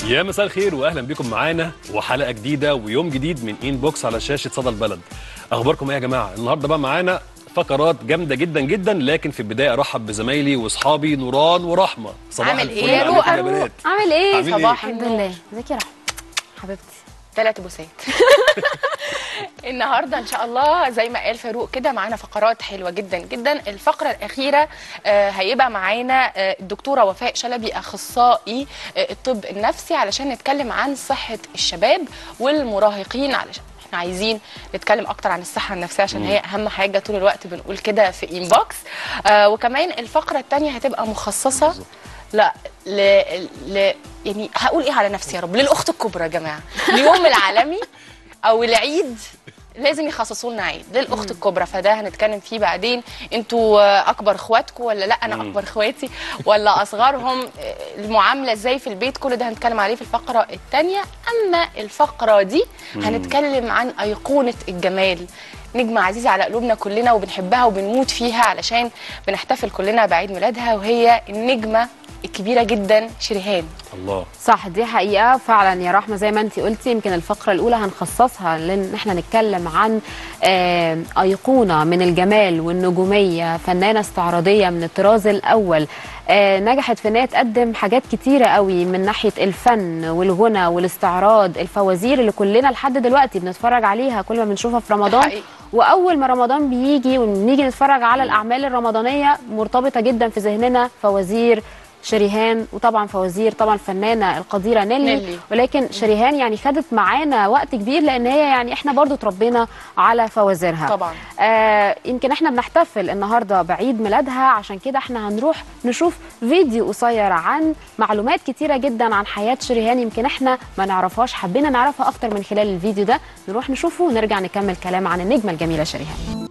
يا مساء الخير واهلا بكم معانا وحلقه جديده ويوم جديد من ان بوكس على شاشه صدى البلد اخباركم ايه يا جماعه النهارده بقى معانا فقرات جامده جدا جدا لكن في البدايه ارحب بزمايلي واصحابي نوران ورحمه صباح عامل الفل إيه يا عليكم يا روقة؟ بنات عامل ايه؟ عاملين إيه؟ صباح الحمد النور. لله ازيك يا رحمه حبيبتي ثلاث بوسات النهارده ان شاء الله زي ما قال فاروق كده معانا فقرات حلوه جدا جدا الفقره الاخيره آه، هيبقى معانا آه، الدكتوره وفاء شلبي اخصائي آه، الطب النفسي علشان نتكلم عن صحه الشباب والمراهقين علشان احنا عايزين نتكلم اكتر عن الصحه النفسيه عشان هي اهم حاجه طول الوقت بنقول كده في انبوكس آه وكمان الفقره الثانيه هتبقى مخصصه لا ل... ل... يعني هقول ايه على نفسي يا رب للاخت الكبرى يا جماعه اليوم العالمي او العيد لازم يخصصوا لنا عيد للاخت الكبرى فده هنتكلم فيه بعدين انتوا آه، اكبر اخواتكم ولا لا انا اكبر اخواتي ولا اصغرهم آه، المعامله ازاي في البيت كل ده هنتكلم عليه في الفقره الثانيه اما الفقره دي هنتكلم عن ايقونه الجمال نجمة عزيزة على قلوبنا كلنا وبنحبها وبنموت فيها علشان بنحتفل كلنا بعيد ميلادها وهي النجمة الكبيرة جدا شريهان الله صح دي حقيقه فعلا يا رحمه زي ما انت قلتي يمكن الفقره الاولى هنخصصها لان احنا نتكلم عن آه، ايقونه من الجمال والنجوميه فنانه استعراضيه من الطراز الاول آه، نجحت في ان هي تقدم حاجات كتيره قوي من ناحيه الفن والغنى والاستعراض الفوازير اللي كلنا لحد دلوقتي بنتفرج عليها كل ما بنشوفها في رمضان حقيقي. واول ما رمضان بيجي ونيجي نتفرج على الاعمال الرمضانيه مرتبطه جدا في ذهننا فوازير شريهان وطبعا فوازير طبعا الفنانه القديره نيلي, نيلي. ولكن شريهان يعني خدت معانا وقت كبير لان هي يعني احنا برضو اتربينا على فوازيرها طبعا. آه يمكن احنا بنحتفل النهارده بعيد ميلادها عشان كده احنا هنروح نشوف فيديو قصير عن معلومات كتيره جدا عن حياه شريهان يمكن احنا ما نعرفهاش حبينا نعرفها اكتر من خلال الفيديو ده نروح نشوفه ونرجع نكمل كلام عن النجمه الجميله شريهان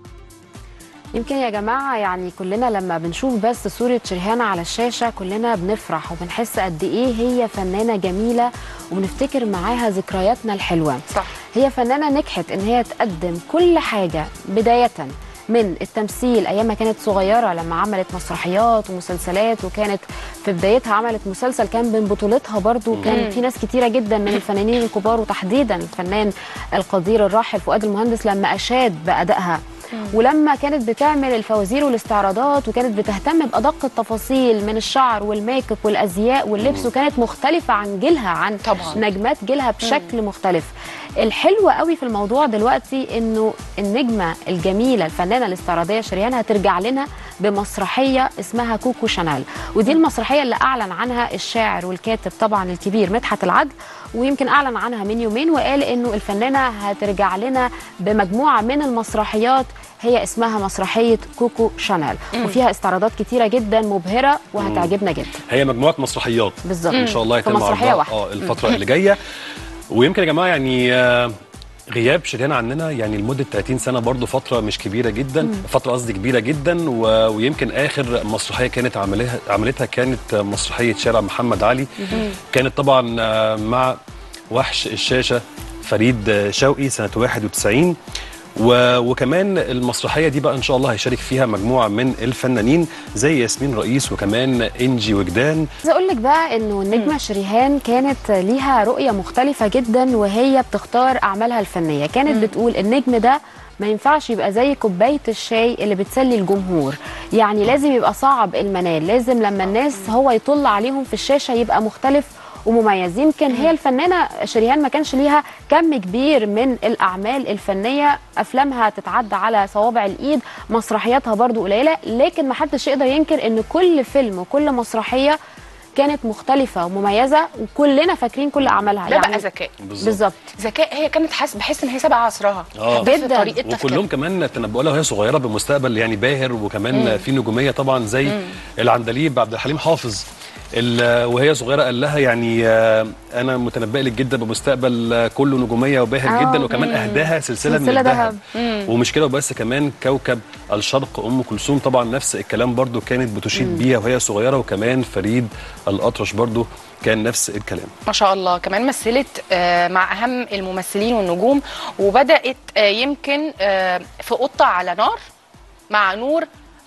يمكن يا جماعة يعني كلنا لما بنشوف بس صورة شريهان على الشاشة كلنا بنفرح وبنحس قد إيه هي فنانة جميلة وبنفتكر معاها ذكرياتنا الحلوة صح هي فنانة نجحت إن هي تقدم كل حاجة بداية من التمثيل أيام ما كانت صغيرة لما عملت مسرحيات ومسلسلات وكانت في بدايتها عملت مسلسل كان من بطولتها برضو كان في ناس كتيرة جدا من الفنانين الكبار وتحديدا الفنان القدير الراحل فؤاد المهندس لما أشاد بأدائها ولما كانت بتعمل الفوازير والاستعراضات وكانت بتهتم بأدق التفاصيل من الشعر والميك اب والأزياء واللبس وكانت مختلفة عن جيلها عن طبعاً. نجمات جيلها بشكل مختلف الحلو قوي في الموضوع دلوقتي انه النجمه الجميله الفنانه الاستعراضيه شريان هترجع لنا بمسرحيه اسمها كوكو شانيل ودي المسرحيه اللي اعلن عنها الشاعر والكاتب طبعا الكبير مدحت العدل ويمكن اعلن عنها من يومين وقال انه الفنانه هترجع لنا بمجموعه من المسرحيات هي اسمها مسرحيه كوكو شانيل وفيها استعراضات كتيره جدا مبهره وهتعجبنا جدا هي مجموعه مسرحيات بالظبط ان شاء الله في يتم مسرحيه عرضها واحده اه الفتره اللي جايه ويمكن يا جماعه يعني آه، غياب شريان عننا يعني لمده 30 سنه برضو فتره مش كبيره جدا فتره قصدي كبيره جدا و... ويمكن اخر مسرحيه كانت عملها عملتها كانت مسرحيه شارع محمد علي كانت طبعا آه، مع وحش الشاشه فريد آه، شوقي سنه 91 و... وكمان المسرحيه دي بقى ان شاء الله هيشارك فيها مجموعه من الفنانين زي ياسمين رئيس وكمان انجي وجدان عايزه اقول لك بقى انه النجمه شريهان كانت ليها رؤيه مختلفه جدا وهي بتختار اعمالها الفنيه كانت بتقول النجم ده ما ينفعش يبقى زي كوبايه الشاي اللي بتسلي الجمهور يعني لازم يبقى صعب المنال لازم لما الناس هو يطل عليهم في الشاشه يبقى مختلف ومميز يمكن هي الفنانه شريهان ما كانش ليها كم كبير من الاعمال الفنيه افلامها تتعدى على صوابع الايد مسرحياتها برضو قليله لكن ما حدش يقدر ينكر ان كل فيلم وكل مسرحيه كانت مختلفه ومميزه وكلنا فاكرين كل اعمالها ده بقى ذكاء بالظبط ذكاء هي كانت حاسه بحس ان هي سابقه عصرها آه. في جداً. طريقه تفكيرها وكلهم كمان تنبؤوا لها وهي صغيره بمستقبل يعني باهر وكمان في نجوميه طبعا زي العندليب عبد الحليم حافظ ال- وهي صغيره قال لها يعني آه، انا متنبئ لك جدا بمستقبل آه، كله نجوميه وباهر آه. جدا وكمان اهداها سلسله, من سلسلة الذهب ومش كده وبس كمان كوكب الشرق ام كلثوم طبعا نفس الكلام برضو كانت بتشيد بيها وهي صغيره وكمان فريد الاطرش برضو كان نفس الكلام ما شاء الله كمان مثلت آه، مع اهم الممثلين والنجوم وبدات آه، يمكن آه، في قطه على نار مع نور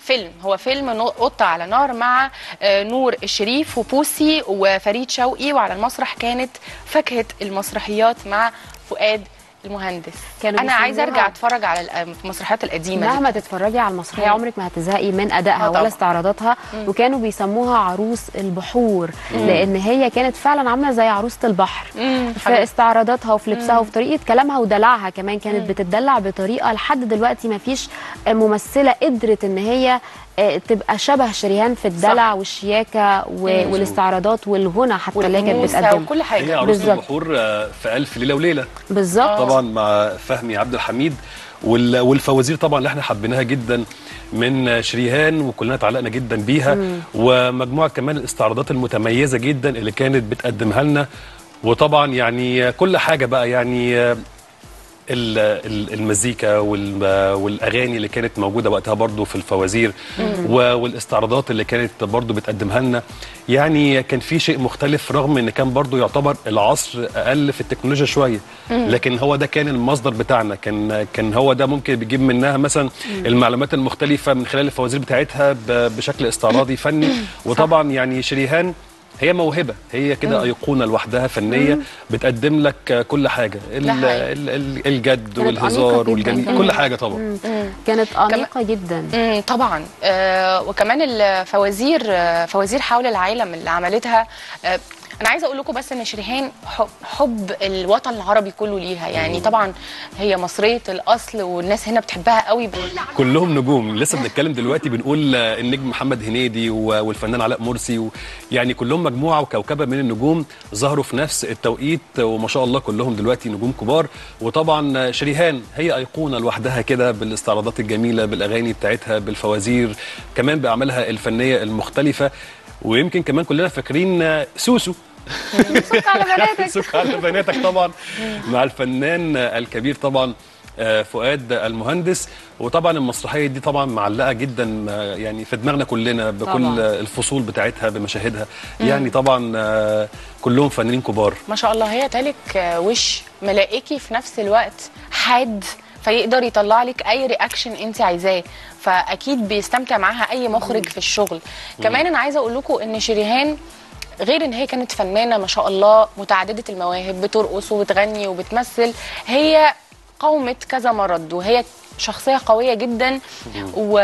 فيلم هو فيلم نو- قطة على نار مع آه، نور الشريف وبوسي وفريد شوقي وعلى المسرح كانت فاكهة المسرحيات مع فؤاد المهندس كانوا انا عايزه بيسموها- ارجع اتفرج على الأ- المسرحيات القديمه مهما دي تتفرجي على المسرحيه مم. عمرك ما هتزهقي من ادائها آه طبعا. ولا استعراضاتها وكانوا بيسموها عروس البحور لان هي كانت فعلا عامله زي عروسه البحر مم، في حبيبتي. استعراضاتها وفي لبسها وفي طريقه كلامها ودلعها كمان كانت بتدلع بطريقه لحد دلوقتي ما فيش ممثله قدرت ان هي آه، تبقى شبه شريهان في الدلع والشياكه و- والاستعراضات والغنى حتى اللي هي كانت والأنوثة بتقدم وكل هي حاجه عروس بالظبط. البحور آه، في ألف ليلة وليلة بالظبط طبعا مع فهمي عبد الحميد وال- والفوازير طبعا اللي احنا حبيناها جدا من شريهان وكلنا اتعلقنا جدا بيها ومجموعه كمان الاستعراضات المتميزه جدا اللي كانت بتقدمها لنا وطبعا يعني كل حاجه بقى يعني ال- ال- المزيكا وال- والاغاني اللي كانت موجوده وقتها برضو في الفوازير و- والاستعراضات اللي كانت برضو بتقدمها لنا يعني كان في شيء مختلف رغم ان كان برضو يعتبر العصر اقل في التكنولوجيا شويه لكن هو ده كان المصدر بتاعنا كان كان هو ده ممكن بيجيب منها مثلا المعلومات المختلفه من خلال الفوازير بتاعتها ب- بشكل استعراضي فني وطبعا يعني شريهان هي موهبه هي كده ايقونه لوحدها فنيه بتقدم لك كل حاجه ال- ده حقيقي. ال- ال- الجد كانت أنيقة والهزار جداً والجميل كمان. كل حاجه طبعا كانت انيقه جدا امم طبعا آه وكمان الفوازير آه فوازير حول العالم اللي عملتها آه انا عايزه اقول لكم بس ان شريهان حب, حب الوطن العربي كله ليها يعني طبعا هي مصريه الاصل والناس هنا بتحبها قوي كلهم نجوم لسه بنتكلم دلوقتي بنقول آه، النجم محمد هنيدي و- والفنان علاء مرسي و- يعني كلهم مجموعه وكوكبه من النجوم ظهروا في نفس التوقيت وما شاء الله كلهم دلوقتي نجوم كبار وطبعا آه، شريهان هي ايقونه لوحدها كده بالاستعراضات الجميله بالاغاني بتاعتها بالفوازير كمان باعمالها الفنيه المختلفه ويمكن كمان كلنا فاكرين آه، سوسو سك على بناتك سك على بناتك طبعا مع الفنان الكبير طبعا آه، فؤاد المهندس وطبعا المسرحيه دي طبعا معلقه جدا آه، يعني في دماغنا كلنا بكل طبعاً. الفصول بتاعتها بمشاهدها يعني طبعا آه، كلهم فنانين كبار ما شاء الله هي تالك آه، وش ملائكي في نفس الوقت حاد فيقدر يطلع لك اي رياكشن انت عايزاه فاكيد بيستمتع معاها اي مخرج في الشغل كمان انا عايزه اقول لكم ان شريهان غير ان هي كانت فنانه ما شاء الله متعدده المواهب بترقص وبتغني وبتمثل هي قاومت كذا مرض وهي شخصيه قويه جدا و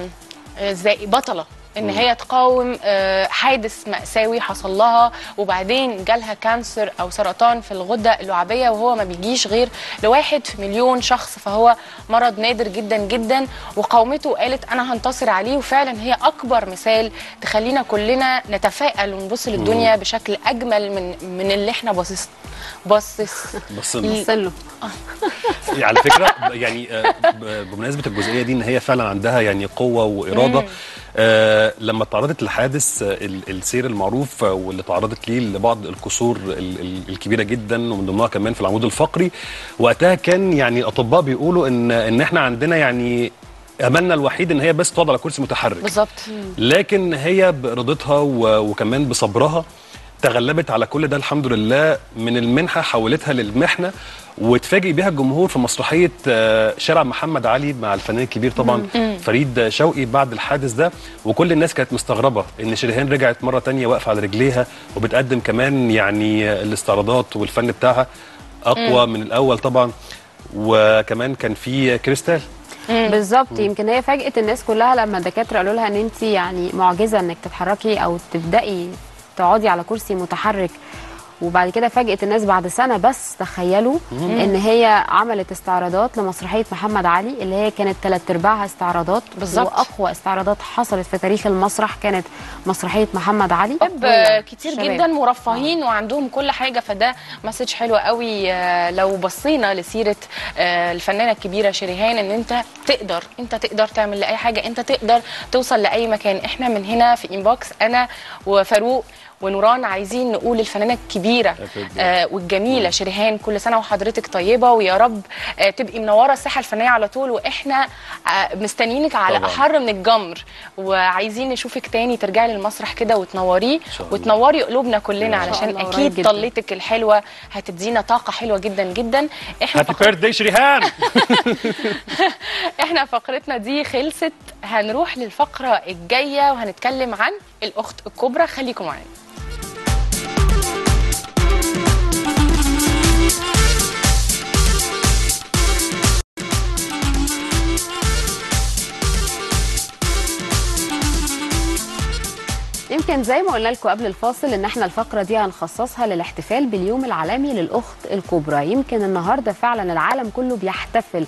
زي بطله ان هي تقاوم آه، حادث مأساوي حصل لها وبعدين جالها كانسر او سرطان في الغده اللعابيه وهو ما بيجيش غير لواحد في مليون شخص فهو مرض نادر جدا جدا وقاومته وقالت انا هنتصر عليه وفعلا هي اكبر مثال تخلينا كلنا نتفائل ونبص للدنيا بشكل اجمل من من اللي احنا باصص باصص بس وصله على فكره يعني آه، ب- بمناسبه الجزئيه دي ان هي فعلا عندها يعني قوه واراده آه لما تعرضت لحادث آه، ال- السير المعروف آه، واللي تعرضت ليه لبعض الكسور ال- ال- الكبيره جدا ومن ضمنها كمان في العمود الفقري وقتها كان يعني الاطباء بيقولوا ان ان احنا عندنا يعني املنا الوحيد ان هي بس تقعد على كرسي متحرك بالظبط لكن هي بارادتها و- وكمان بصبرها تغلبت على كل ده الحمد لله من المنحه حولتها للمحنه وتفاجئ بيها الجمهور في مسرحيه آه، شارع محمد علي مع الفنان الكبير طبعا فريد شوقي بعد الحادث ده وكل الناس كانت مستغربه ان شريهان رجعت مره تانية واقفه على رجليها وبتقدم كمان يعني آه، الاستعراضات والفن بتاعها اقوى من الاول طبعا وكمان كان في كريستال بالظبط يمكن هي فاجأت الناس كلها لما الدكاتره قالوا لها ان انت يعني معجزه انك تتحركي او تبداي تقعدي على كرسي متحرك وبعد كده فاجئت الناس بعد سنه بس تخيلوا ان هي عملت استعراضات لمسرحيه محمد علي اللي هي كانت ثلاث ارباعها استعراضات بالظبط. واقوى استعراضات حصلت في تاريخ المسرح كانت مسرحيه محمد علي شباب أقوى كتير شباب. جدا مرفهين وعندهم كل حاجه فده مسج حلو قوي آه، لو بصينا لسيره آه، الفنانه الكبيره شريهان ان انت تقدر انت تقدر تعمل لاي حاجه انت تقدر توصل لاي مكان احنا من هنا في انبوكس انا وفاروق ونوران عايزين نقول الفنانه الكبيره آه والجميله شريهان كل سنه وحضرتك طيبه ويا رب آه تبقي منوره الساحه الفنيه على طول واحنا آه مستنيينك على طبعاً. احر من الجمر وعايزين نشوفك تاني ترجعي للمسرح كده وتنوريه شاء الله. وتنوري قلوبنا كلنا إن شاء علشان الله، قريب اكيد جداً. طلتك الحلوه هتدينا طاقه حلوه جدا جدا احنا هابي فقط- بيرثداي شريهان احنا فقرتنا دي خلصت هنروح للفقرة الجاية وهنتكلم عن الأخت الكبرى خليكم معانا يمكن زي ما قلنا لكم قبل الفاصل ان احنا الفقره دي هنخصصها للاحتفال باليوم العالمي للاخت الكبرى يمكن النهارده فعلا العالم كله بيحتفل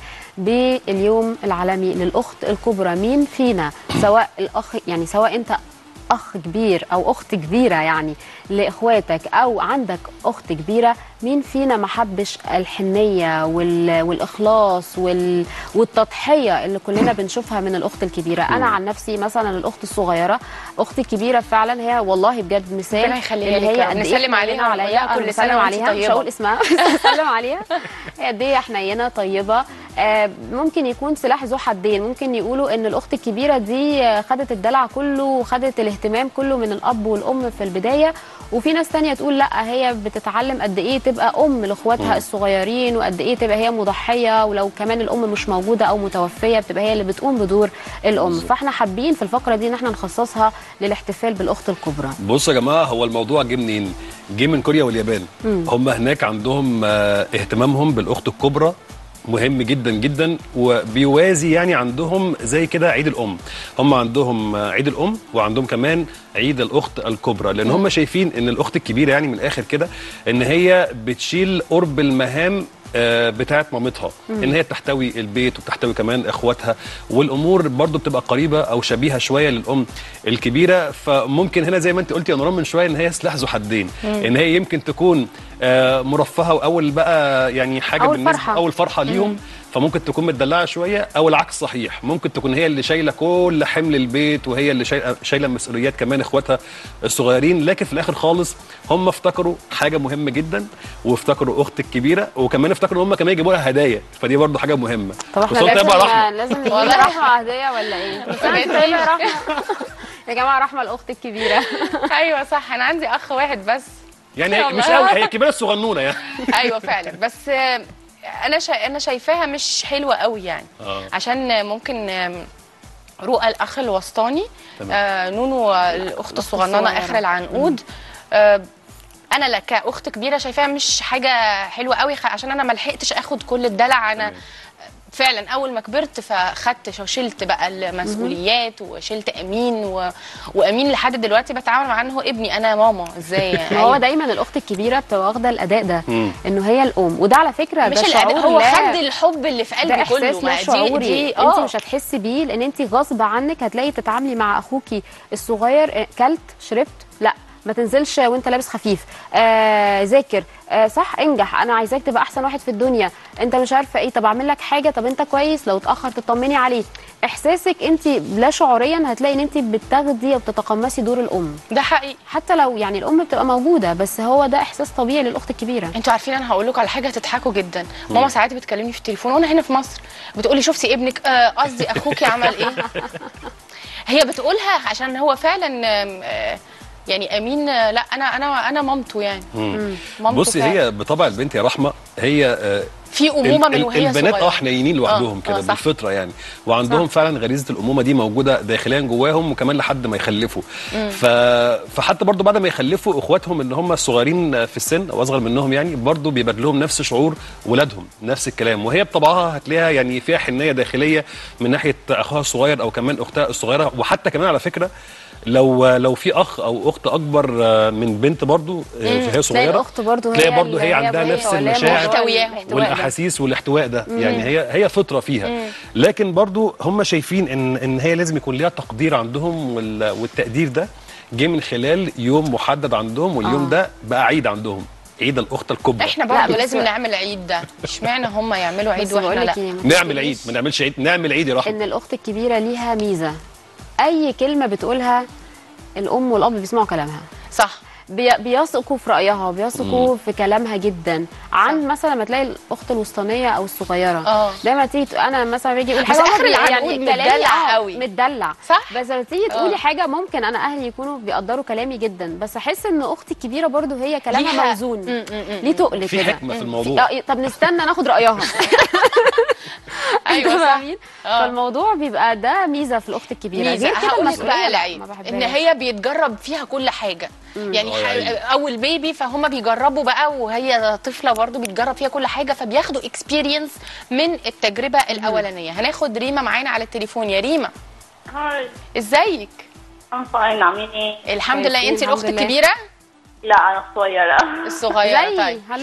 باليوم العالمي للاخت الكبرى مين فينا سواء الاخ يعني سواء انت اخ كبير او اخت كبيره يعني لاخواتك او عندك اخت كبيره مين فينا ما حبش الحنيه وال... والاخلاص وال... والتضحيه اللي كلنا بنشوفها من الاخت الكبيره انا عن نفسي مثلا الاخت الصغيره اختي الكبيره فعلا هي والله بجد مثال ربنا يخليها إن لك هي يا رب. قد إيه نسلم حنينة عليها ونقول عليا لها أنا كل سنة بسلم وأنت عليها مش طيبة. هقول اسمها بس بسلم عليها هي قد ايه حنينه طيبه آه، ممكن يكون سلاح ذو حدين ممكن يقولوا ان الاخت الكبيره دي آه، خدت الدلع كله وخدت الاهتمام كله من الاب والام في البدايه وفي ناس تانية تقول لا هي بتتعلم قد ايه تبقى ام لاخواتها الصغيرين وقد ايه تبقى هي مضحيه ولو كمان الام مش موجوده او متوفيه بتبقى هي اللي بتقوم بدور الام فاحنا حابين في الفقره دي ان احنا نخصصها للاحتفال بالاخت الكبرى بصوا يا جماعه هو الموضوع جه منين؟ جه من كوريا واليابان هم هناك عندهم آه، اهتمامهم بالاخت الكبرى مهم جدا جدا وبيوازي يعني عندهم زي كده عيد الام هم عندهم آه، عيد الام وعندهم كمان عيد الاخت الكبرى لان هم شايفين ان الاخت الكبيره يعني من الاخر كده ان هي بتشيل قرب المهام آه، بتاعت مامتها ان هي بتحتوي البيت وبتحتوي كمان اخواتها والامور برضو بتبقى قريبه او شبيهه شويه للام الكبيره فممكن هنا زي ما انت قلتي يا نوران من شويه ان هي سلاح ذو حدين ان هي يمكن تكون آه، مرفهه واول بقى يعني حاجه أول بالنسبه فرحة. اول فرحه ليهم فممكن تكون متدلعه شويه او العكس صحيح ممكن تكون هي اللي شايله كل حمل البيت وهي اللي شايله شايله مسؤوليات كمان اخواتها الصغيرين لكن في الاخر خالص هم افتكروا حاجه مهمه جدا وافتكروا اخت الكبيره وكمان افتكروا ان هم كمان يجيبوا لها هدايا فدي برضو حاجه مهمه طب احنا خصوصاً لازم تبقى رحمه لازم نجيب والله. رحمه هديه ولا ايه؟ كل سنة وأنت طيبة يا رحمه يا جماعه رحمه الاخت الكبيره ايوه صح انا عندي اخ واحد بس يعني يا هي مش الله. قوي هي الكبيره الصغنونه يعني ايوه فعلا بس آه، انا شا... انا شايفاها مش حلوه قوي يعني آه. عشان ممكن آم، رؤى الاخ الوسطاني تمام. آه نونو الاخت الصغننه الصغيرة. اخر العنقود آه انا لا كاخت كبيره شايفاها مش حاجه حلوه قوي خ- عشان انا ما لحقتش اخد كل الدلع انا تمام. فعلا اول ما كبرت فخدت وشلت بقى المسؤوليات وشلت امين و... وامين لحد دلوقتي بتعامل معاه ان هو ابني انا ماما ازاي ما هو أيوة. دايما الاخت الكبيره بتبقى واخده الاداء ده مم. انه هي الام وده على فكره مش ده الاداء شعور هو لا- خد الحب اللي في ده قلبي كله احساس ما لا دي شعوري دي انت اه مش هتحسي بيه لان انت غصب عنك هتلاقي تتعاملي مع اخوكي الصغير اه، كلت شربت لا ما تنزلش وانت لابس خفيف آه ذاكر آه صح انجح انا عايزاك تبقى احسن واحد في الدنيا انت مش عارفه ايه طب اعمل لك حاجه طب انت كويس لو اتاخر تطمني عليه احساسك انت لا شعوريا هتلاقي ان انت بتاخدي او بتتقمصي دور الام ده حقيقي حتى لو يعني الام بتبقى موجوده بس هو ده احساس طبيعي للاخت الكبيره انتوا عارفين انا هقول لكم على حاجه هتضحكوا جدا ماما ساعات بتكلمني في التليفون وانا هنا في مصر بتقولي شفتي ابنك آه، قصدي اخوكي عمل ايه هي بتقولها عشان هو فعلا آم، آه، يعني امين آه، لا انا انا انا مامته يعني مامته بصي فعلا. هي بطبع البنت يا رحمه هي آه، في امومه ال- من ال- وهي البنات صغيرة. اه حنينين لوحدهم آه، كده آه، صح. بالفطره يعني وعندهم صح. فعلا غريزه الامومه دي موجوده داخليا جواهم وكمان لحد ما يخلفوا ف... فحتى برضو بعد ما يخلفوا اخواتهم اللي هم الصغيرين في السن او اصغر منهم يعني برضو بيبقى لهم نفس شعور ولادهم نفس الكلام وهي بطبعها هتلاقيها يعني فيها حنيه داخليه من ناحيه اخوها الصغير او كمان اختها الصغيره وحتى كمان على فكره لو لو في اخ او اخت اكبر من بنت برضو فهي صغيره الاخت برضو تلاقي هي برضو اللي هي عندها وهي نفس ولا هي المشاعر محتوياهم. الاحتواء ده. والاحاسيس والاحتواء ده يعني هي هي فطره فيها لكن برضو هم شايفين ان ان هي لازم يكون ليها تقدير عندهم وال- والتقدير ده جه من خلال يوم محدد عندهم واليوم آه. ده بقى عيد عندهم عيد الاخت الكبرى احنا لا، برضه بس- لازم نعمل عيد ده اشمعنى هم يعملوا عيد بس واحنا بقول لا لك ايه ما نعمل عيد تفتكريش ما نعملش عيد نعمل عيد يا رحمه ان الاخت الكبيره ليها ميزه اي كلمه بتقولها الام والاب بيسمعوا كلامها صح بي- بيثقوا في رايها بيثقوا في كلامها جدا عن مثلا ما تلاقي الاخت الوسطانيه او الصغيره آه. دايما تيجي تق- انا مثلا باجي اقول بس حاجه آخر هما بي- العنقود كلامي متدلع آه، قوي. متدلع صح؟ بس لما تيجي آه. تقولي حاجه ممكن انا اهلي يكونوا بيقدروا كلامي جدا بس احس ان اختي الكبيره برضو هي كلامها ليها- موزون م- م- م- ليه تقل في كده حكمه في في- الموضوع آه، طب نستنى ناخد رايها ايوه أنتوا صح فاهمين؟ آه. فالموضوع بيبقى ده ميزه في الاخت الكبيره ميزه غير كده هقول لك المسؤولية بقى لا، العيب ما ان بحبهاش. هي بيتجرب فيها كل حاجه يعني آه يا ح- عيني. اول بيبي فهم بيجربوا بقى وهي طفله برضو بيتجرب فيها كل حاجه فبياخدوا اكسبيرينس من التجربه الاولانيه هناخد ريما معانا على التليفون يا ريما هاي ازيك I'm fine عاملين ايه؟ الحمد لله كويسين، انت الحمد الاخت لله. الكبيره لا انا صغيرة الصغيره زي طيب هلو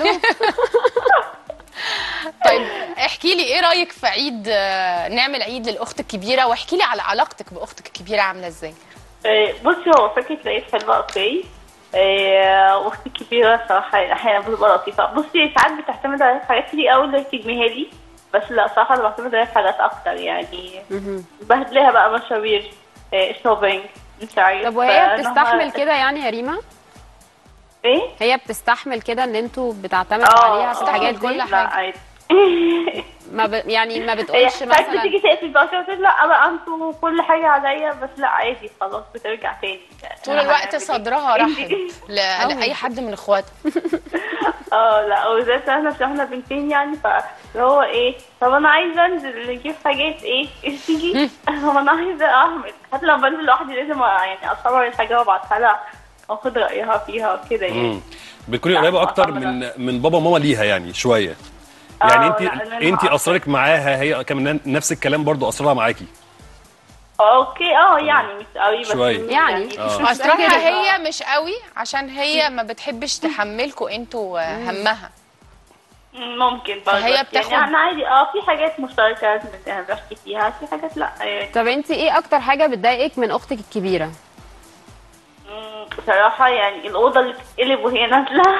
طيب احكي لي ايه رايك في عيد آه، نعمل عيد للاخت الكبيره واحكي لي على علاقتك باختك الكبيره عامله ازاي إيه، بصي هو فكرة العيد حلوة اوكي إيه، واختي الكبيرة صراحة احيانا بتبقى لطيفة بصي ساعات بتعتمد على حاجات كتير قوي اللي تجميها لي بس لا صراحة انا بعتمد عليها في حاجات اكتر يعني بهدلها بقى مشاوير إيه، شوبينج مش عارف طب وهي فإنها- بتستحمل كده يعني يا ريما ايه؟ هي بتستحمل كده ان انتوا بتعتمدوا عليها في آه، الحاجات كل دي حاجة. لا عادي ما ب... يعني ما هي بتقولش ساعات مثلا بتيجي تقفل بقى كده وتقول لا بقى انتوا كل حاجة عليا بس لا عادي خلاص بترجع تاني طول الوقت هنعمل إيه؟ صدرها رحب ل- أوي. لاي حد من اخواتها اه لا وبالذات احنا عشان احنا بنتين يعني فاللي هو ايه طب انا عايزه انزل نجيب حاجات ايه تيجي طب انا عايزه اعمل حتى لما بنزل لوحدي لازم يعني اصور الحاجه وابعتها لها واخد رايها فيها وكده يعني مم. بتكوني لا، قريبه ما اكتر طبعاً. من من بابا وماما ليها يعني شويه يعني آه، انت لا، لأنها انت أكتر. اسرارك معاها هي كمان نفس الكلام برضو اسرارها معاكي اوكي اه يعني مش قوي بس شوية. يعني. آه. مش اسرارها متأكدة. هي مش قوي عشان هي ما بتحبش تحملكوا انتوا آه، همها ممكن برضه فهي بس بتاخد- يعني انا عادي اه في حاجات مشتركه لازم انا بحكي فيها في حاجات لا يعني طب انت ايه اكتر حاجه بتضايقك من اختك الكبيره مم، بصراحه يعني الاوضه اللي بتتقلب وهي نازله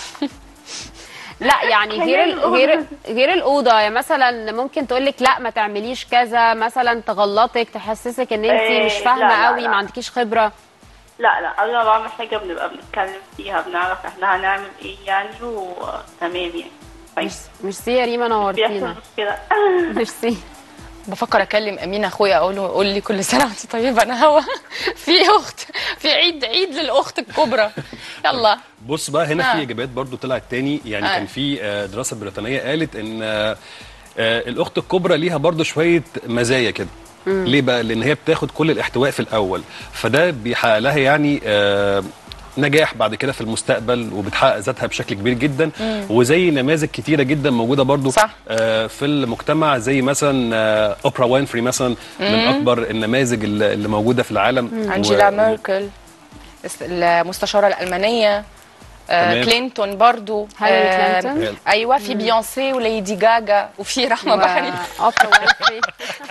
لا يعني غير ال- غير غير الاوضه يعني مثلا ممكن تقول لك لا ما تعمليش كذا مثلا تغلطك تحسسك ان انت إيه، مش لا، فاهمه لا، قوي لا. ما عندكيش خبره لا لا قبل ما بعمل حاجة بنبقى بنتكلم فيها بنعرف احنا هنعمل ايه يعني وتمام يعني كويس ميرسي يا ريما بيحصل نورتينا مشكلة ميرسي بفكر اكلم امين اخويا اقول له قول لي كل سنه وانت طيبه انا هوا في اخت في عيد عيد للاخت الكبرى يلا بص بقى هنا آه. في اجابات برضو طلعت تاني يعني آه. كان في آه، دراسه بريطانيه قالت ان آه، آه، الاخت الكبرى ليها برضو شويه مزايا كده ليه بقى لان هي بتاخد كل الاحتواء في الاول فده بيحقق لها يعني آه، نجاح بعد كده في المستقبل وبتحقق ذاتها بشكل كبير جدا وزي نماذج كتيره جدا موجوده برضو صح. آه، في المجتمع زي مثلا آه، اوبرا وينفري مثلا من اكبر النماذج اللي اللي موجوده في العالم انجيلا و- ميركل الس- المستشاره الالمانيه آه تمام. كلينتون برضو هيلاري آه كلينتون. ايوه في بيونسي وليدي جاجا وفي رحمه بحري اوبرا وينفري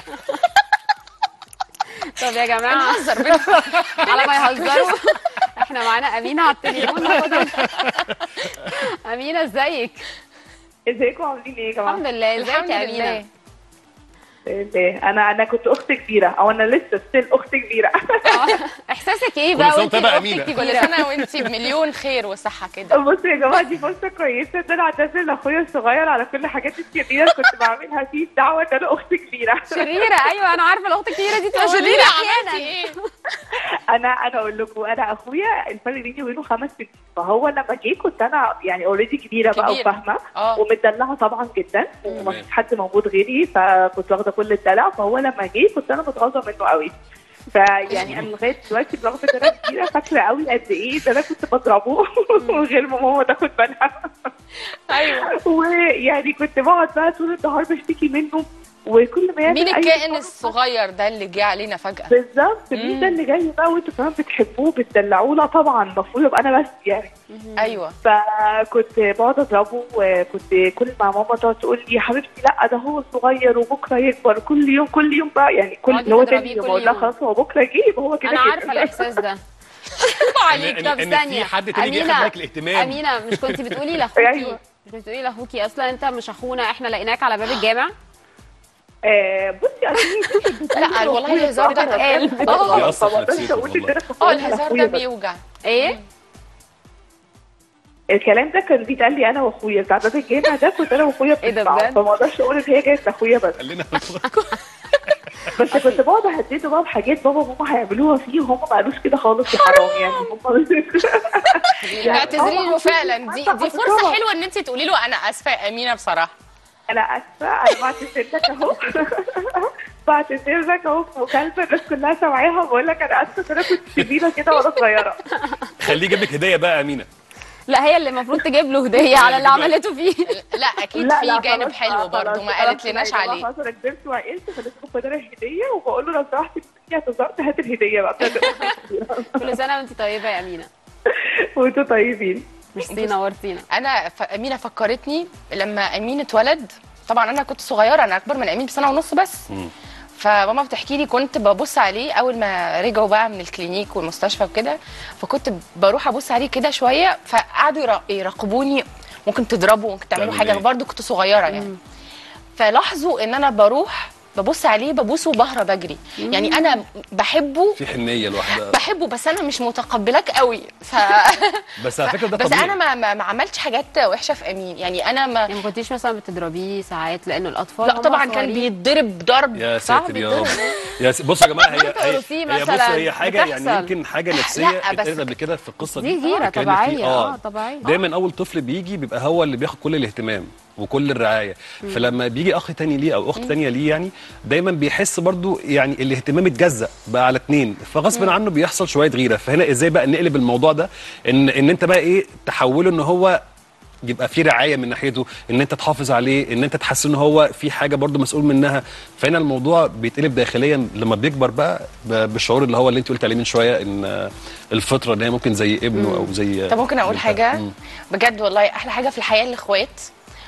طب يا جماعه بنهزر بنهزر. على ما يهزروا احنا معانا امينه على التليفون ناخدها. امينه ازيك ازيكم عاملين ايه يا جماعه؟ الحمد لله ازيك الحمد يا لله امينه لله انا انا كنت اخت كبيره او انا لسه ستيل اخت كبيره آه، احساسك ايه كل بقى سنة وانت وأنت بقى اختك أمينة. كل كبيره سنه وانت بمليون خير وصحه كده بصوا يا جماعه دي فرصه كويسه ان انا اعتذر لاخويا الصغير على كل الحاجات الكبيره كنت بعملها فيه دعوه ان انا اخت كبيره شريره ايوه انا عارفه الاخت الكبيره دي تبقى قولي شريره لي احيانا عملتي ايه انا انا اقول لكم انا اخويا الفرق بيني وبينه خمس سنين فهو لما جه كنت انا يعني اوريدي كبيره بقى كبيرة. وفاهمه اه ومدلعه طبعا جدا وما فيش حد موجود غيري فكنت واخده كل الدلع فهو لما جه كنت انا متغاظه منه قوي فيعني انا لغايه دلوقتي برغم ان انا كبيره فاكره قوي قد ايه ده انا كنت بضربه من غير ما ماما تاخد بالها ايوه ويعني كنت بقعد بقى طول النهار بشتكي منه وكل ما يعمل مين أي الكائن تصرف- الصغير ده اللي جه علينا فجاه بالظبط مين ده اللي جاي بقى وانتوا كمان بتحبوه بتدلعوه لا طبعا المفروض ابقى انا بس يعني ايوه فكنت بقعد اضربه وكنت كل ما ماما تقعد تقول لي يا حبيبتي لا ده هو صغير وبكره يكبر كل يوم كل يوم بقى يعني كل تقعدي اللي هو تضربيه تاني يوم كل اقول لها يوم. خلاص هو بكره جه يبقى هو كده انا كده. عارفه الاحساس ده عليك إن- طب إن في ثانيه حد تاني بياخد أمينة- منك الاهتمام. امينه مش كنت بتقولي لاخوكي أيوة. مش كنت بتقولي لاخوكي اصلا انت مش اخونا احنا لقيناك على باب الجامع آه بصي أكيد لا والله الهزار ده اتقال بيأثر في ما اقدرش نفسيته اقول ان والله. انا اه فخورة الهزار لأخويا ده بس. بيوجع ايه الكلام ده كان بيتقال لي انا واخويا بتاع باب الجامع ده كنت انا واخويا إيه ده بنسمعه بجد؟ فما اقدرش اقول ان هي جايه لاخويا بس قال لنا بس كنت بقعد اهدده بقى بحاجات بابا وماما هيعملوها فيه وهم ما قالوش كده خالص يا حرام يعني هم يعني اعتذري له هم فعلا دي حتى دي فرصه حطيتها. حلوه ان انت تقولي له انا اسفه يا امينه بصراحه انا اسفه انا بعتذر لك اهو بعتذر لك اهو في مكالمه الناس كلها سامعاها بقول لك انا اسفه انا كنت شديده كده وانا صغيره خليه يجيب لك هديه بقى يا امينه لا هي اللي المفروض تجيب له هديه على اللي عملته فيه لا اكيد لا في لا جانب خلاص حلو بقى، برضه خلاص، ما خلاص قالت لناش بقى، يا عليه جماعة خلاص انا كبرت وعقلت فلازم اخد انا الهديه وبقول له لو سمحت اني اعتذرت هات الهديه بقى كل سنه وانت طيبه يا امينه وانتوا طيبين ميرسي نورتينا انا ف... امينه فكرتني لما امين اتولد طبعا انا كنت صغيره انا اكبر من امين بسنه ونص بس فماما بتحكي لي كنت ببص عليه اول ما رجعوا بقى من الكلينيك والمستشفى وكده فكنت بروح ابص عليه كده شويه فقعدوا يرا- يراقبوني ممكن تضربوا ممكن تعملوا تعمل حاجه إيه؟ برضو كنت صغيره يعني فلاحظوا ان انا بروح ببص عليه ببوسه وبهرب اجري يعني انا بحبه في حنيه لوحدها بحبه بس انا مش متقبلاك قوي ف بس على فكره ده بس طبيعي انا ما, ما, ما عملتش حاجات وحشه في امين يعني انا ما يعني ما كنتيش مثلا بتضربيه ساعات لانه الاطفال لا هم طبعا كان صغيرين. بيتضرب ضرب يا صح، ساتر يا بيتضرب. رب يا س... بصوا يا جماعه هي هي, تقرصيه هي بص مثلاً، هي حاجه يعني بتحصل. يمكن حاجه نفسيه لا، بس- اتقالت قبل كده في القصه دي غيرة اتكلمنا طبيعية، فيه. آه، طبيعية. دايما اول طفل بيجي بيبقى هو اللي بياخد كل الاهتمام وكل الرعايه فلما بيجي اخ تاني ليه او اخت تانيه ليه يعني دايما بيحس برضو يعني الاهتمام اتجزأ بقى على اتنين فغصب عنه بيحصل شويه غيره فهنا ازاي بقى نقلب الموضوع ده ان ان انت بقى ايه تحوله ان هو يبقى في رعايه من ناحيته ان انت تحافظ عليه ان انت تحس ان هو في حاجه برضو مسؤول منها فهنا الموضوع بيتقلب داخليا لما بيكبر بقى ب- بالشعور اللي هو اللي انت قلت عليه من شويه ان آه، الفطره ان هي ممكن زي ابنه او زي طب ممكن اقول بنتها. حاجه مم. بجد والله احلى حاجه في الحياه الاخوات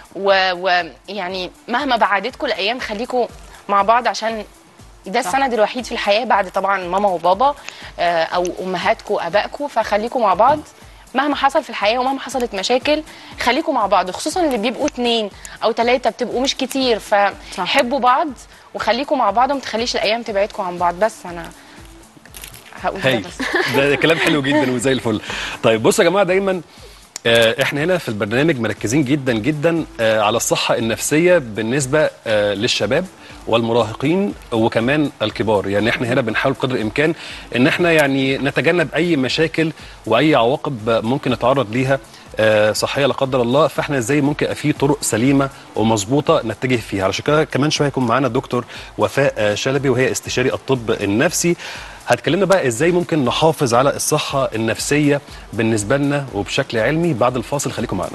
ويعني مهما بعدتكم الايام خليكم مع بعض عشان ده السند الوحيد في الحياه بعد طبعا ماما وبابا آه، او امهاتكم وابائكم فخليكم مع بعض مهما حصل في الحياه ومهما حصلت مشاكل خليكم مع بعض خصوصا اللي بيبقوا اتنين او تلاته بتبقوا مش كتير فحبوا بعض وخليكم مع بعض وما تخليش الايام تبعدكم عن بعض بس انا هقول ده هاي بس ده كلام حلو جدا وزي الفل طيب بصوا يا جماعه دايما آه، احنا هنا في البرنامج مركزين جدا جدا آه، على الصحه النفسيه بالنسبه آه، للشباب والمراهقين وكمان الكبار يعني احنا هنا بنحاول بقدر الامكان ان احنا يعني نتجنب اي مشاكل واي عواقب ممكن نتعرض ليها آه، صحيه لا قدر الله فاحنا ازاي ممكن يبقى في طرق سليمه ومظبوطه نتجه فيها علشان كده كمان شويه هيكون معانا دكتور وفاء آه، شلبي وهي استشاري الطب النفسي هتكلمنا بقى ازاي ممكن نحافظ على الصحه النفسيه بالنسبه لنا وبشكل علمي بعد الفاصل خليكم معانا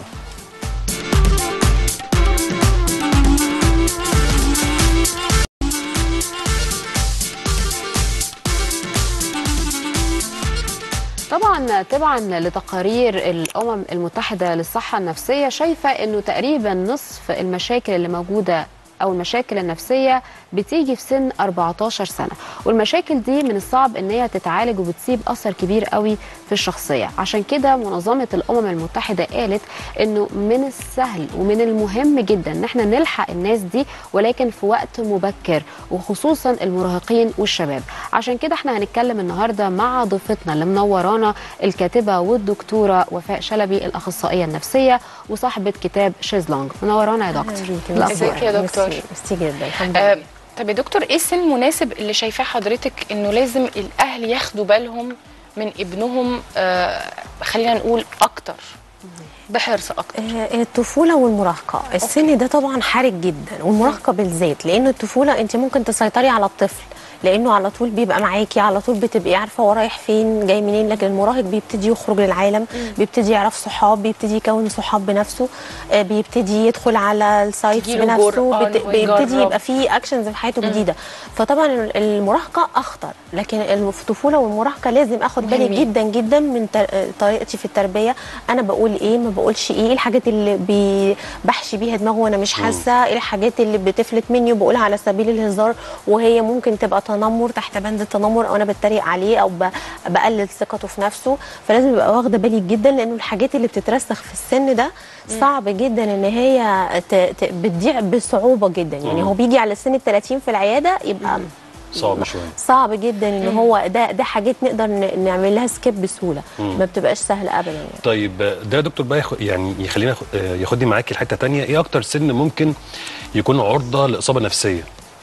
طبعا طبعا لتقارير الامم المتحده للصحه النفسيه شايفه انه تقريبا نصف المشاكل اللي موجوده او المشاكل النفسيه بتيجي في سن 14 سنه والمشاكل دي من الصعب ان هي تتعالج وبتسيب اثر كبير قوي في الشخصيه عشان كده منظمه الامم المتحده قالت انه من السهل ومن المهم جدا ان احنا نلحق الناس دي ولكن في وقت مبكر وخصوصا المراهقين والشباب عشان كده احنا هنتكلم النهارده مع ضيفتنا اللي منورانا الكاتبه والدكتوره وفاء شلبي الاخصائيه النفسيه وصاحبه كتاب شيزلونج منورانا يا دكتور الأخبار؟ ازيك يا دكتور؟ ميرسي جدا الحمد آه، لله طب يا دكتور ايه السن المناسب اللي شايفاه حضرتك انه لازم الاهل ياخدوا بالهم من ابنهم آه خلينا نقول اكتر بحرص اكتر آه، الطفوله والمراهقه السن ده طبعا حرج جدا والمراهقه بالذات لان الطفوله انت ممكن تسيطري على الطفل لانه على طول بيبقى معاكي على طول بتبقي عارفه هو رايح فين جاي منين لكن المراهق بيبتدي يخرج للعالم بيبتدي يعرف صحاب بيبتدي يكون صحاب بنفسه آه، بيبتدي يدخل على السايتس تجيله بنفسه جرأة بت- إنه بيبتدي يجرب. يبقى في اكشنز في حياته جديده فطبعا المراهقه اخطر لكن الطفوله والمراهقه لازم اخد بالي مهمين. جدا جدا من تر- طريقتي في التربيه انا بقول ايه ما بقولش ايه الحاجات اللي بي- بحشي بيها دماغه وانا مش حاسه ايه الحاجات اللي بتفلت مني وبقولها على سبيل الهزار وهي ممكن تبقى تنمر تحت بند التنمر او انا بتريق عليه او ب- بقلل ثقته في نفسه فلازم ابقى واخده بالي جدا لانه الحاجات اللي بتترسخ في السن ده صعب جدا ان هي ت- ت- بتضيع بصعوبه جدا يعني هو بيجي على سن ال 30 في العياده يبقى صعب شويه صعب جدا ان هو ده ده حاجات نقدر ن- نعمل لها سكيب بسهوله مم. ما بتبقاش سهله ابدا يعني طيب ده يا دكتور بقى ياخد يعني يخلينا ياخد- آه، ياخدني معاكي لحته تانية ايه اكتر سن ممكن يكون عرضه لاصابه نفسيه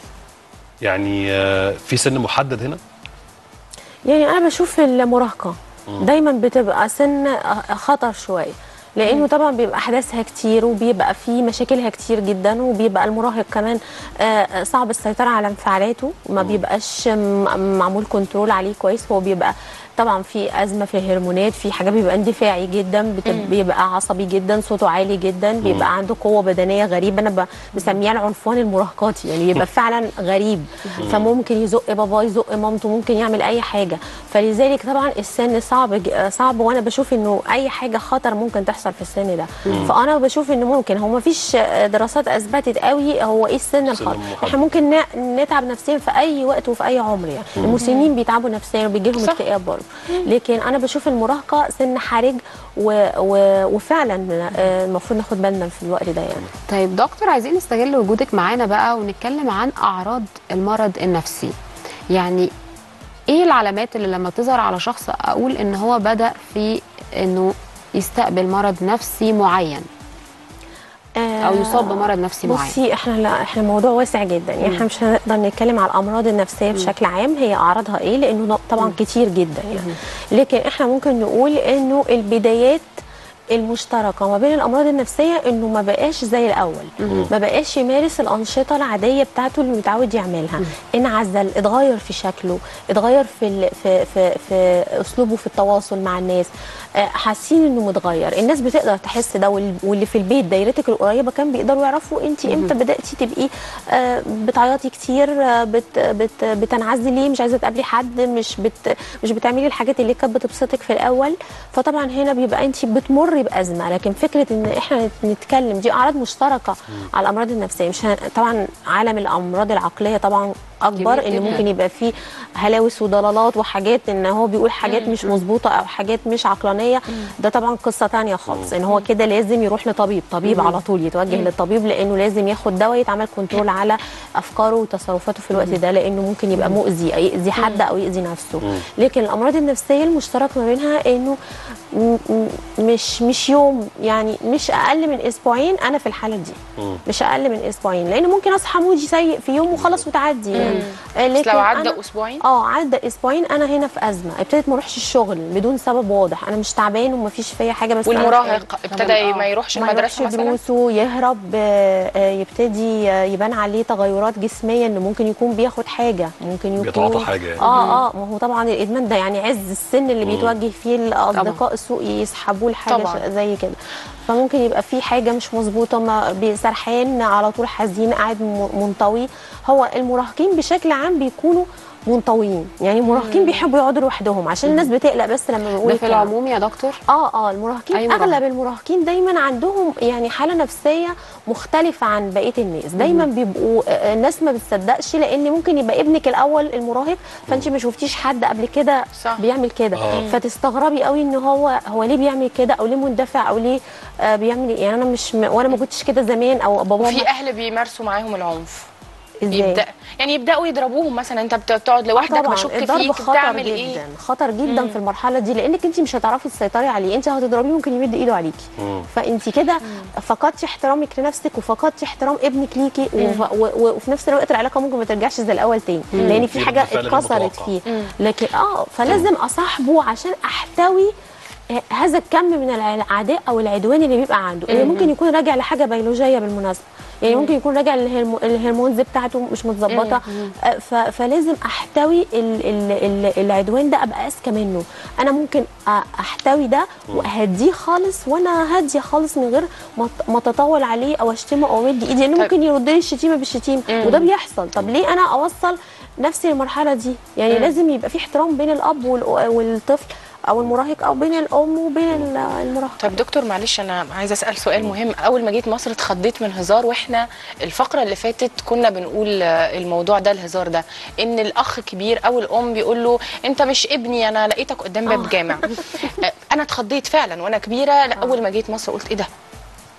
يعني آه، في سن محدد هنا يعني انا بشوف المراهقه دايما بتبقى سن خطر شويه لانه طبعا بيبقى احداثها كتير وبيبقى في مشاكلها كتير جدا وبيبقى المراهق كمان آه، صعب السيطره على انفعالاته ما بيبقاش م- معمول كنترول عليه كويس هو بيبقى طبعا في ازمه في الهرمونات في حاجه بيبقى اندفاعي جدا بت- بيبقى عصبي جدا صوته عالي جدا بيبقى عنده قوه بدنيه غريبه انا ب- بسميها العنفوان المراهقاتي يعني بيبقى فعلا غريب فممكن يزق باباه يزق مامته ممكن يعمل اي حاجه فلذلك طبعا السن صعب ج- صعب وانا بشوف انه اي حاجه خطر ممكن تحصل في السن ده فانا بشوف انه ممكن هو ما فيش دراسات اثبتت قوي هو ايه السن الخطر محدد. احنا ممكن ن- نتعب نفسيا في اي وقت وفي اي عمر يعني المسنين بيتعبوا نفسيا وبيجي لهم صح. اكتئاب برضه لكن انا بشوف المراهقه سن حرج و... و... وفعلا آه، المفروض ناخد بالنا في الوقت ده يعني طيب دكتور عايزين نستغل وجودك معانا بقى ونتكلم عن اعراض المرض النفسي يعني ايه العلامات اللي لما تظهر على شخص اقول ان هو بدا في انه يستقبل مرض نفسي معين او يصاب بمرض نفسي معين بصي احنا لا احنا موضوع واسع جدا يعني احنا مش هنقدر نتكلم على الامراض النفسيه بشكل عام هي اعراضها ايه لانه طبعا كتير جدا يعني لكن احنا ممكن نقول انه البدايات المشتركه ما بين الامراض النفسيه انه ما بقاش زي الاول ما بقاش يمارس الانشطه العاديه بتاعته اللي متعود يعملها انعزل اتغير في شكله اتغير في ال... في في في اسلوبه في التواصل مع الناس آه، حاسين انه متغير الناس بتقدر تحس ده وال- واللي في البيت دايرتك القريبه كان بيقدروا يعرفوا انت امتى بداتي تبقي آه، بتعيطي كتير آه، بت بت بتنعزلي مش عايزه تقابلي حد مش بت مش بتعملي الحاجات اللي كانت بتبسطك في الاول فطبعا هنا بيبقى انت بتمري بازمه لكن فكره ان احنا نتكلم دي اعراض مشتركه على الامراض النفسيه مش هن- طبعا عالم الامراض العقليه طبعا اكبر كبير اللي جداً. ممكن يبقى فيه هلاوس وضلالات وحاجات ان هو بيقول حاجات مش مظبوطه او حاجات مش عقلانيه ده طبعا قصه تانية خالص ان هو كده لازم يروح لطبيب طبيب على طول يتوجه للطبيب لانه لازم ياخد دواء يتعمل كنترول على افكاره وتصرفاته في الوقت ده لانه ممكن يبقى مؤذي أو يأذي حد او يأذي نفسه لكن الامراض النفسيه المشترك ما بينها انه م- م- مش مش يوم يعني مش اقل من اسبوعين انا في الحاله دي مش اقل من اسبوعين لان ممكن اصحى مودي سيء في يوم وخلاص وتعدي يعني آه، بس لكن لو عدى أنا- اسبوعين اه عدى اسبوعين انا هنا في ازمه ابتديت ما اروحش الشغل بدون سبب واضح انا مش تعبان ومفيش فيا حاجه بس أنا مش قادر. والمراهق ابتدى آه. ما يروحش ما المدرسه يروحش مثلا دروسه يهرب آه، آه، يبتدي آه، يبان عليه تغيرات جسميه انه ممكن يكون بياخد حاجه ممكن يكون بيتعاطى حاجة يعني. اه اه ما هو طبعا الادمان ده يعني عز السن اللي بيتوجه فيه الاصدقاء السوء يسحبوه لحاجه طبعاً. ش- زي كده فممكن يبقى في حاجه مش مظبوطه ما بي- سرحان على طول حزين قاعد م- منطوي هو المراهقين بشكل عام بيكونوا منطويين يعني المراهقين بيحبوا يقعدوا لوحدهم عشان الناس بتقلق بس لما بنقول ده في الكلام. العموم يا دكتور اه اه المراهقين أي أي مراهق. اغلب المراهقين دايما عندهم يعني حاله نفسيه مختلفه عن بقيه الناس دايما بيبقوا آه، الناس ما بتصدقش لان ممكن يبقى ابنك الاول المراهق فانت ما شفتيش حد قبل كده صح. بيعمل كده آه. فتستغربي قوي ان هو هو ليه بيعمل كده او ليه مندفع او ليه آه بيعمل إيه؟ يعني انا مش م... وانا ما كنتش كده زمان او بابا وفي اهل بيمارسوا معاهم العنف ازاي يبدا يعني يبداوا يضربوهم مثلا انت بت- بتقعد لوحدك طبعا بشك الضرب فيك خطر بتعمل جدا ايه خطر جدا في المرحله دي لانك انت مش هتعرفي تسيطري عليه انت هتضربيه ممكن يمد ايده عليكي فانت كده فقدتي احترامك لنفسك وفقدتي احترام ابنك ليكي وف- و- و- وفي نفس الوقت العلاقه ممكن ما ترجعش زي الاول تاني لان في في حاجه رد فعل غير اتكسرت متوقع. فيه لكن اه فلازم اصاحبه عشان احتوي آه، هذا الكم من العداء او العدوان اللي بيبقى عنده اللي ممكن يكون راجع لحاجه بيولوجيه بالمناسبه يعني ممكن يكون راجع للهرمو- الهرمونز بتاعته مش متظبطه آه، ف- فلازم احتوي ال ال ال العدوان ده ابقى اذكى منه انا ممكن أ- احتوي ده واهديه خالص وانا هاديه خالص من غير ما أت- ما اتطاول عليه او اشتمه او امد ايدي لانه طيب. ممكن يرد لي الشتيمه بالشتيمه وده بيحصل طب ليه انا اوصل نفسي للمرحله دي يعني لازم يبقى في احترام بين الاب والأ- والطفل او المراهق او بين الام وبين ال- المراهق طب دكتور معلش انا عايزه اسال سؤال مهم اول ما جيت مصر اتخضيت من هزار واحنا الفقره اللي فاتت كنا بنقول آه، الموضوع ده الهزار ده ان الاخ كبير او الام بيقول له انت مش ابني انا لقيتك قدام باب جامع آه، انا اتخضيت فعلا وانا كبيره لا، اول ما جيت مصر قلت ايه ده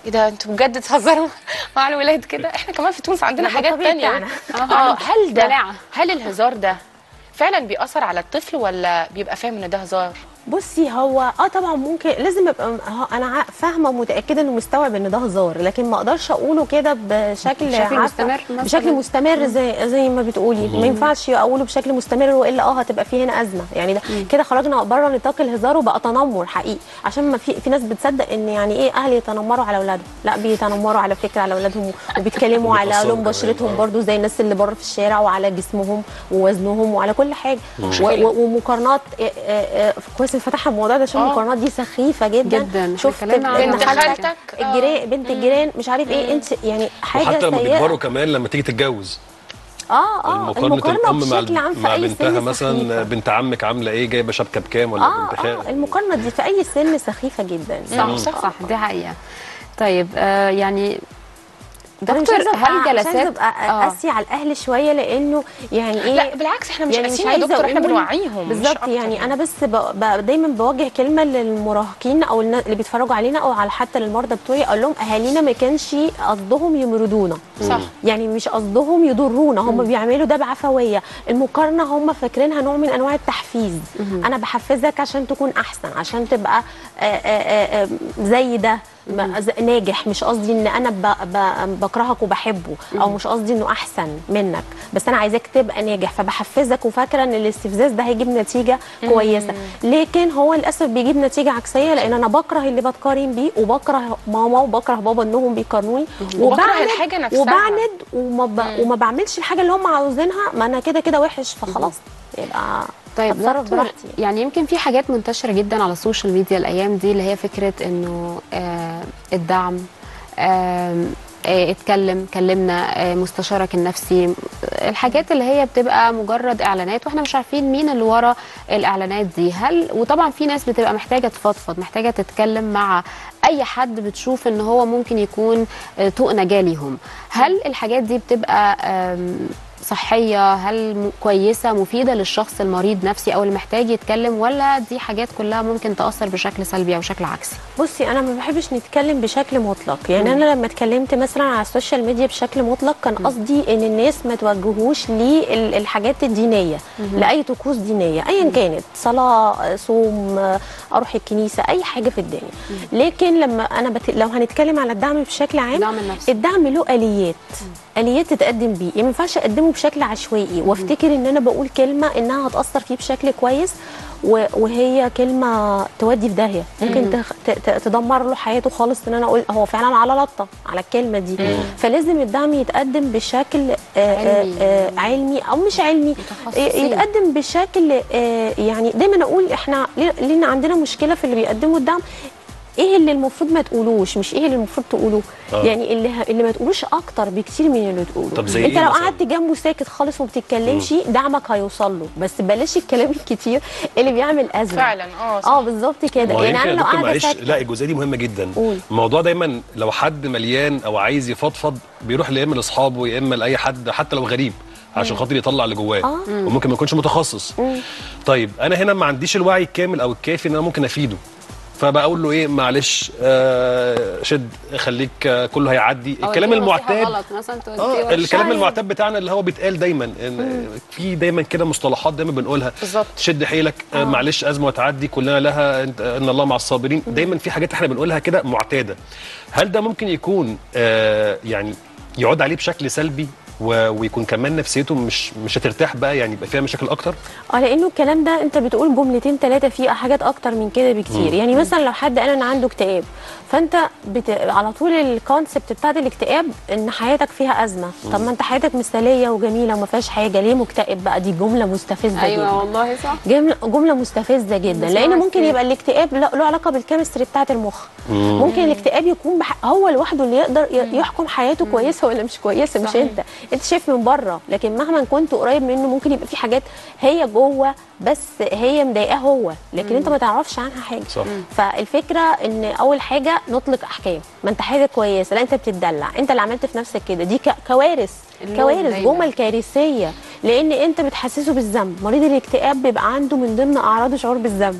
ايه ده انتوا بجد تهزروا مع الولاد كده احنا كمان في تونس عندنا لا، ده حاجات الطبيعي تانية بتاعنا. اه هل ده دلع. هل الهزار ده فعلا بيأثر على الطفل ولا بيبقى فاهم ان ده هزار بصي هو اه طبعا ممكن لازم ابقى م- ه- انا ع- فاهمه ومتاكده انه مستوعب ان ده هزار لكن ما اقدرش اقوله كده بشكل بشكل عارفة- مستمر مثلاً؟ بشكل مستمر زي زي ما بتقولي ما ينفعش اقوله بشكل مستمر والا اه هتبقى في هنا ازمه يعني ده كده خرجنا بره نطاق الهزار وبقى تنمر حقيقي عشان ما في في ناس بتصدق ان يعني ايه اهل يتنمروا على اولادهم لا بيتنمروا على فكره على اولادهم وبيتكلموا على بيتأثروا لون كمان، بشرتهم آه. برضو زي الناس اللي بره في الشارع وعلى جسمهم ووزنهم وعلى كل حاجه و- مشكلة. و- ومقارنات آه، آه، آه، كويس إن فتحنا الموضوع ده عشان آه. المقارنات دي سخيفه جدا جداً. إحنا شفت اتكلمنا عنها بنت بنت قبل خالتك خالتك آه. الجيران بنت الجيران مش عارف ايه انت يعني حاجه وحتى لما سيئة. بيكبروا كمان لما تيجي تتجوز اه اه مقارنه الام مع بشكل عام في مع اي بنتها سن مثلا سخيفة. بنت عمك عامله ايه جايبه شبكه بكام ولا اه بنت خال اه المقارنه دي في اي سن سخيفه جدا صح صح صح دي حقيقه طيب آه يعني أنا مش دكتور عايزة أبقى- هل مش عايزة جلسات ابقى آه. قاسي على الاهل شويه لانه يعني ايه لا بالعكس احنا مش يعني قاسيين يا عايزة دكتور احنا أقول- بنوعيهم مش بالظبط أكتر يعني انا بس ب... ب... دايما بوجه كلمه للمراهقين او النا- اللي بيتفرجوا علينا او على حتى للمرضى بتوعي اقول لهم اهالينا ما كانش قصدهم يمرضونا صح يعني مش قصدهم يضرونا هم بيعملوا ده بعفويه المقارنه هم فاكرينها نوع من انواع التحفيز انا بحفزك عشان تكون احسن عشان تبقى آآ آآ آآ زي ده ما- ز- ناجح مش قصدي ان انا ب... ب... بكرهك وبحبه او مش قصدي انه احسن منك بس انا عايزاك تبقى ناجح فبحفزك وفاكره ان الاستفزاز ده هيجيب نتيجه كويسه لكن هو للاسف بيجيب نتيجه عكسيه لان انا بكره اللي بتقارن بيه وبكره ماما وبكره بابا انهم بيقارنوني وبكره الحاجة نفسها. وبعند وما, ب... وما بعملش الحاجه اللي هم عاوزينها ما انا كده كده وحش فخلاص يبقى طيب هتصرف دكتور براحتي يعني يمكن في حاجات منتشره جدا على السوشيال ميديا الايام دي اللي هي فكره انه آه الدعم آه آه، اتكلم كلمنا آه، مستشارك النفسي الحاجات اللي هي بتبقى مجرد اعلانات واحنا مش عارفين مين اللي ورا الاعلانات دي هل وطبعا في ناس بتبقى محتاجه تفضفض محتاجه تتكلم مع اي حد بتشوف ان هو ممكن يكون آه، طوق نجاه ليهم هل الحاجات دي بتبقى آم، صحيه هل م- كويسه مفيده للشخص المريض نفسي او اللي محتاج يتكلم ولا دي حاجات كلها ممكن تاثر بشكل سلبي او شكل عكسي بصي انا ما بحبش نتكلم بشكل مطلق يعني انا لما اتكلمت مثلا على السوشيال ميديا بشكل مطلق كان قصدي ان الناس ما توجهوش للحاجات الدينيه لاي طقوس دينيه ايا كانت صلاه صوم اروح الكنيسه اي حاجه في الدنيا لكن لما انا بت... لو هنتكلم على الدعم بشكل عام الدعم النفسي. الدعم له اليات اليات تتقدم بيه يعني ما ينفعش اقدمه بشكل عشوائي وافتكر ان انا بقول كلمه انها هتاثر فيه بشكل كويس و- وهي كلمه تودي في داهيه ممكن تخ... ت... ت... تدمر له حياته خالص ان انا اقول هو فعلا على لطه على الكلمه دي فلازم الدعم يتقدم بشكل آه علمي. آه آه علمي او مش علمي متخصصين. يتقدم بشكل آه يعني دايما اقول احنا ليه- لان عندنا مشكله في اللي بيقدموا الدعم ايه اللي المفروض ما تقولوش مش ايه اللي المفروض تقولوه آه. يعني اللي ه... اللي ما تقولوش اكتر بكتير من اللي تقوله طب زي انت إيه لو مثلاً؟ قعدت جنبه ساكت خالص وما بتتكلمش دعمك هيوصل له بس بلاش الكلام الكتير اللي بيعمل ازمه فعلا اه صح. اه بالظبط كده ما هو يعني يمكن انا يا لو دكتور قاعده معلش ساكته لا الجزئيه دي مهمه جدا قول. الموضوع دايما لو حد مليان او عايز يفضفض بيروح يا اما لاصحابه يا اما لاي حد حتى لو غريب عشان خاطر يطلع اللي جواه آه. وممكن ما يكونش متخصص طيب انا هنا ما عنديش الوعي الكامل او الكافي ان انا ممكن افيده فبقول له ايه معلش آه شد خليك آه كله هيعدي الكلام المعتاد غلط مثلا توديه اه ورا الكلام شايف. المعتاد بتاعنا اللي هو بيتقال دايما إن في دايما كده مصطلحات دايما بنقولها بالظبط. شد حيلك آه. معلش ازمه وتعدي كلنا لها انت ان الله مع الصابرين دايما في حاجات احنا بنقولها كده معتاده هل ده ممكن يكون آه يعني يعود عليه بشكل سلبي و- ويكون كمان نفسيته مش مش هترتاح بقى يعني يبقى فيها مشاكل اكتر اه لانه الكلام ده انت بتقول جملتين ثلاثه فيه حاجات اكتر من كده بكتير يعني مثلا لو حد قال انا عنده اكتئاب فانت بت... على طول الكونسبت بتاعت الاكتئاب ان حياتك فيها ازمه طب ما انت حياتك مثاليه وجميله وما فيهاش حاجه ليه مكتئب بقى دي جمله مستفزه جدا ايوه والله صح جملة, جملة مستفزة جدا بس لأن هو ممكن كتير. يبقى الاكتئاب له له علاقة بالكيمستري بتاعة المخ ممكن الاكتئاب يكون بح... هو لوحده اللي يقدر ي- يحكم حياته كويسة ولا مش كويسة مش صحيح. انت انت شايف من بره لكن مهما كنت قريب منه ممكن يبقى في حاجات هي جوه بس هي مضايقاه هو لكن انت ما تعرفش عنها حاجة صح. فالفكرة ان اول حاجة نطلق احكام ما انت حاجة كويسة لا انت بتدلع انت اللي عملت في نفسك كده دي ك... كوارث اللوم كوارث دايماً. جمل كارثيه لان انت بتحسسه بالذنب مريض الاكتئاب بيبقى عنده من ضمن اعراضه شعور بالذنب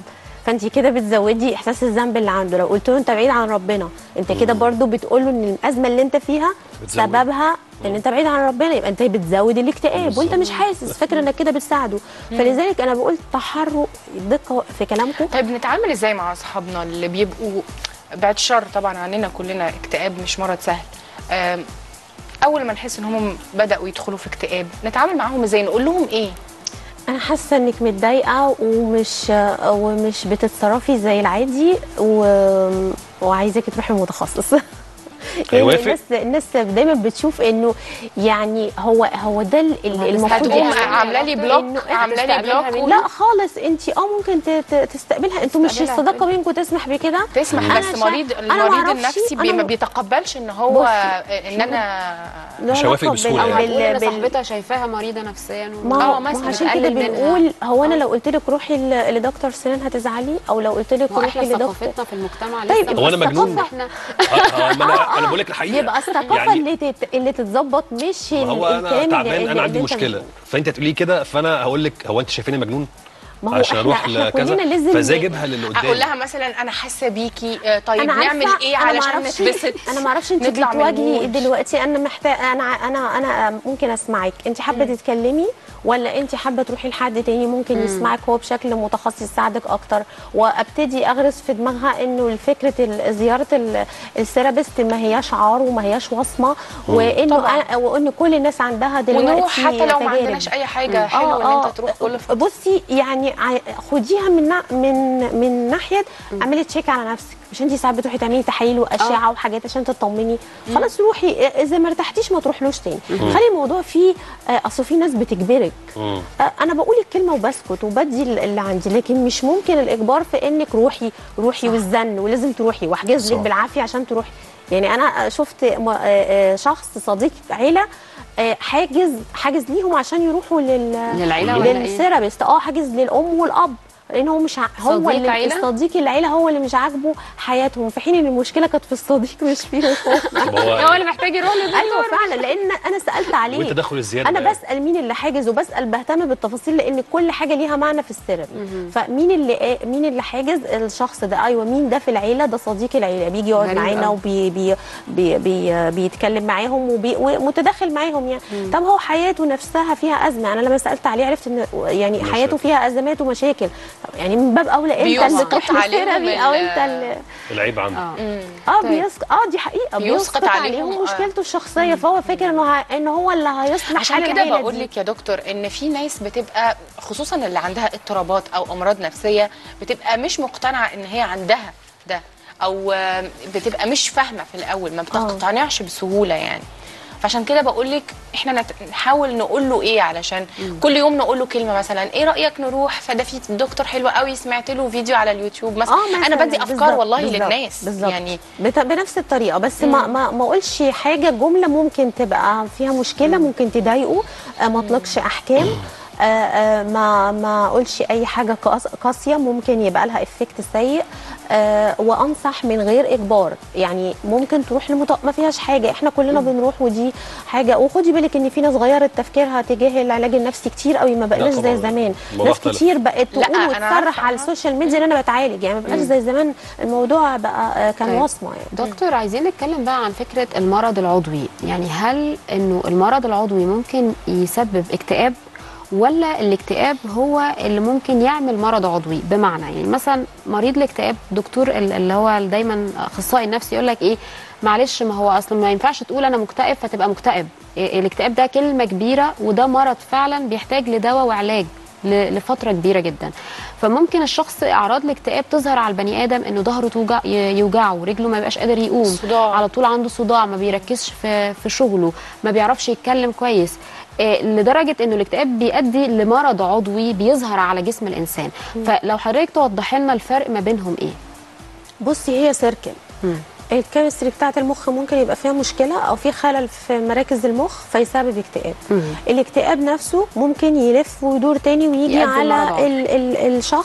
فانت كده بتزودي احساس الذنب اللي عنده لو قلت له انت بعيد عن ربنا انت كده برضو بتقول له ان الازمه اللي انت فيها بتزود. سببها ان انت بعيد عن ربنا يبقى انت بتزود الاكتئاب وانت مش حاسس فاكر انك كده بتساعده فلذلك انا بقول تحرك دقه في كلامكم طيب نتعامل ازاي مع اصحابنا اللي بيبقوا بعد الشر طبعا عننا كلنا اكتئاب مش مرض سهل آم، اول ما نحس ان هم بداوا يدخلوا في اكتئاب نتعامل معاهم ازاي نقول لهم ايه انا حاسه انك متضايقه ومش ومش بتتصرفي زي العادي و... وعايزاكي تروحي لمتخصص هيوافق؟ الناس الناس دايما بتشوف انه يعني هو هو ده ال- ال- المفروض هتقوم يعني عامله لي إنه بلوك إحنا عامله لي تستقبلها بلوك منه؟ لا خالص انت اه ممكن ت- ت- تستقبلها انتوا مش تستقبلها الصداقه بينكم تسمح بكده تسمح أنا بس شا- مريض أنا المريض معرفش، النفسي بي أنا ما م- بيتقبلش ان هو بصي. ان انا له مش هوافق علاقة بسهولة بال- يعني. هتقول ان بال- بال- صاحبتها شايفاها مريضه نفسيا و- ما آه، هو مثلاً ما عشان كده بتقلل منها. بنقول هو انا آه. لو قلت لك روحي ل- لدكتور سنان هتزعلي او لو قلت لك ما روحي احنا لدكتور ثقافتنا في المجتمع طيب، لسه هو أنا مش مجنون؟ ثقافة احنا آه، آه، ما انا انا بقول لك الحقيقه يبقى الثقافه يعني اللي تت... اللي تتظبط مش ما هو الكلام انا اللي- تعبان اللي انا عندي أنت مشكله بتقوله. فانت تقولي كده فانا هقول لك هو انت شايفاني مجنون ما هو عشان إحنا- اروح إحنا لكذا كلنا لازم فازاي ن- اجيبها للي قدامي اقول لها مثلا انا حاسه بيكي آه، طيب انا عارفه نعمل ايه أنا علشان معرفش- نتبسط انا ما اعرفش انت نطلع من بتواجهي المود. دلوقتي انا محتاج انا انا انا ممكن اسمعك انت حابه تتكلمي ولا انت حابه تروحي لحد تاني ممكن يسمعك هو بشكل متخصص يساعدك اكتر وابتدي اغرس في دماغها انه فكره ال- زياره ال- الثيرابيست ما هياش عار وما هياش وصمه وانه طبعاً. أنا- وان كل الناس عندها دلوقتي ونروح حتى لو ما تجارب. عندناش اي حاجه حلوه ان انت تروح كل فتره بصي يعني ع- خديها من نا- من من ناحيه اعملي تشيك على نفسك مش انت ساعات بتروحي تعملي تحاليل واشعه وحاجات عشان تطمني خلاص روحي اذا ما ارتحتيش ما تروحلوش تاني خلي الموضوع فيه آه، اصل في ناس بتجبرك مم. آه، انا بقول الكلمه وبسكت وبدي ال- اللي عندي لكن مش ممكن الاجبار في انك روحي روحي والزن ولازم تروحي واحجز لك صح. بالعافيه عشان تروحي يعني انا شفت م- آه، آه، شخص صديق عيله آه، حاجز حاجز ليهم عشان يروحوا لل للعيله ولا ايه؟ للثيرابيست اه حاجز للام والاب لان هو مش ع... هو صديق اللي عيلة؟ صديق العيله هو اللي مش عاجبه حياتهم في حين ان المشكله كانت في الصديق مش فيهم طب هو هو اللي محتاج يروح للدكتور ايوه فعلا لان انا سالت عليه وانت تدخل الزياده انا بقى. بسال مين اللي حاجز وبسال بهتم بالتفاصيل لان كل حاجه ليها معنى في الثيرابي فمين اللي مين اللي حاجز الشخص ده ايوه مين ده في العيله ده صديق العيله بيجي يقعد غريب معانا أوي. وبي بي بي بي بيتكلم معاهم وبي ومتداخل معاهم يعني طب هو حياته نفسها فيها ازمه انا لما سالت عليه عرفت ان يعني مشاكل. حياته فيها ازمات ومشاكل طب يعني من باب اولى انت بيسقط اللي تروح عليهم للثيرابي او ال- انت اللي العيب عنده اه اه طيب. بيسقط اه دي حقيقه بيسقط بيسقط عليهم، عليهم آه. مشكلته الشخصيه فهو فاكر انه ه... ان هو اللي هيصلح عشان حال كده العيلة بقول دي. لك يا دكتور ان في ناس بتبقى خصوصا اللي عندها اضطرابات او امراض نفسيه بتبقى مش مقتنعه ان هي عندها ده او آم، بتبقى مش فاهمه في الاول ما بتقتنعش بسهوله يعني فعشان كده بقول لك احنا نت- نحاول نقول له ايه علشان كل يوم نقول له كلمه مثلا ايه رايك نروح فده في دكتور حلو قوي سمعت له فيديو على اليوتيوب مثلا اه انا مثلاً، بدي افكار بالظبط، والله بالظبط، للناس بالظبط يعني بت... بنفس الطريقه بس ما ما ما اقولش حاجه جمله ممكن تبقى فيها مشكله ممكن تضايقه آه، ما اطلقش احكام آه، آه، ما ما اقولش اي حاجه قاس- قاسيه ممكن يبقى لها افكت سيء آه، وانصح من غير اجبار يعني ممكن تروح لمط... ما فيهاش حاجه احنا كلنا بنروح ودي حاجه وخدي بالك ان في ناس غيرت تفكيرها تجاه العلاج النفسي كتير قوي ما بقناش زي طبعاً. زمان الموضوع ناس اختلف. كتير بقت لا، تقول أنا وتصرح عارفة، على آه. السوشيال ميديا ان انا بتعالج يعني ما بقاش زي زمان الموضوع بقى آه، كان طيب. وصمه يعني دكتور عايزين نتكلم بقى عن فكرة المرض العضوي يعني هل انه المرض العضوي ممكن يسبب اكتئاب ولا الاكتئاب هو اللي ممكن يعمل مرض عضوي بمعنى يعني مثلا مريض الاكتئاب دكتور ال- اللي هو دايما اخصائي النفسي يقول لك ايه معلش ما هو اصلا ما ينفعش تقول انا مكتئب فتبقى مكتئب إيه الاكتئاب ده كلمة كبيرة وده مرض فعلا بيحتاج لدواء وعلاج ل- لفتره كبيره جدا فممكن الشخص اعراض الاكتئاب تظهر على البني ادم انه ظهره توجع ي- يوجعه رجله ما يبقاش قادر يقوم صداع. على طول عنده صداع ما بيركزش في في شغله ما بيعرفش يتكلم كويس إيه، لدرجه انه الاكتئاب بيؤدي لمرض عضوي بيظهر على جسم الانسان فلو حضرتك توضحي لنا الفرق ما بينهم ايه بصي هي سيركل الكيمستري بتاعه المخ ممكن يبقى فيها مشكله او في خلل في مراكز المخ فيسبب اكتئاب الاكتئاب نفسه ممكن يلف ويدور تاني ويجي يؤدي على لمرض عضوي. ال ال الشخص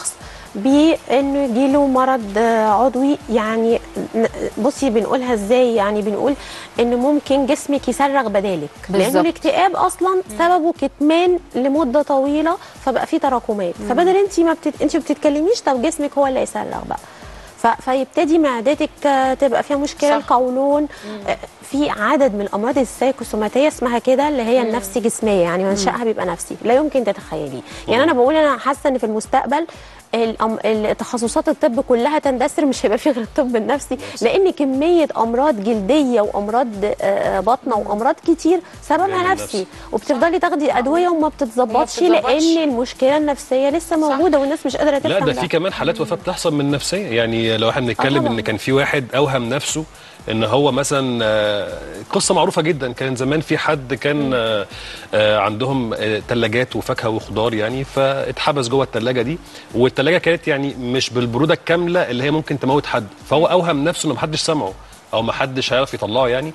بانه يجيله مرض آه، عضوي يعني ن- بصي بنقولها ازاي يعني بنقول ان ممكن جسمك يصرخ بدالك لانه بالظبط. الاكتئاب اصلا سببه كتمان لمده طويله فبقى فيه تراكمات فبدل انت ما بتت... انت ما بتتكلميش طب جسمك هو اللي يصرخ بقى ف... فيبتدي معدتك آه، تبقى فيها مشكله صح. القولون آه، في عدد من الامراض السايكوسوماتيه اسمها كده اللي هي النفسي جسميه يعني منشاها بيبقى نفسي لا يمكن تتخيليه يعني انا بقول انا حاسه ان في المستقبل الأم- التخصصات الطب كلها تندثر مش هيبقى في غير الطب النفسي لان كميه امراض جلديه وامراض آه، بطنه وامراض كتير سببها يعني نفسي نفسي. وبتفضلي تاخدي ادويه وما بتتظبطش بتتظبطش. لان المشكله النفسيه لسه موجوده والناس مش قادره لا تفهم ده في كمان حالات وفاه بتحصل من نفسيه يعني لو احنا بنتكلم طبعاً. ان كان في واحد اوهم نفسه ان هو مثلا آه، قصه معروفه جدا كان زمان في حد كان آه، آه، عندهم ثلاجات وفاكهه وخضار يعني فاتحبس جوه الثلاجه دي والثلاجه كانت يعني مش بالبروده الكامله اللي هي ممكن تموت حد فهو اوهم نفسه ان محدش سمعه او محدش هيعرف يطلعه يعني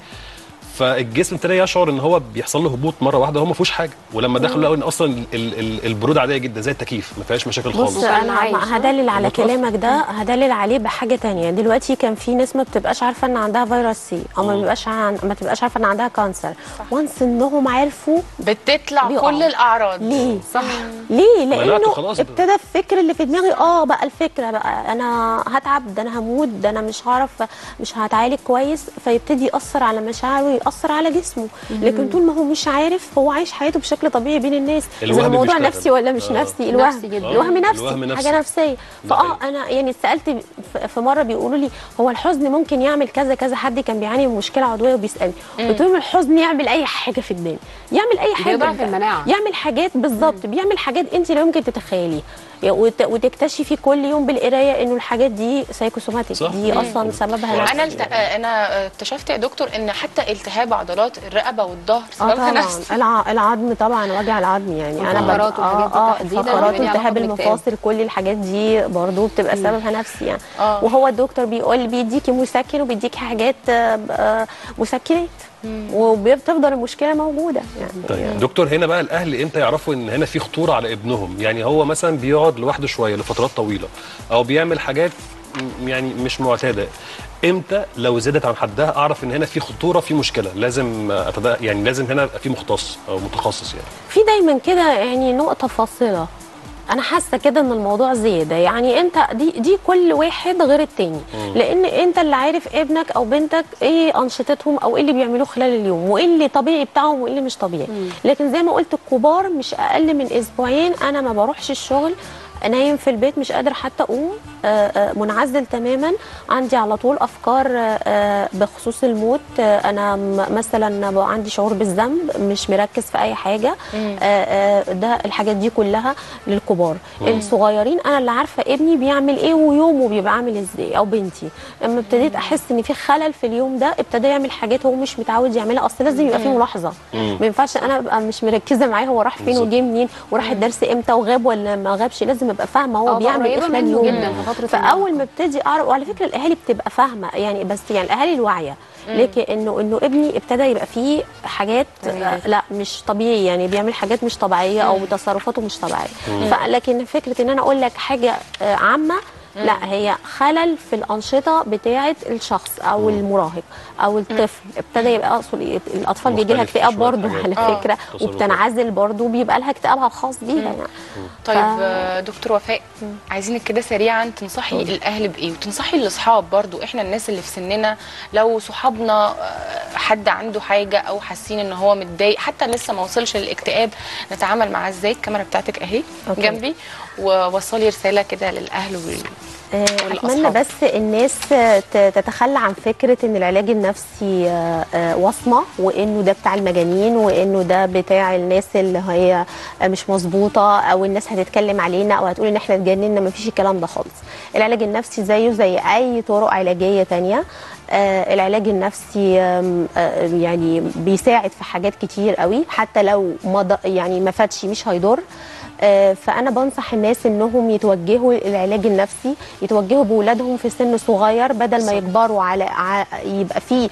فالجسم ابتدى يشعر ان هو بيحصل له هبوط مره واحده هو ما فيهوش حاجه ولما دخلوا لقوا ان اصلا ال- ال- البروده عاديه جدا زي التكييف ما فيهاش مشاكل خالص بص وكان انا عايش، ما- ها؟ هدلل على متوفى. كلامك ده هدلل عليه بحاجه تانية دلوقتي كان في ناس ما بتبقاش عارفه ان عندها فيروس سي او ما بيبقاش عن... ما تبقاش عارفه ان عندها كانسر وانس انهم عرفوا بتطلع بيقعوا. كل الاعراض ليه صح ليه مناعته لانه خلاص بقى. ابتدى الفكر اللي في دماغي اه بقى الفكره بقى انا هتعب ده انا هموت ده انا مش هعرف مش هتعالج كويس فيبتدي ياثر على مشاعره ويأثر على جسمه لكن طول ما هو مش عارف هو عايش حياته بشكل طبيعي بين الناس اذا الوهم الموضوع بيشتغل. نفسي ولا مش آه. نفسي الوهم نفسي جدا. الوهم نفسي الوهم نفسي. حاجه نفسيه ده فاه حقيقي. انا يعني سالت في- في مره بيقولوا لي هو الحزن ممكن يعمل كذا كذا حد كان بيعاني من مشكله عضويه وبيسالني قلت لهم الحزن يعمل اي حاجه في الدنيا يعمل اي حاجه بيضعف المناعة. يعمل حاجات بالظبط بيعمل حاجات انت لا يمكن تتخيليها وت- وتكتشفي كل يوم بالقرايه انه الحاجات دي سايكوسوماتيك صح. دي اصلا سببها نفسي. انا الت... انا اكتشفت يا دكتور ان حتى التهاب عضلات الرقبه والظهر اه سببها طبعا نفسي الع... العظم طبعا وجع العظم يعني انا الفقرات ببقى- والحاجات دي اه تحديداً الفقرات بيبقى ليها والتهاب علاقة بالاكتئاب. المفاصل كل الحاجات دي برضو بتبقى سببها نفسي يعني آه. وهو الدكتور بيقول بيديكي مسكن وبيديكي حاجات آه، آه، مسكنات وبتفضل المشكله موجوده يعني طيب دكتور هنا بقى الاهل امتى يعرفوا ان هنا في خطوره على ابنهم يعني هو مثلا بيقعد لوحده شويه لفترات طويله او بيعمل حاجات م- يعني مش معتاده امتى لو زادت عن حدها اعرف ان هنا في خطوره في مشكله لازم أتد... يعني لازم هنا يبقى في مختص او متخصص يعني في دايما كده يعني نقطة فاصلة أنا حاسة كده إن الموضوع زيادة يعني أنت دي دي كل واحد غير التاني لأن أنت اللي عارف ابنك أو بنتك إيه أنشطتهم أو إيه اللي بيعملوه خلال اليوم وإيه اللي طبيعي بتاعهم وإيه اللي مش طبيعي لكن زي ما قلت الكبار مش أقل من أسبوعين أنا ما بروحش الشغل نايم في البيت مش قادر حتى اقوم آه، آه، منعزل تماما عندي على طول افكار آه، آه، بخصوص الموت آه، انا م- مثلا بقى عندي شعور بالذنب مش مركز في اي حاجه آه، آه، ده الحاجات دي كلها للكبار الصغيرين انا اللي عارفه ابني بيعمل ايه ويومه بيبقى عامل ازاي او بنتي اما ابتديت احس ان في خلل في اليوم ده ابتدى يعمل حاجات هو مش متعود يعملها اصل لازم يبقى في ملاحظه ما ينفعش انا ابقى مش مركزه معاه هو راح فين بالظبط. وجه منين وراح الدرس امتى وغاب ولا ما غابش لازم ابقى فاهمه هو أو بيعمل ايه قريبة خلال منه اليوم جدا في فترة فاول ما ابتدي اعرف وعلى فكره الاهالي بتبقى فاهمه يعني بس يعني الاهالي الواعيه لكن انه انه ابني ابتدى يبقى فيه حاجات آه، لا مش طبيعي يعني بيعمل حاجات مش طبيعيه او تصرفاته مش طبيعيه فلكن فكره ان انا اقول لك حاجه آه، عامه لا هي خلل في الانشطه بتاعه الشخص او المراهق او الطفل ابتدى يبقى اقصد إيه، الاطفال بيجي لها مختلف اكتئاب شوية برضه حاجات. على آه. فكره تصرفات. وبتنعزل برضه بيبقى لها اكتئابها الخاص بيها يعني طيب ف- آه، دكتور وفاء عايزينك كده سريعا تنصحي الاهل بايه وتنصحي الاصحاب برضو احنا الناس اللي في سننا لو صحابنا آه، حد عنده حاجه او حاسين ان هو متضايق حتى لسه ما وصلش للاكتئاب نتعامل معاه ازاي الكاميرا بتاعتك اهي أوكي. جنبي ووصلي رساله كده للاهل وال... آه، والأصحاب. اتمنى بس الناس آه، ت- تتخلى عن فكره ان العلاج النفسي آه، آه، وصمه وانه ده بتاع المجانين وانه ده بتاع الناس اللي هي آه، مش مظبوطه او الناس هتتكلم علينا او هتقول ان احنا اتجننا مفيش الكلام ده خالص العلاج النفسي زيه زي اي طرق علاجيه تانية آه، العلاج النفسي آم، آه، يعني بيساعد في حاجات كتير قوي حتى لو ما ض- يعني ما فاتش مش هيضر آه، فانا بنصح الناس انهم يتوجهوا العلاج النفسي يتوجهوا بولادهم في سن صغير بدل ما يكبروا على ع- يبقى في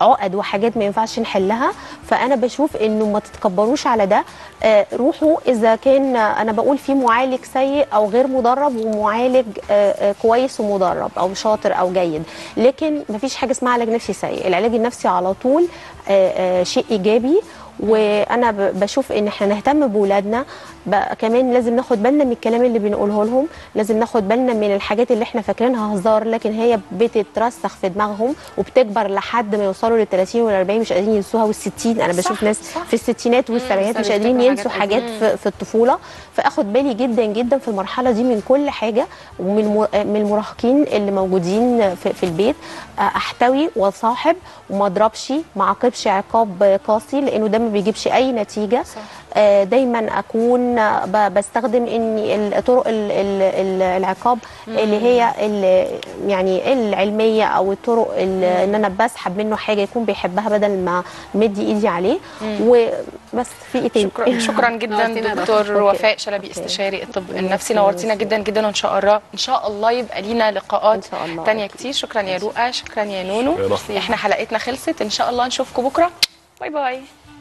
عقد وحاجات ما ينفعش نحلها فانا بشوف انه ما تتكبروش على ده آه، روحوا اذا كان آه، انا بقول في معالج سيء او غير مدرب ومعالج آه، آه، كويس ومدرب او شاطر او جيد لكن ما فيش حاجه اسمها علاج نفسي سيء العلاج النفسي على طول آه، آه، شيء ايجابي وانا ب- بشوف ان احنا نهتم بولادنا بقى كمان لازم ناخد بالنا من الكلام اللي بنقوله لهم لازم ناخد بالنا من الحاجات اللي احنا فاكرينها هزار لكن هي بتترسخ في دماغهم وبتكبر لحد ما يوصلوا لل 30 وال 40 مش قادرين ينسوها وال 60 انا بشوف صح، ناس صح. في الستينات والسبعينات مش قادرين بيفتكروا ينسوا حاجات حاجات في, في الطفوله فاخد بالي جدا جدا في المرحله دي من كل حاجه ومن الم- من المراهقين اللي موجودين في, في البيت آه، احتوي واصاحب وما اضربش ما اعاقبش عقاب قاسي لانه ده ما بيجيبش اي نتيجه صح. آه، دايما اكون آه، ب- بستخدم اني الطرق ال- ال- ال- العقاب اللي هي ال- يعني العلميه او الطرق ال- ان انا بسحب منه حاجه يكون بيحبها بدل ما مدي ايدي عليه وبس في ايه تاني شكرا شكرا جدا نورتينا يا دكتور دكتور. وفاء شلبي أوكي. استشاري الطب ميرسي، النفسي نورتينا ميرسي. جدا جدا وان شاء الله ان شاء الله يبقى لينا لقاءات إن شاء الله. تانية كتير شكرا يا رؤى شكرا يا نونو يا رحمة. احنا حلقتنا خلصت ان شاء الله نشوفكم بكره باي باي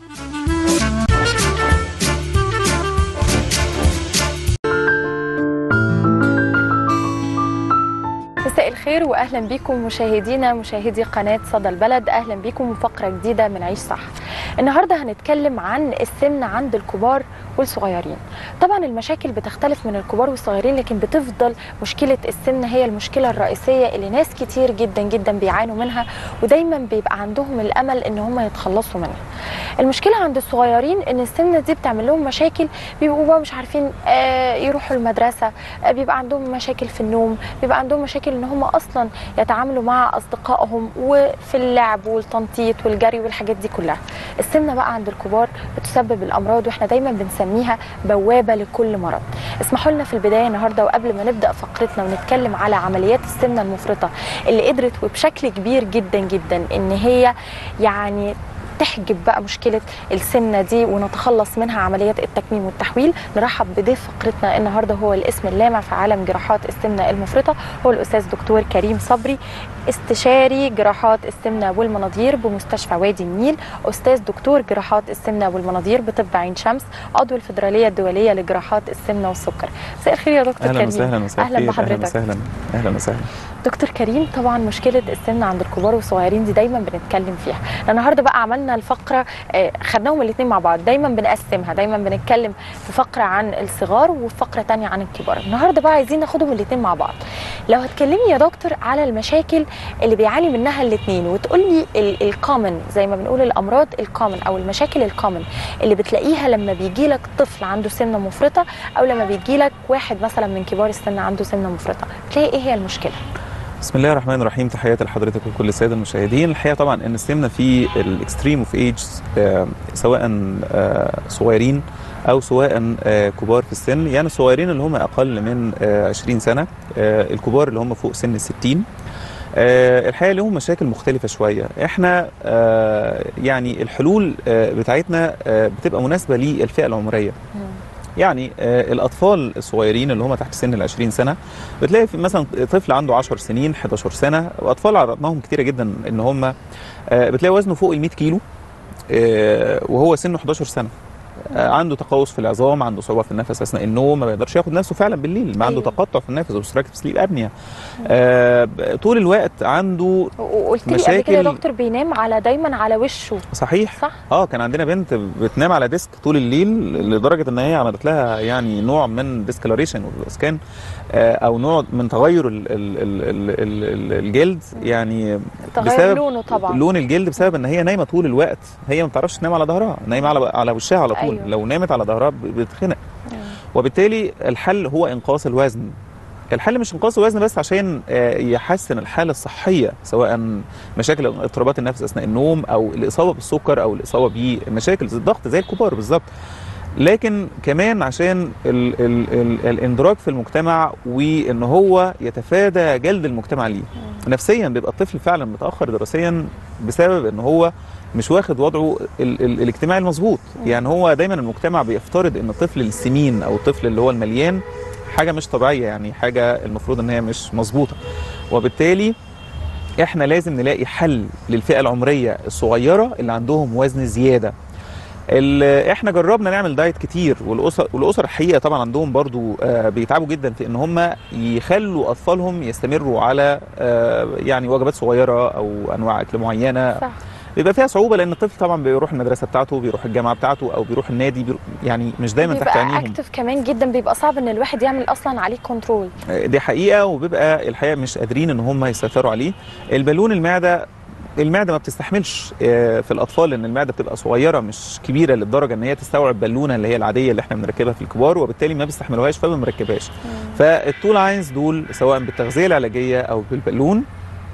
مساء الخير واهلا بكم مشاهدينا مشاهدي قناه صدى البلد اهلا بكم وفقره جديده من عيش صح النهارده هنتكلم عن السمنه عند الكبار والصغيرين طبعا المشاكل بتختلف من الكبار والصغيرين لكن بتفضل مشكله السمنه هي المشكله الرئيسيه اللي ناس كتير جدا جدا بيعانوا منها ودايما بيبقى عندهم الامل ان هم يتخلصوا منها المشكله عند الصغيرين ان السمنه دي بتعمل لهم مشاكل بيبقوا بقى مش عارفين آه، يروحوا المدرسه آه، بيبقى عندهم مشاكل في النوم بيبقى عندهم مشاكل ان هم اصلا يتعاملوا مع اصدقائهم وفي اللعب والتنطيط والجري والحاجات دي كلها السمنه بقى عند الكبار بتسبب الامراض واحنا دايما بنسميها بوابه لكل مرض اسمحوا لنا في البدايه النهارده وقبل ما نبدا فقرتنا ونتكلم على عمليات السمنه المفرطه اللي قدرت وبشكل كبير جدا جدا ان هي يعني تحجب بقى مشكله السمنه دي ونتخلص منها عمليات التكميم والتحويل نرحب بضيف فقرتنا النهارده هو الاسم اللامع في عالم جراحات السمنه المفرطه هو الاستاذ دكتور كريم صبري استشاري جراحات السمنه والمناظير بمستشفى وادي النيل استاذ دكتور جراحات السمنه والمناظير بطب عين شمس عضو الفدراليه الدوليه لجراحات السمنه والسكر مساء الخير يا دكتور اهلا كريم وسهلا مساء اهلا الخير. بحضرتك اهلا وسهلا اهلا وسهلا دكتور كريم طبعا مشكله السمنه عند الكبار والصغيرين دي دايما بنتكلم فيها النهارده بقى عملنا الفقره آه، خدناهم الاثنين مع بعض دايما بنقسمها دايما بنتكلم في فقره عن الصغار وفي فقره تانية عن الكبار النهارده بقى عايزين ناخدهم الاثنين مع بعض لو هتكلمي يا دكتور على المشاكل اللي بيعاني منها الاثنين وتقولي الكومن زي ما بنقول الامراض الكومن او المشاكل الكومن اللي بتلاقيها لما بيجي لك طفل عنده سمنه مفرطه او لما بيجي لك واحد مثلا من كبار السن عنده سمنه مفرطه بتلاقي ايه هي المشكله بسم الله الرحمن الرحيم تحياتي لحضرتك وكل الساده المشاهدين الحقيقه طبعا ان السمنه في الاكستريم اوف ايج سواء آه، صغيرين او سواء آه، كبار في السن يعني الصغيرين اللي هم اقل من آه، 20 سنه آه، الكبار اللي هم فوق سن ال 60 آه، الحقيقه لهم مشاكل مختلفه شويه احنا آه، يعني الحلول آه، بتاعتنا آه، بتبقى مناسبه للفئه العمريه يعني آه، الاطفال الصغيرين اللي هم تحت سن ال 20 سنه بتلاقي في مثلا طفل عنده 10 سنين 11 سنه واطفال عرضناهم كتيره جدا ان هم آه، بتلاقي وزنه فوق ال 100 كيلو آه، وهو سنه 11 سنه آه، عنده تقوس في العظام عنده صعوبه في النفس اثناء النوم ما بيقدرش ياخد نفسه فعلا بالليل ما عنده أيوة. تقطع في النفس obstructive سليب ابنيا آه، ب- طول الوقت عنده وقلت لي قبل كده يا مشاكل- دكتور بينام على دايما على وشه صحيح صح اه كان عندنا بنت بتنام على ديسك طول الليل لدرجه ان هي عملت لها يعني نوع من ديسكلاريشن والاسكان آه او نوع من تغير ال ال ال ال ال ال الجلد يعني تغير لونه طبعا لون الجلد بسبب ان هي نايمه طول الوقت هي ما بتعرفش تنام على ظهرها نايمه على على وشها على طول أيوة. لو نامت على ظهرها ب- بتتخنق وبالتالي الحل هو انقاص الوزن الحل مش انقاص الوزن بس عشان آه، يحسن الحاله الصحيه سواء مشاكل اضطرابات النفس اثناء النوم او الاصابه بالسكر او الاصابه بمشاكل زي الضغط زي الكبار بالظبط لكن كمان عشان ال ال ال الاندراج في المجتمع وان هو يتفادى جلد المجتمع ليه نفسيا بيبقى الطفل فعلا متاخر دراسيا بسبب ان هو مش واخد وضعه ال ال الاجتماعي المظبوط يعني هو دايما المجتمع بيفترض ان الطفل السمين او الطفل اللي هو المليان حاجه مش طبيعيه يعني حاجه المفروض ان هي مش مظبوطه وبالتالي احنا لازم نلاقي حل للفئه العمريه الصغيره اللي عندهم وزن زياده ال- احنا جربنا نعمل دايت كتير والاسر والاسر الحقيقه طبعا عندهم برضو آه، بيتعبوا جدا في ان هم يخلوا اطفالهم يستمروا على آه، يعني وجبات صغيره او انواع اكل معينه صح بيبقى فيها صعوبه لان الطفل طبعا بيروح المدرسه بتاعته بيروح الجامعه بتاعته او بيروح النادي بيروح يعني مش دايما تحت بيبقى عينيهم اكتف كمان جدا بيبقى صعب ان الواحد يعمل اصلا عليه كنترول دي حقيقه وبيبقى الحقيقه مش قادرين ان هم يسيطروا عليه البالون المعده المعده ما بتستحملش آه، في الاطفال لان المعده بتبقى صغيره مش كبيره للدرجه ان هي تستوعب بالونه اللي هي العاديه اللي احنا بنركبها في الكبار وبالتالي ما بيستحملوهاش فما بنركبهاش فالتول لاينز دول سواء بالتغذيه العلاجيه او بالبالون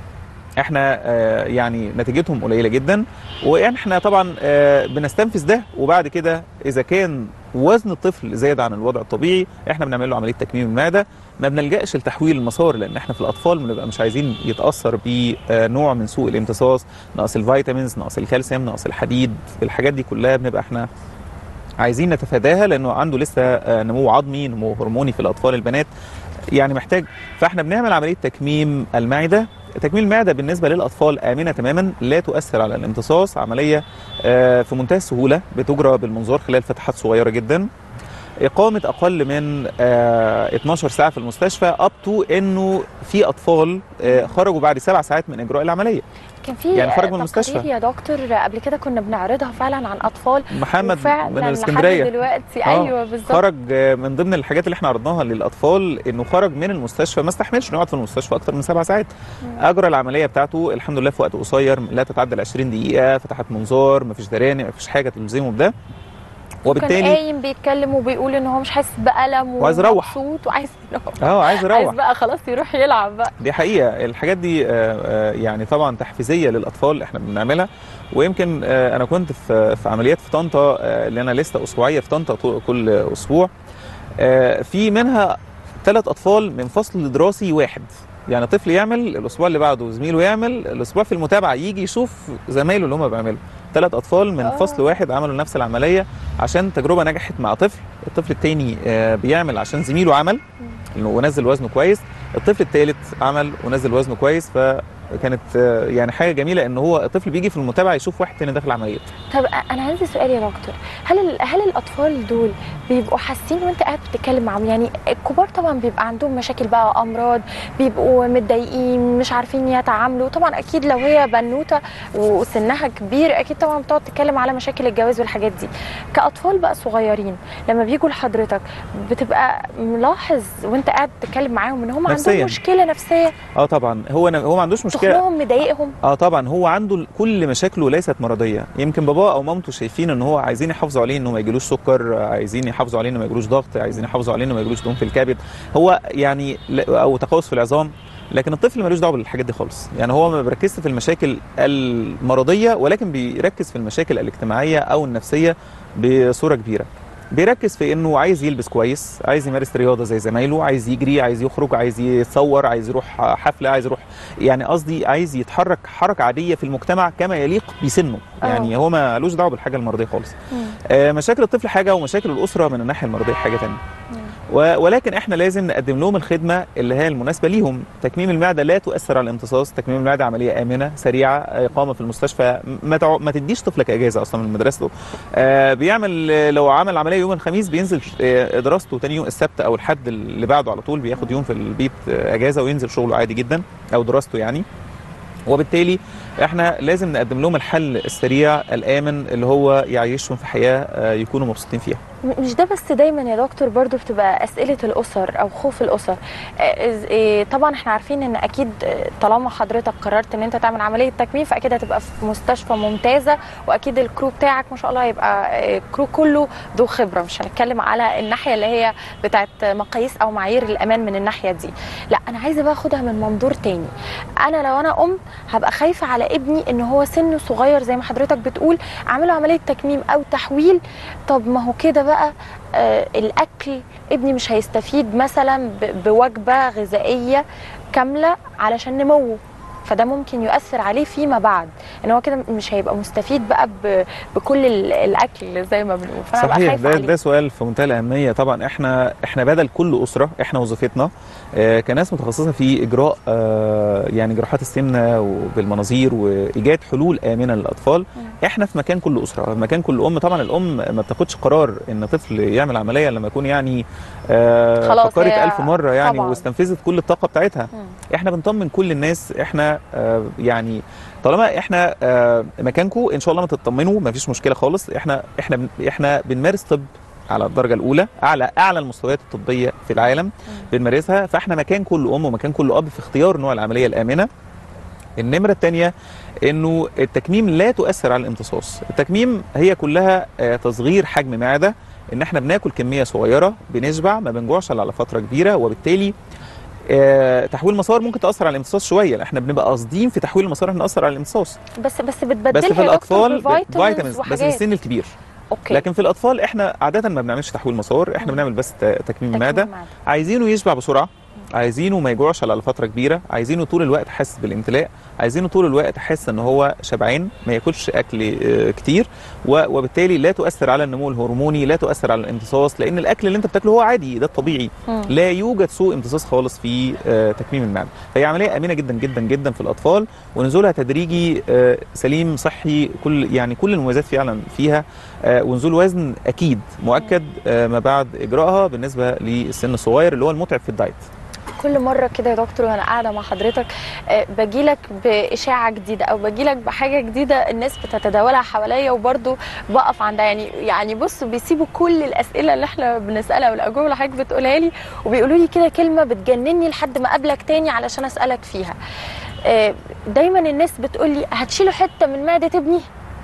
احنا آه، يعني نتيجتهم قليله جدا واحنا طبعا آه، بنستنفذ ده وبعد كده اذا كان وزن الطفل زاد عن الوضع الطبيعي احنا بنعمل له عمليه تكميم المعده ما بنلجاش لتحويل المسار لان احنا في الاطفال بنبقى مش عايزين يتاثر بنوع من سوء الامتصاص نقص الفيتامينز نقص الكالسيوم نقص الحديد الحاجات دي كلها بنبقى احنا عايزين نتفاداها لانه عنده لسه آه، نمو عظمي نمو هرموني في الاطفال البنات يعني محتاج فاحنا بنعمل عمليه تكميم المعده تكميم المعده بالنسبه للاطفال امنه تماما لا تؤثر على الامتصاص عمليه آه، في منتهى السهوله بتجرى بالمنظار خلال فتحات صغيره جدا اقامه اقل من آه، 12 ساعه في المستشفى اب تو انه في اطفال آه، خرجوا بعد سبع ساعات من اجراء العمليه كان في يعني خرج من تقارير المستشفى. يا دكتور قبل كده كنا بنعرضها فعلا عن اطفال محمد وفعلا من لحد الاسكندريه دلوقتي آه، ايوه بالظبط خرج آه، من ضمن الحاجات اللي احنا عرضناها للاطفال انه خرج من المستشفى ما استحملش انه يقعد في المستشفى اكتر من سبع ساعات اجرى العمليه بتاعته الحمد لله في وقت قصير لا تتعدى ال 20 دقيقه فتحت منظار ما فيش دراني ما فيش حاجه تلزمه بده كان وبالتالي قايم بيتكلم وبيقول ان هو مش حاسس بالم وعايز يروح. ومبسوط وعايز يروح اه عايز عايز يروح بقى خلاص يروح يلعب بقى دي حقيقه الحاجات دي آه، آه، يعني طبعا تحفيزيه للاطفال احنا بنعملها ويمكن آه، انا كنت في في عمليات في طنطا آه، اللي انا لسه اسبوعيه في طنطا طو- كل اسبوع آه، في منها ثلاث اطفال من فصل دراسي واحد يعني طفل يعمل الاسبوع اللي بعده زميله يعمل الاسبوع في المتابعه يجي يشوف زمايله اللي هم بيعملوا ثلاث اطفال من آه. فصل واحد عملوا نفس العمليه عشان تجربه نجحت مع طفل الطفل الثاني بيعمل عشان زميله عمل ونزل وزنه كويس الطفل الثالث عمل ونزل وزنه كويس فكانت آه، يعني حاجه جميله ان هو الطفل بيجي في المتابعه يشوف واحد تاني داخل عمليه طب انا عندي سؤال يا دكتور هل ال- هل الاطفال دول بيبقوا حاسين وانت قاعد بتتكلم معاهم يعني الكبار طبعا بيبقى عندهم مشاكل بقى امراض بيبقوا متضايقين مش عارفين يتعاملوا طبعا اكيد لو هي بنوته وسنها كبير اكيد طبعا بتقعد تتكلم على مشاكل الجواز والحاجات دي كاطفال بقى صغيرين لما بيجوا لحضرتك بتبقى ملاحظ وانت قاعد بتتكلم معاهم ان هم نفسياً. عندهم مشكله نفسيه اه طبعا هو هو ما عندوش مشكله تخنهم مضايقهم اه طبعا هو عنده كل مشاكله ليست مرضيه يمكن باباه او مامته شايفين ان هو عايزين يحافظوا عليه انه ما يجيلوش سكر عايزين يحافظوا عليه انه ما يجيلوش ضغط عايزين يحافظوا عليه انه ما يجيلوش دهون في الكبد هو يعني ل- او تقوس في العظام لكن الطفل ملوش دعوه بالحاجات دي خالص يعني هو ما بيركزش في المشاكل المرضيه ولكن بيركز في المشاكل الاجتماعيه او النفسيه بصوره كبيره بيركز في انه عايز يلبس كويس عايز يمارس رياضه زي زمايله عايز يجري عايز يخرج عايز يتصور عايز يروح حفله عايز يروح يعني قصدي عايز يتحرك حركه عاديه في المجتمع كما يليق بسنه يعني هو مالوش دعوه بالحاجه المرضيه خالص آه مشاكل الطفل حاجه ومشاكل الاسره من الناحيه المرضيه حاجه ثانيه و- ولكن احنا لازم نقدم لهم الخدمه اللي هي المناسبه ليهم تكميم المعده لا تؤثر على الامتصاص تكميم المعده عمليه امنه سريعه اقامه في المستشفى ما, تع... ما تديش طفلك اجازه اصلا من مدرسته آه بيعمل آه، لو عمل عمليه يوم الخميس بينزل آه، دراسته تاني يوم السبت او الحد اللي بعده على طول بياخد يوم في البيت آه، اجازه وينزل شغله عادي جدا او دراسته يعني وبالتالي احنا لازم نقدم لهم الحل السريع الامن اللي هو يعيشهم في حياه آه، يكونوا مبسوطين فيها م- مش ده بس دايما يا دكتور برضو بتبقى اسئله الاسر او خوف الاسر آه، إز- إيه، طبعا احنا عارفين ان اكيد آه، طالما حضرتك قررت ان انت تعمل عمليه تكميم فاكيد هتبقى في مستشفى ممتازه واكيد الكرو بتاعك ما شاء الله هيبقى آه، كرو كله ذو خبره مش هنتكلم على الناحيه اللي هي بتاعت مقاييس او معايير الامان من الناحيه دي لا انا عايزه بقى اخدها من منظور تاني انا لو انا ام هبقى خايفه على ابني ان هو سنه صغير زي ما حضرتك بتقول اعمله عمليه تكميم او تحويل طب ما هو كده بقى آه الاكل ابني مش هيستفيد مثلا ب- بوجبه غذائيه كامله علشان نموه فده ممكن يؤثر عليه فيما بعد ان هو كده مش هيبقى مستفيد بقى ب... بكل ال- الاكل زي ما بنقول فانا ببقى صحيح خايفه ده عليه ده سؤال في منتهى الاهميه طبعا احنا احنا بدل كل اسره احنا وظيفتنا آه، كناس متخصصه في اجراء آه، يعني جراحات السمنه وبالمناظير وايجاد حلول امنه للاطفال احنا في مكان كل اسره في مكان كل ام طبعا الام ما بتاخدش قرار ان طفل يعمل عمليه لما يكون يعني آه، خلاص فكرت هي- ألف مره يعني طبعاً. واستنفذت كل الطاقه بتاعتها مم. احنا بنطمن كل الناس احنا آه، يعني طالما احنا آه، مكانكم ان شاء الله ما تطمنوا ما فيش مشكله خالص احنا احنا بن- احنا بنمارس طب على الدرجه الاولى اعلى اعلى المستويات الطبيه في العالم بنمارسها فاحنا مكان كل ام ومكان كل اب في اختيار نوع العمليه الامنه النمره الثانيه انه التكميم لا تؤثر على الامتصاص التكميم هي كلها آه، تصغير حجم معده ان احنا بناكل كميه صغيره بنشبع ما بنجوعش إلا على فتره كبيره وبالتالي آه، تحويل المسار ممكن تاثر على الامتصاص شويه احنا بنبقى قاصدين في تحويل المسار احنا ناثر على الامتصاص بس بس بتبدلها بس في يا دكتور الاطفال بفيتامينز فيتامينز بس وحاجات. في السن الكبير اوكي لكن في الاطفال احنا عاده ما بنعملش تحويل مسار احنا بنعمل بس ت- تكميم تكميم معده معدة. عايزينه يشبع بسرعه عايزينه ما يجوعش على فتره كبيره عايزينه طول الوقت حاسس بالامتلاء عايزينه طول الوقت حاسس ان هو شبعان ما ياكلش اكل آه، كتير و- وبالتالي لا تؤثر على النمو الهرموني لا تؤثر على الامتصاص لان الاكل اللي انت بتاكله هو عادي ده الطبيعي مم. لا يوجد سوء امتصاص خالص في آه، تكميم المعده فهي عمليه امنه جدا جدا جدا في الاطفال ونزولها تدريجي آه، سليم صحي كل يعني كل المميزات فعلا فيها آه، ونزول وزن اكيد مؤكد آه، ما بعد اجراءها بالنسبه للسن الصغير اللي هو المتعب في الدايت كل مره كده يا دكتور وانا قاعده مع حضرتك آه، بجيلك باشاعه جديده او بجيلك بحاجه جديده الناس بتتداولها حواليا وبرده بقف عندها يعني يعني بص بيسيبوا كل الاسئله اللي احنا بنسالها والاجوبه اللي حضرتك بتقولها لي وبيقولوا لي كده كلمه بتجنني لحد ما اقابلك تاني علشان اسالك فيها آه، دايما الناس بتقول لي هتشيلوا حته من معده ابني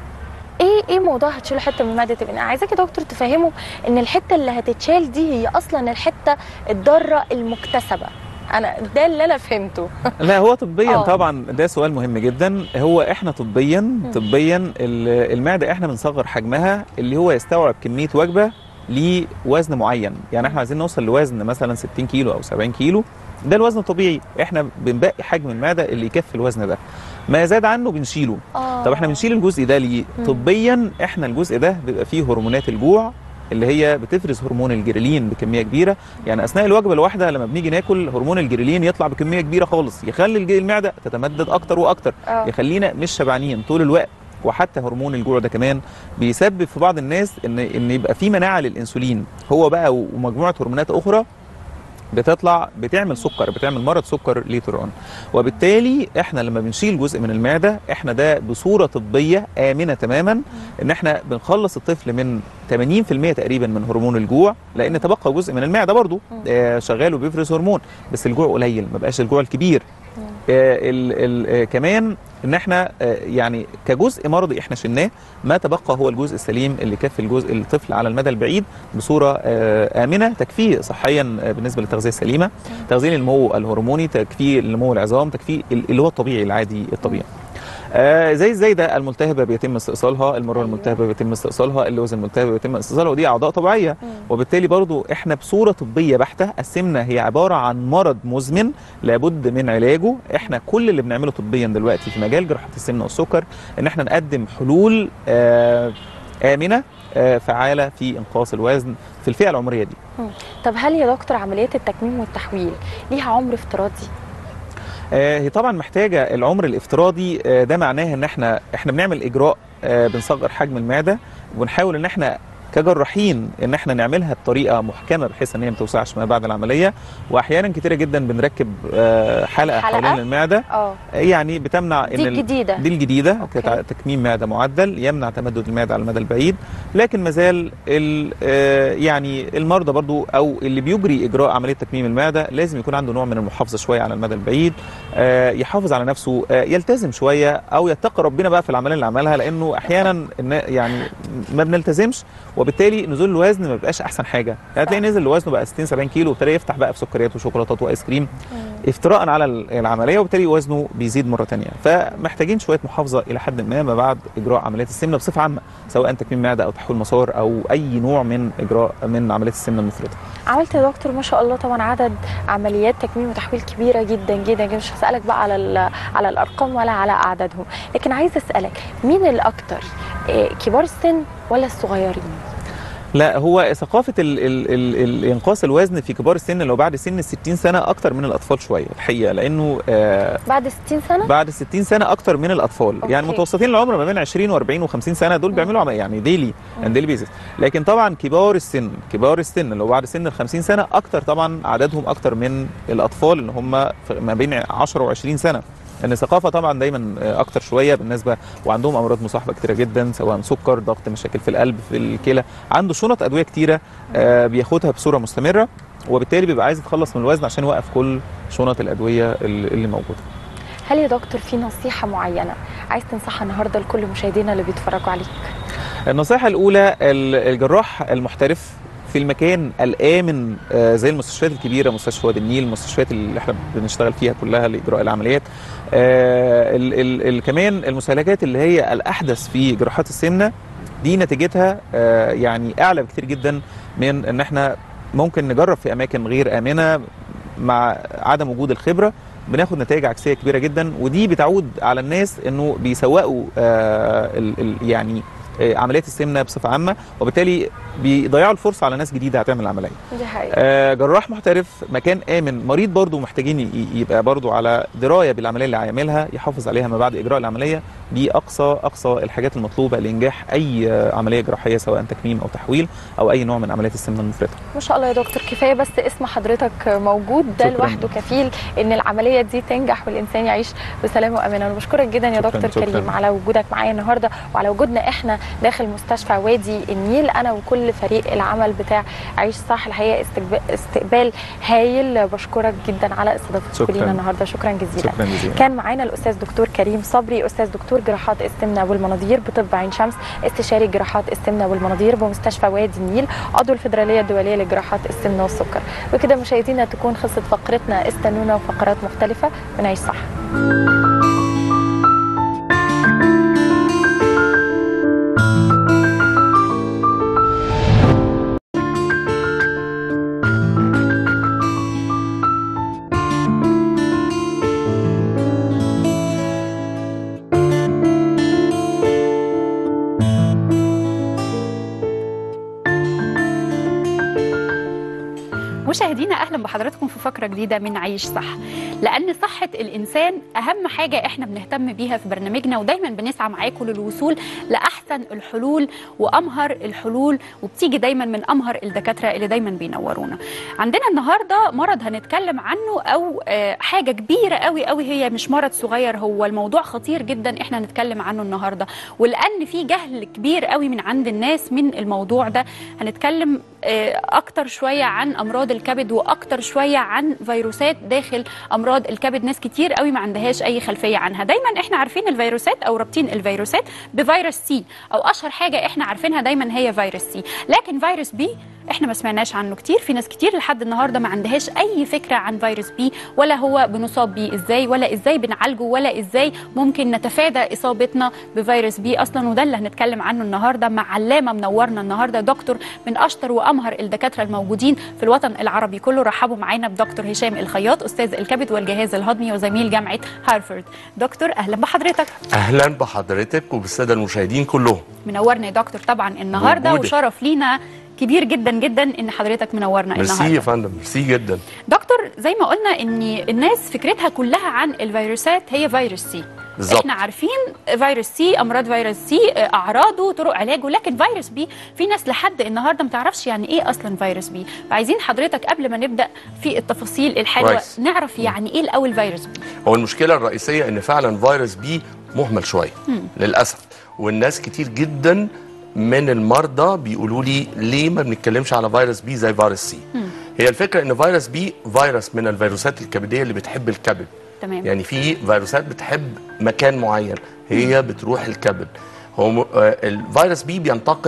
ايه ايه موضوع هتشيلوا حته من معده ابني انا عايزاك يا دكتور تفهموا ان الحته اللي هتتشال دي هي اصلا الحته الضاره المكتسبه انا ده اللي انا فهمته لا هو طبيا آه. طبعا ده سؤال مهم جدا هو احنا طبيا طبيا ال- المعده احنا بنصغر حجمها اللي هو يستوعب كميه وجبه لوزن معين يعني احنا عايزين نوصل لوزن مثلا 60 كيلو او 70 كيلو ده الوزن الطبيعي احنا بنبقي حجم المعده اللي يكفي الوزن ده ما زاد عنه بنشيله آه. طب احنا بنشيل الجزء ده ليه طبيا احنا الجزء ده بيبقى فيه هرمونات الجوع اللي هي بتفرز هرمون الجريلين بكميه كبيره يعني اثناء الوجبه الواحده لما بنيجي ناكل هرمون الجريلين يطلع بكميه كبيره خالص يخلي الج- المعده تتمدد اكتر واكتر آه. يخلينا مش شبعانين طول الوقت وحتى هرمون الجوع ده كمان بيسبب في بعض الناس ان ان يبقى في مناعه للانسولين هو بقى ومجموعه هرمونات اخرى بتطلع بتعمل سكر بتعمل مرض سكر ليتر وبالتالي احنا لما بنشيل جزء من المعده احنا ده بصوره طبيه امنه تماما ان احنا بنخلص الطفل من 80% تقريبا من هرمون الجوع لان تبقى جزء من المعده برضو آه شغال وبيفرز هرمون بس الجوع قليل ما بقاش الجوع الكبير آه ال ال آه كمان ان احنا آه يعني كجزء مرضي احنا شلناه ما تبقى هو الجزء السليم اللي يكفي الجزء الطفل على المدى البعيد بصوره آه امنه تكفيه صحيا آه بالنسبه للتغذيه السليمه تغذيه النمو الهرموني تكفيه نمو العظام تكفيه ال- اللي هو الطبيعي العادي الطبيعي آه زي الزايده الملتهبه بيتم استئصالها المراره أيوة. الملتهبه بيتم استئصالها اللوز الملتهبه بيتم استئصالها ودي اعضاء طبيعيه وبالتالي برضو احنا بصوره طبيه بحته السمنه هي عباره عن مرض مزمن لابد من علاجه احنا كل اللي بنعمله طبيا دلوقتي في مجال جراحه السمنه والسكر ان احنا نقدم حلول آه امنه آه فعاله في انقاص الوزن في الفئه العمريه دي طب هل يا دكتور عمليات التكميم والتحويل ليها عمر افتراضي آه، هي طبعا محتاجه العمر الافتراضي آه، ده معناه ان احنا احنا بنعمل اجراء آه، بنصغر حجم المعده ونحاول ان احنا كجراحين ان احنا نعملها بطريقه محكمه بحيث ان هي ما توسعش ما بعد العمليه واحيانا كتيره جدا بنركب آه، حلقه, حلقة؟ حوالين المعده اه يعني بتمنع دي ان ال- الجديدة. دي الجديده أوكي. كتع- تكميم معده معدل يمنع تمدد المعده على المدى البعيد لكن مازال ال- آه، يعني المرضى برضو او اللي بيجري اجراء عمليه تكميم المعده لازم يكون عنده نوع من المحافظه شويه على المدى البعيد آه، يحافظ على نفسه آه، يلتزم شويه او يتقي ربنا بقى في العمليه اللي عملها لانه احيانا النا- يعني ما بنلتزمش وبالتالي نزول الوزن ما بيبقاش احسن حاجه يعني هتلاقي نزل وزنه بقى 60 70 كيلو وابتدى يفتح بقى في سكريات وشوكولاتات وايس كريم افتراء على ال- العمليه وبالتالي وزنه بيزيد مره تانية فمحتاجين شويه محافظه الى حد ما ما بعد اجراء عمليات السمنه بصفه عامه سواء تكميم معده او تحويل مسار او اي نوع من اجراء من عمليات السمنه المفرطه عملت يا دكتور ما شاء الله طبعا عدد عمليات تكميم وتحويل كبيره جدا جدا جدا. مش هسالك بقى على ال- على الارقام ولا على اعدادهم لكن عايزه اسالك مين الاكتر إيه، كبار السن ولا الصغيرين لا هو ثقافه ال ال ال ال انقاص الوزن في كبار السن لو بعد سن ال 60 سنه اكتر من الاطفال شويه الحقيقه لانه آه بعد 60 سنه بعد 60 سنه اكتر من الاطفال أوكي. يعني متوسطين العمر ما بين 20 و40 و50 سنه دول بيعملوا عم- يعني ديلي ديلي بيزس لكن طبعا كبار السن كبار السن اللي هو بعد سن ال 50 سنه اكتر طبعا عددهم اكتر من الاطفال اللي هم في- ما بين 10 و20 سنه لان الثقافه طبعا دايما اكتر شويه بالنسبه وعندهم امراض مصاحبه كتيره جدا سواء سكر ضغط مشاكل في القلب في الكلى عنده شنط ادويه كتيره آه، بياخدها بصوره مستمره وبالتالي بيبقى عايز يتخلص من الوزن عشان يوقف كل شنط الادويه اللي اللي موجوده هل يا دكتور في نصيحه معينه عايز تنصحها النهارده لكل مشاهدينا اللي بيتفرجوا عليك النصيحة الأولى ال- الجراح المحترف في المكان الآمن آه، زي المستشفيات الكبيرة مستشفى وادي النيل المستشفيات اللي احنا بنشتغل فيها كلها لإجراء العمليات آه، ال ال ال كمان المسالكات اللي هي الأحدث في جراحات السمنة دي نتيجتها آه، يعني أعلى بكتير جدا من إن احنا ممكن نجرب في أماكن غير آمنة مع عدم وجود الخبرة بناخد نتائج عكسيه كبيره جدا ودي بتعود على الناس انه بيسوقوا آه ال ال يعني آه عمليات السمنه بصفه عامه وبالتالي بيضيعوا الفرصه على ناس جديده هتعمل عمليه دي حقيقه آه جراح محترف مكان امن مريض برضو محتاجين ي- يبقى برضو على درايه بالعمليه اللي هيعملها يحافظ عليها ما بعد اجراء العمليه دي اقصى اقصى الحاجات المطلوبه لانجاح اي آه، عمليه جراحيه سواء تكميم او تحويل او اي نوع من عمليات السمنه المفرطه ما شاء الله يا دكتور كفايه بس اسم حضرتك موجود ده شكراً. لوحده كفيل ان العمليه دي تنجح والانسان يعيش بسلام وامان انا بشكرك جدا يا شكراً، دكتور شكراً. كريم على وجودك معايا النهارده وعلى وجودنا احنا داخل مستشفى وادي النيل انا وكل فريق العمل بتاع عيش صح الحقيقه استقبال, استقبال هايل بشكرك جدا على استضافتكم شكراً. لينا النهارده شكرا جزيلا شكرا جزيلا كان معانا الاستاذ دكتور كريم صبري استاذ دكتور جراحات السمنه والمناظير بطب عين شمس استشاري جراحات السمنه والمناظير بمستشفى وادي النيل عضو الفدراليه الدوليه لجراحات السمنه والسكر وكده مشاهدينا تكون خلصت فقرتنا استنونا وفقرات مختلفه ونعيش صح مشاهدينا اهلا بحضراتكم في فقره جديده من عيش صح لان صحه الانسان اهم حاجه احنا بنهتم بيها في برنامجنا ودايما بنسعى معاكم للوصول لاحسن الحلول وامهر الحلول وبتيجي دايما من امهر الدكاتره اللي دايما بينورونا عندنا النهارده مرض هنتكلم عنه او آه، حاجه كبيره قوي قوي هي مش مرض صغير هو الموضوع خطير جدا احنا هنتكلم عنه النهارده ولان في جهل كبير قوي من عند الناس من الموضوع ده هنتكلم آه، اكتر شويه عن امراض الكبد واكتر شويه عن فيروسات داخل امراض الكبد ناس كتير قوي ما عندهاش اي خلفيه عنها دايما احنا عارفين الفيروسات او رابطين الفيروسات بفيروس سي او اشهر حاجه احنا عارفينها دايما هي فيروس سي لكن فيروس بي احنا ما سمعناش عنه كتير في ناس كتير لحد النهارده ما عندهاش اي فكره عن فيروس بي ولا هو بنصاب بيه ازاي ولا ازاي بنعالجه ولا ازاي ممكن نتفادى اصابتنا بفيروس بي اصلا وده اللي هنتكلم عنه النهارده مع علامه منورنا النهارده دكتور من اشطر وامهر الدكاتره الموجودين في الوطن العربي كله رحبوا معانا بدكتور هشام الخياط استاذ الكبد والجهاز الهضمي وزميل جامعه هارفارد دكتور اهلا بحضرتك اهلا بحضرتك وبالساده المشاهدين كلهم منورنا يا دكتور طبعا النهارده موجودة. وشرف لينا كبير جدا جدا ان حضرتك منورنا ميرسي النهارده يا فندم ميرسي جدا دكتور زي ما قلنا ان الناس فكرتها كلها عن الفيروسات هي فيروس سي بالظبط. احنا عارفين فيروس سي امراض فيروس سي اعراضه طرق علاجه لكن فيروس بي في ناس لحد النهارده ما تعرفش يعني ايه اصلا فيروس بي فعايزين حضرتك قبل ما نبدا في التفاصيل الحلوه كويس. نعرف يعني ايه الاول فيروس بي هو المشكله الرئيسيه ان فعلا فيروس بي مهمل شويه للاسف والناس كتير جدا من المرضى بيقولوا لي ليه ما بنتكلمش على فيروس بي زي فيروس سي هي الفكره ان فيروس بي فيروس من الفيروسات الكبديه اللي بتحب الكبد تمام يعني في فيروسات بتحب مكان معين هي بتروح الكبد هو م- آه، الفيروس بي بينتقل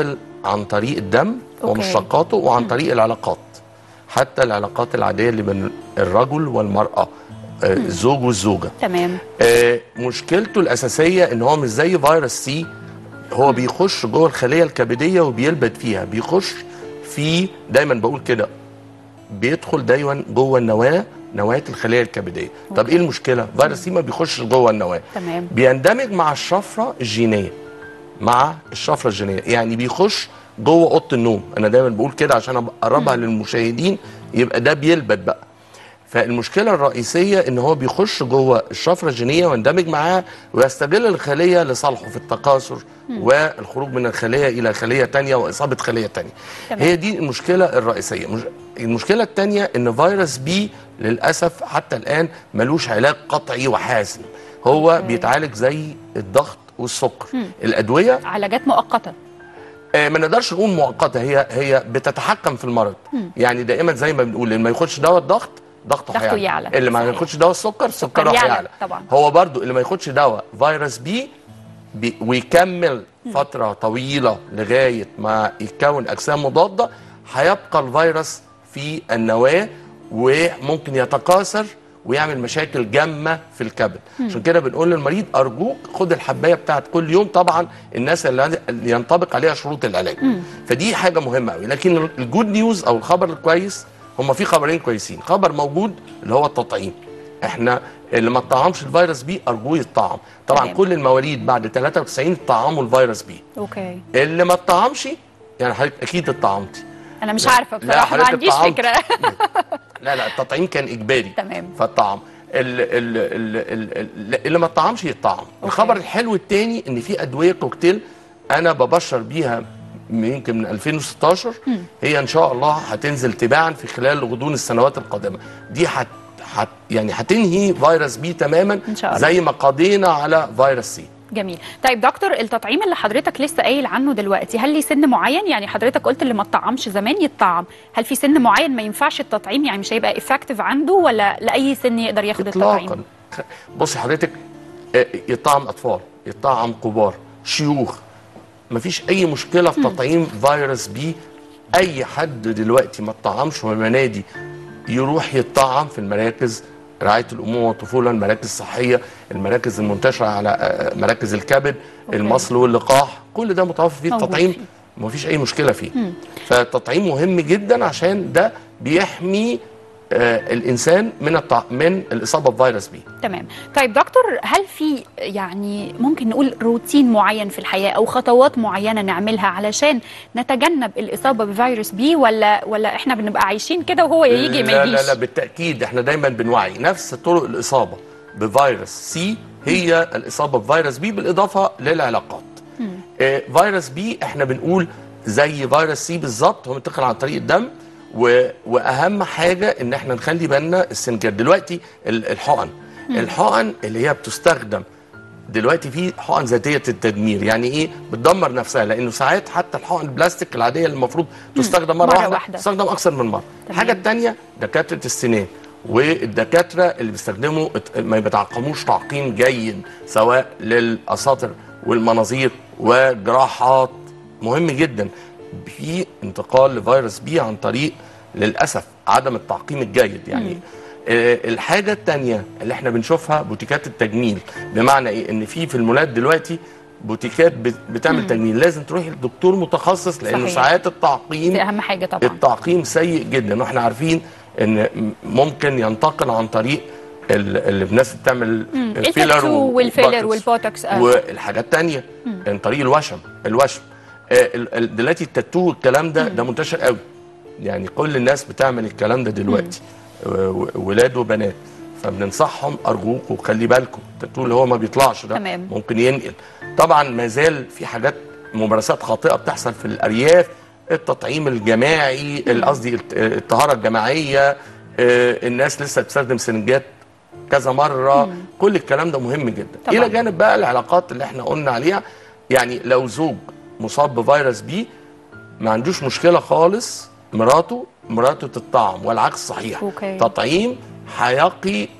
عن طريق الدم أوكي. ومشتقاته وعن طريق العلاقات حتى العلاقات العاديه اللي بين الرجل والمراه آه، الزوج والزوجه تمام آه، مشكلته الاساسيه ان هو مش زي فيروس سي هو بيخش جوه الخليه الكبديه وبيلبد فيها بيخش في دايما بقول كده بيدخل دايما جوه النواه نواه الخليه الكبديه طب ايه المشكله فيروس سي ما بيخش جوه النواه تمام بيندمج مع الشفره الجينيه مع الشفره الجينيه يعني بيخش جوه اوضه النوم انا دايما بقول كده عشان اقربها للمشاهدين يبقى ده بيلبد بقى فالمشكله الرئيسيه ان هو بيخش جوه الشفره الجينيه ويندمج معاها ويستغل الخليه لصالحه في التكاثر والخروج من الخليه الى خليه تانية واصابه خليه تانية تمام. هي دي المشكله الرئيسيه مش- المشكله الثانيه ان فيروس بي للاسف حتى الان ملوش علاج قطعي وحاسم هو أوكي. بيتعالج زي الضغط والسكر الادويه علاجات مؤقته آه، ما نقدرش نقول مؤقته هي هي بتتحكم في المرض يعني دائما زي ما بنقول اللي ما ياخدش دواء الضغط ضغطه ضغطه هيعلى يعلى. اللي ما صحيح. ياخدش دواء السكر سكره يعلى هيعلى طبعا. هو برضو اللي ما ياخدش دواء فيروس بي بي ويكمل فتره طويله لغايه ما يتكون اجسام مضاده هيبقى الفيروس في النواه وممكن يتكاثر ويعمل مشاكل جامه في الكبد عشان كده بنقول للمريض ارجوك خد الحبايه بتاعت كل يوم طبعا الناس اللي اللي ينطبق عليها شروط العلاج فدي حاجه مهمه قوي لكن الجود نيوز او الخبر الكويس هم في خبرين كويسين خبر موجود اللي هو التطعيم احنا اللي ما اتطعمش الفيروس بي ارجوه يتطعم طبعا تمام. كل المواليد بعد 93 طعموا الفيروس بي اوكي اللي ما اتطعمش يعني حضرتك اكيد اتطعمتي انا مش عارفه لا، بصراحه ما حضرتك عنديش اتطعمت. فكره لا لا التطعيم كان اجباري تمام. فالطعم ال ال ال ال ال اللي ما اتطعمش يتطعم الخبر الحلو التاني ان في ادويه كوكتيل انا ببشر بيها من- يمكن من 2016 هي ان شاء الله هتنزل تباعا في خلال غضون السنوات القادمه دي هت هت يعني هتنهي فيروس بي تماما إن شاء الله. زي ما قضينا على فيروس سي جميل طيب دكتور التطعيم اللي حضرتك لسه قايل عنه دلوقتي هل ليه سن معين يعني حضرتك قلت اللي ما اتطعمش زمان يتطعم هل في سن معين ما ينفعش التطعيم يعني مش هيبقى افكتيف عنده ولا لاي سن يقدر ياخد اطلاقا التطعيم بصي حضرتك آه، يطعم اطفال يطعم كبار شيوخ مفيش اي مشكله في تطعيم فيروس بي اي حد دلوقتي ما اتطعمش من المنادي يروح يتطعم في المراكز رعايه الامومه والطفوله المراكز الصحيه المراكز المنتشره على آه، مراكز الكبد المصل واللقاح كل ده متوفر فيه موجود التطعيم فيه. مفيش اي مشكله فيه فالتطعيم مهم جدا عشان ده بيحمي آه الانسان من التع... من الاصابه بفيروس بي تمام طيب دكتور هل في يعني ممكن نقول روتين معين في الحياه او خطوات معينه نعملها علشان نتجنب الاصابه بفيروس بي ولا ولا احنا بنبقى عايشين كده وهو يا يجي ما لا يجيش لا لا بالتاكيد احنا دايما بنوعي نفس طرق الاصابه بفيروس سي هي الاصابه بفيروس بي بالاضافه للعلاقات آه فيروس بي احنا بنقول زي فيروس سي بالظبط هو منتقل عن طريق الدم و... واهم حاجه ان احنا نخلي بالنا السنجات دلوقتي ال- الحقن الحقن اللي هي بتستخدم دلوقتي في حقن ذاتيه التدمير يعني ايه بتدمر نفسها لانه ساعات حتى الحقن البلاستيك العاديه اللي المفروض تستخدم مره, مرة واحده, واحدة. تستخدم اكثر من مره الحاجه الثانيه دكاتره السنان والدكاتره اللي بيستخدموا الت- ما بيتعقموش تعقيم جيد سواء للاساطر والمناظير وجراحات مهم جدا في انتقال لفيروس بي عن طريق للاسف عدم التعقيم الجيد يعني آه، الحاجه الثانيه اللي احنا بنشوفها بوتيكات التجميل بمعنى ايه ان في في المولات دلوقتي بوتيكات بت- بتعمل تجميل لازم تروحي لدكتور متخصص لانه صحيح. ساعات التعقيم دي اهم حاجه طبعا التعقيم سيء جدا واحنا عارفين ان ممكن ينتقل عن طريق ال- اللي الناس بتعمل فيلر التاتو والفيلر وبوتوكس. والبوتوكس آه. والحاجات التانية عن طريق الوشم الوشم آه، ال- ال- دلوقتي التاتو والكلام ده ده منتشر قوي يعني كل الناس بتعمل الكلام ده دلوقتي و- و- ولاد وبنات فبننصحهم ارجوكم خلي بالكم التاتو اللي هو ما بيطلعش ده تمام. ممكن ينقل طبعا ما زال في حاجات ممارسات خاطئه بتحصل في الارياف التطعيم الجماعي قصدي الت- الطهاره الجماعيه آه، الناس لسه بتستخدم سنجات كذا مره كل الكلام ده مهم جدا طبعاً. الى جانب بقى العلاقات اللي احنا قلنا عليها يعني لو زوج مصاب بفيروس بي ما عندوش مشكله خالص مراته مراته تطعم والعكس صحيح أوكي. تطعيم هيقي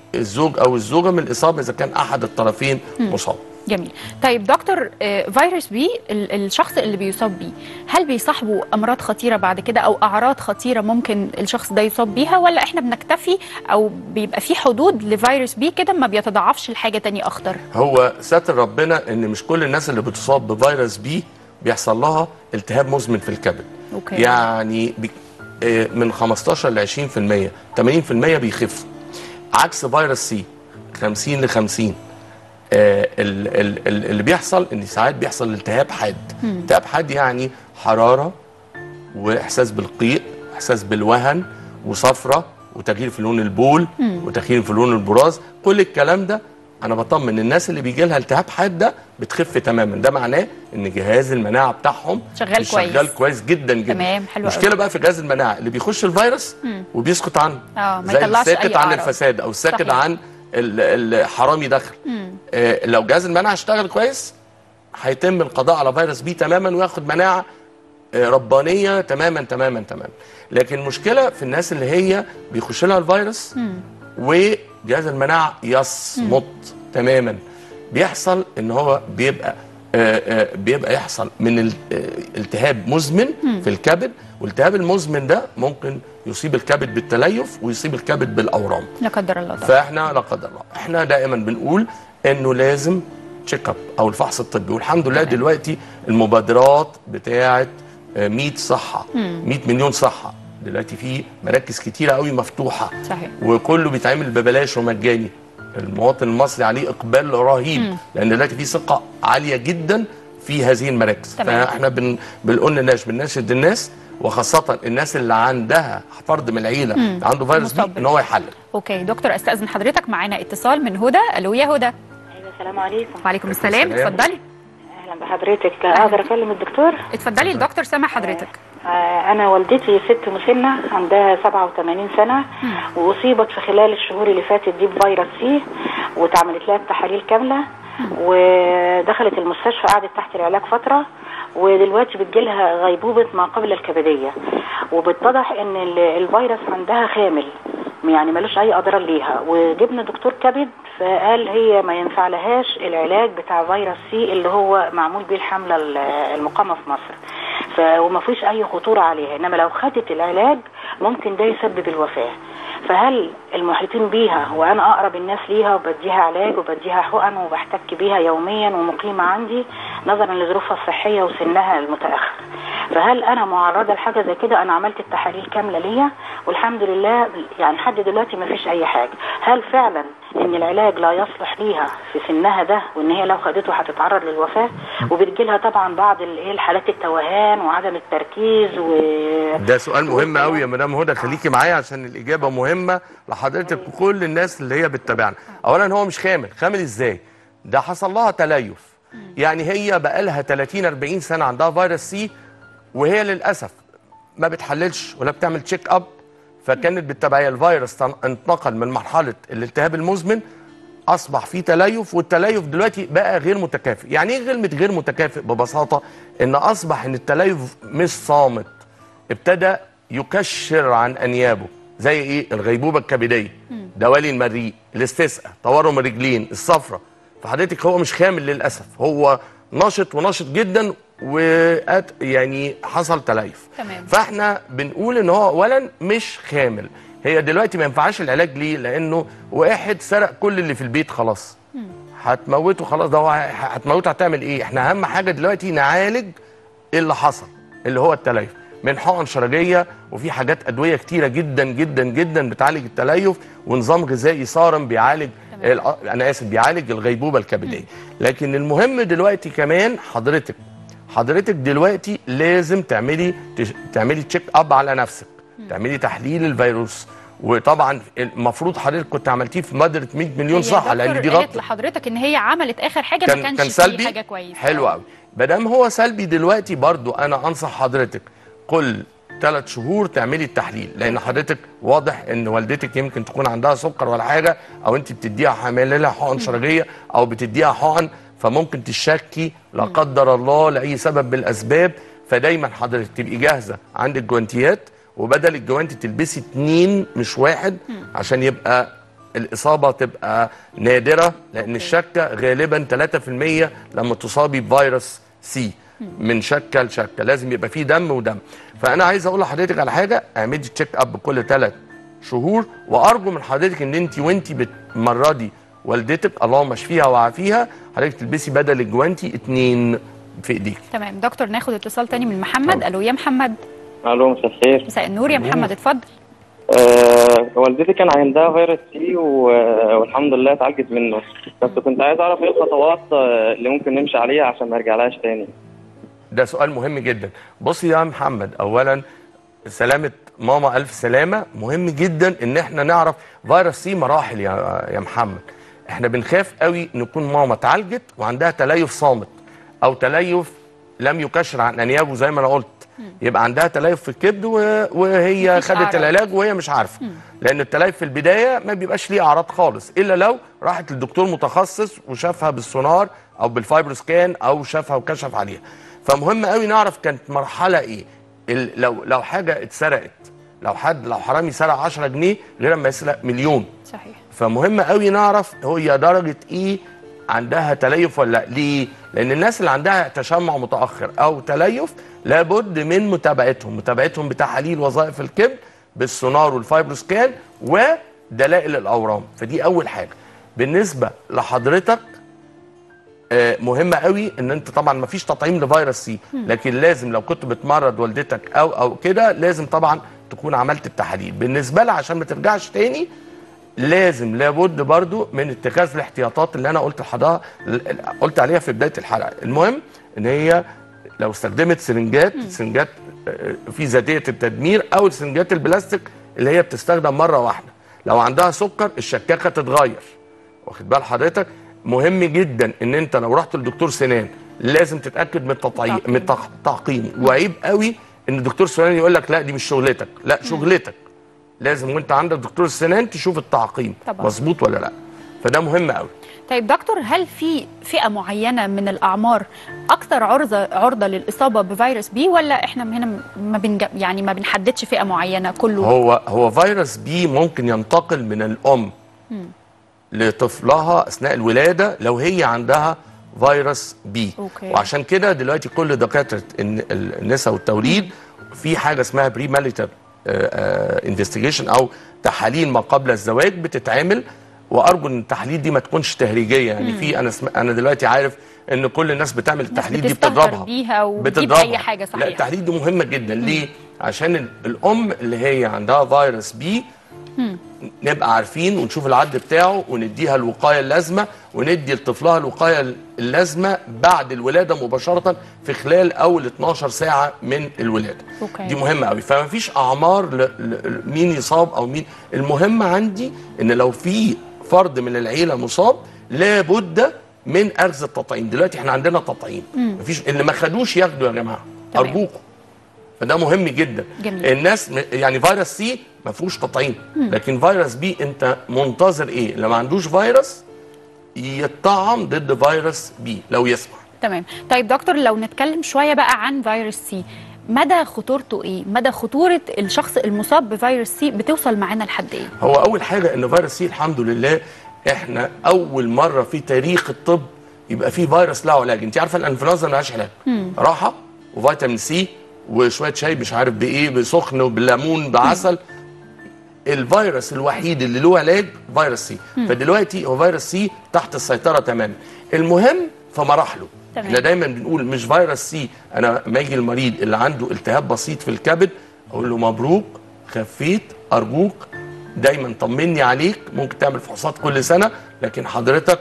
الزوج او الزوجه من الاصابه اذا كان احد الطرفين مصاب جميل طيب دكتور آه، فيروس بي ال- الشخص اللي بيصاب بيه هل بيصاحبه امراض خطيره بعد كده او اعراض خطيره ممكن الشخص ده يصاب بيها ولا احنا بنكتفي او بيبقى في حدود لفيروس بي كده ما بيتضاعفش لحاجه تانية اخطر هو ساتر ربنا ان مش كل الناس اللي بتصاب بفيروس بي بيحصل لها التهاب مزمن في الكبد أوكي. يعني بي آه، من 15 ل 20% 80% بيخفوا عكس فيروس سي 50 ل 50 آه، ال- ال- ال- اللي بيحصل ان ساعات بيحصل التهاب حاد التهاب حاد يعني حراره واحساس بالقيء احساس بالوهن وصفرة وتغيير في لون البول وتغيير في لون البراز كل الكلام ده انا بطمن الناس اللي بيجي لها التهاب حاد ده بتخف تماما ده معناه ان جهاز المناعه بتاعهم شغال مش كويس. شغال كويس جدا جدا تمام، حلو المشكله قوي. بقى في جهاز المناعه اللي بيخش الفيروس وبيسكت عنه اه ما زي يطلعش الساكت اي عن اعراض الفساد او الساكت صحيح. عن ال- الحرامي دخل آه لو جهاز المناعه اشتغل كويس هيتم القضاء على فيروس بي تماما وياخد مناعه آه، ربانيه تماما تماما تماما لكن المشكله في الناس اللي هي بيخش لها الفيروس وجهاز المناعه يصمت تماما بيحصل ان هو بيبقى آه، آه، بيبقى يحصل من ال- آه، التهاب مزمن في الكبد والالتهاب المزمن ده ممكن يصيب الكبد بالتليف ويصيب الكبد بالاورام لا قدر الله طبعا فاحنا لا قدر الله احنا دائما بنقول انه لازم تشيك اب او الفحص الطبي والحمد لله دلوقتي المبادرات بتاعه آه، 100 صحه 100 مليون صحه دلوقتي في مراكز كتيره قوي مفتوحه صحيح. وكله بيتعمل ببلاش ومجاني المواطن المصري عليه اقبال رهيب لان دلوقتي في ثقه عاليه جدا في هذه المراكز تمام. فاحنا بن بنقول للناس بنناشد الناس وخاصه الناس اللي عندها فرد من العيله عنده فيروس مصاب بي ان هو يحلل اوكي دكتور استاذن حضرتك معانا اتصال من هدى الو يا هدى ايوه السلام عليكم وعليكم السلام السلام. اتفضلي اهلا بحضرتك اقدر اكلم الدكتور اتفضلي الدكتور سامع حضرتك آه، انا والدتي ست مسنه عندها 87 سنه واصيبت في خلال الشهور اللي فاتت دي بفيروس سي واتعملت لها التحاليل كامله ودخلت المستشفى قعدت تحت العلاج فتره ودلوقتي بتجيلها غيبوبه ما قبل الكبديه وبتتضح ان ال- الفيروس عندها خامل يعني ملوش اي اضرار ليها وجبنا دكتور كبد فقال هي ما ينفع لهاش العلاج بتاع فيروس سي اللي هو معمول بيه الحمله ال- المقامه في مصر ف وما فيش اي خطوره عليها انما لو خدت العلاج ممكن ده يسبب الوفاه فهل المحيطين بيها وانا اقرب الناس ليها وبديها علاج وبديها حقن وبحتك بيها يوميا ومقيمه عندي نظرا لظروفها الصحيه وسنها المتاخر فهل انا معرضه لحاجه زي كده انا عملت التحاليل كامله ليا والحمد لله يعني لحد دلوقتي ما فيش اي حاجه هل فعلا ان العلاج لا يصلح ليها في سنها ده وان هي لو خدته هتتعرض للوفاه وبتجيلها طبعا بعض الايه الحالات التوهان وعدم التركيز و ده سؤال مهم قوي يا مدام هدى خليكي معايا عشان الاجابه مهمه لحضرتك وكل الناس اللي هي بتتابعنا اولا هو مش خامل خامل ازاي ده حصل لها تليف يعني هي بقالها 30 40 سنه عندها فيروس سي وهي للاسف ما بتحللش ولا بتعمل تشيك اب فكانت بالتبعيه الفيروس تن- انتقل من مرحله الالتهاب المزمن اصبح في تليف والتليف دلوقتي بقى غير متكافئ يعني ايه كلمه غير متكافئ ببساطه ان اصبح ان التليف مش صامت ابتدى يكشر عن انيابه زي ايه الغيبوبه الكبديه دوالي المريء الاستسقاء تورم الرجلين الصفرة فحضرتك هو مش خامل للاسف هو نشط ونشط جدا وأت يعني حصل تليف تمام. فاحنا بنقول ان هو اولا مش خامل هي دلوقتي ما ينفعش العلاج ليه لانه واحد سرق كل اللي في البيت خلاص هتموته خلاص ده هو ه- هتموته هتعمل ايه احنا اهم حاجه دلوقتي نعالج اللي حصل اللي هو التليف من حقن شرجيه وفي حاجات ادويه كتيره جدا جدا جدا بتعالج التليف ونظام غذائي صارم بيعالج الأ- انا اسف بيعالج الغيبوبه الكبديه لكن المهم دلوقتي كمان حضرتك حضرتك دلوقتي لازم تعملي تش- تعملي تشيك اب على نفسك تعملي تحليل الفيروس وطبعا المفروض حضرتك كنت عملتيه في مبادره 100 مليون هي صحه لان دي دكتور قالت غلطه لحضرتك ان هي عملت اخر حاجه ما كان كانش كان فيه سلبي حاجه كويسه حلو قوي ما دام هو سلبي دلوقتي برضو انا انصح حضرتك كل ثلاث شهور تعملي التحليل لان حضرتك واضح ان والدتك يمكن تكون عندها سكر ولا حاجه او انت بتديها حامل لها حقن شرجيه او بتديها حقن فممكن تشكي لا قدر الله لاي سبب من الاسباب فدايما حضرتك تبقي جاهزه عندك جوانتيات وبدل الجوانتي تلبسي اتنين مش واحد عشان يبقى الاصابه تبقى نادره لان الشكه غالبا 3% لما تصابي بفيروس سي من شكه لشكه لازم يبقى فيه دم ودم فانا عايز اقول لحضرتك على حاجه اعملي تشيك اب كل ثلاث شهور وارجو من حضرتك ان انت وانت بتمرضي والدتك اللهم اشفيها وعافيها حضرتك تلبسي بدل الجوانتي اتنين في ايديك تمام دكتور ناخد اتصال تاني من محمد الو يا محمد الو مساء الخير مساء النور يا محمد اتفضل آه والدتي كان عندها فيروس سي و- والحمد لله اتعالجت منه بس كنت عايز اعرف ايه الخطوات آه، اللي ممكن نمشي عليها عشان ما ارجعلهاش تاني ده سؤال مهم جدا بص يا محمد اولا سلامه ماما الف سلامه مهم جدا ان احنا نعرف فيروس سي مراحل يا يا محمد احنا بنخاف قوي نكون ماما اتعالجت وعندها تليف صامت او تليف لم يكشر عن انيابه زي ما انا قلت يبقى عندها تليف في الكبد و- وهي مفيش خدت أعراض. العلاج وهي مش عارفه لان التليف في البدايه ما بيبقاش ليه اعراض خالص الا لو راحت للدكتور متخصص وشافها بالسونار او بالفايبروسكان او شافها وكشف عليها فمهم قوي نعرف كانت مرحله ايه ال- لو لو حاجه اتسرقت لو حد لو حرامي سرق 10 جنيه غير اما يسرق مليون صحيح فمهم قوي نعرف هي درجه ايه عندها تليف ولا لا ليه لان الناس اللي عندها تشمع متاخر او تليف لابد من متابعتهم متابعتهم بتحاليل وظائف الكبد بالسونار والفايبروسكان ودلائل الاورام فدي اول حاجه بالنسبه لحضرتك آه، مهمه قوي ان انت طبعا ما فيش تطعيم لفيروس سي مم. لكن لازم لو كنت بتمرض والدتك او او كده لازم طبعا تكون عملت التحاليل بالنسبه لها عشان ما ترجعش تاني لازم لابد برضو من اتخاذ الاحتياطات اللي انا قلت لحضرتك قلت عليها في بدايه الحلقه المهم ان هي لو استخدمت سرنجات سرنجات آه، في ذاتيه التدمير او السرنجات البلاستيك اللي هي بتستخدم مره واحده لو عندها سكر الشكاكه تتغير واخد بال حضرتك مهم جدا ان انت لو رحت لدكتور سنان لازم تتاكد من التطعيم من التق- التعقيم وعيب قوي ان دكتور سنان يقول لك لا دي مش شغلتك لا شغلتك لازم وانت عندك دكتور السنان تشوف التعقيم طبعا. مظبوط ولا لا فده مهم قوي طيب دكتور هل في فئه معينه من الاعمار اكثر عرضه عرضه للاصابه بفيروس بي ولا احنا هنا ما بنج... يعني ما بنحددش فئه معينه كله هو هو فيروس بي ممكن ينتقل من الام مم. لطفلها اثناء الولاده لو هي عندها فيروس بي أوكي. وعشان كده دلوقتي كل دكاتره الن- النساء والتوليد في حاجه اسمها بري ماليتر انفستيجيشن او تحاليل ما قبل الزواج بتتعمل وارجو ان التحاليل دي ما تكونش تهريجيه يعني مم. في انا سم... انا دلوقتي عارف ان كل الناس بتعمل التحاليل دي بتستهتر بتضربها بيها وبتجيب بتضربها اي حاجه لا صحيح التحاليل دي مهمه جدا ليه عشان ال- الام اللي هي عندها فيروس بي مم. نبقى عارفين ونشوف العد بتاعه ونديها الوقايه اللازمه وندي لطفلها الوقايه اللازمه بعد الولاده مباشره في خلال اول 12 ساعه من الولاده أوكي. دي مهمه قوي فما فيش اعمار ل... ل... مين يصاب او مين المهم عندي ان لو في فرد من العيله مصاب لابد من اخذ التطعيم دلوقتي احنا عندنا تطعيم مم. مفيش اللي ما خدوش ياخدوا يا جماعه تمام. ارجوكم فده مهم جدا جميل. الناس م- يعني فيروس سي ما فيهوش تطعيم مم. لكن فيروس بي انت منتظر ايه اللي ما عندوش فيروس يطعم ضد فيروس بي لو يسمح تمام طيب دكتور لو نتكلم شويه بقى عن فيروس سي مدى خطورته ايه مدى خطوره الشخص المصاب بفيروس سي بتوصل معانا لحد ايه هو اول حاجه ان فيروس سي الحمد لله احنا اول مره في تاريخ الطب يبقى في فيروس له علاج انت عارفه الانفلونزا ملهاش علاج مم. راحه وفيتامين سي وشويه شاي مش عارف بايه بسخن وبالليمون بعسل الفيروس الوحيد اللي له علاج فيروس سي مم. فدلوقتي هو فيروس سي تحت السيطره تماما المهم في مراحله تمام. احنا دايما بنقول مش فيروس سي انا لما يجي المريض اللي عنده التهاب بسيط في الكبد اقول له مبروك خفيت ارجوك دايما طمني عليك ممكن تعمل فحوصات كل سنه لكن حضرتك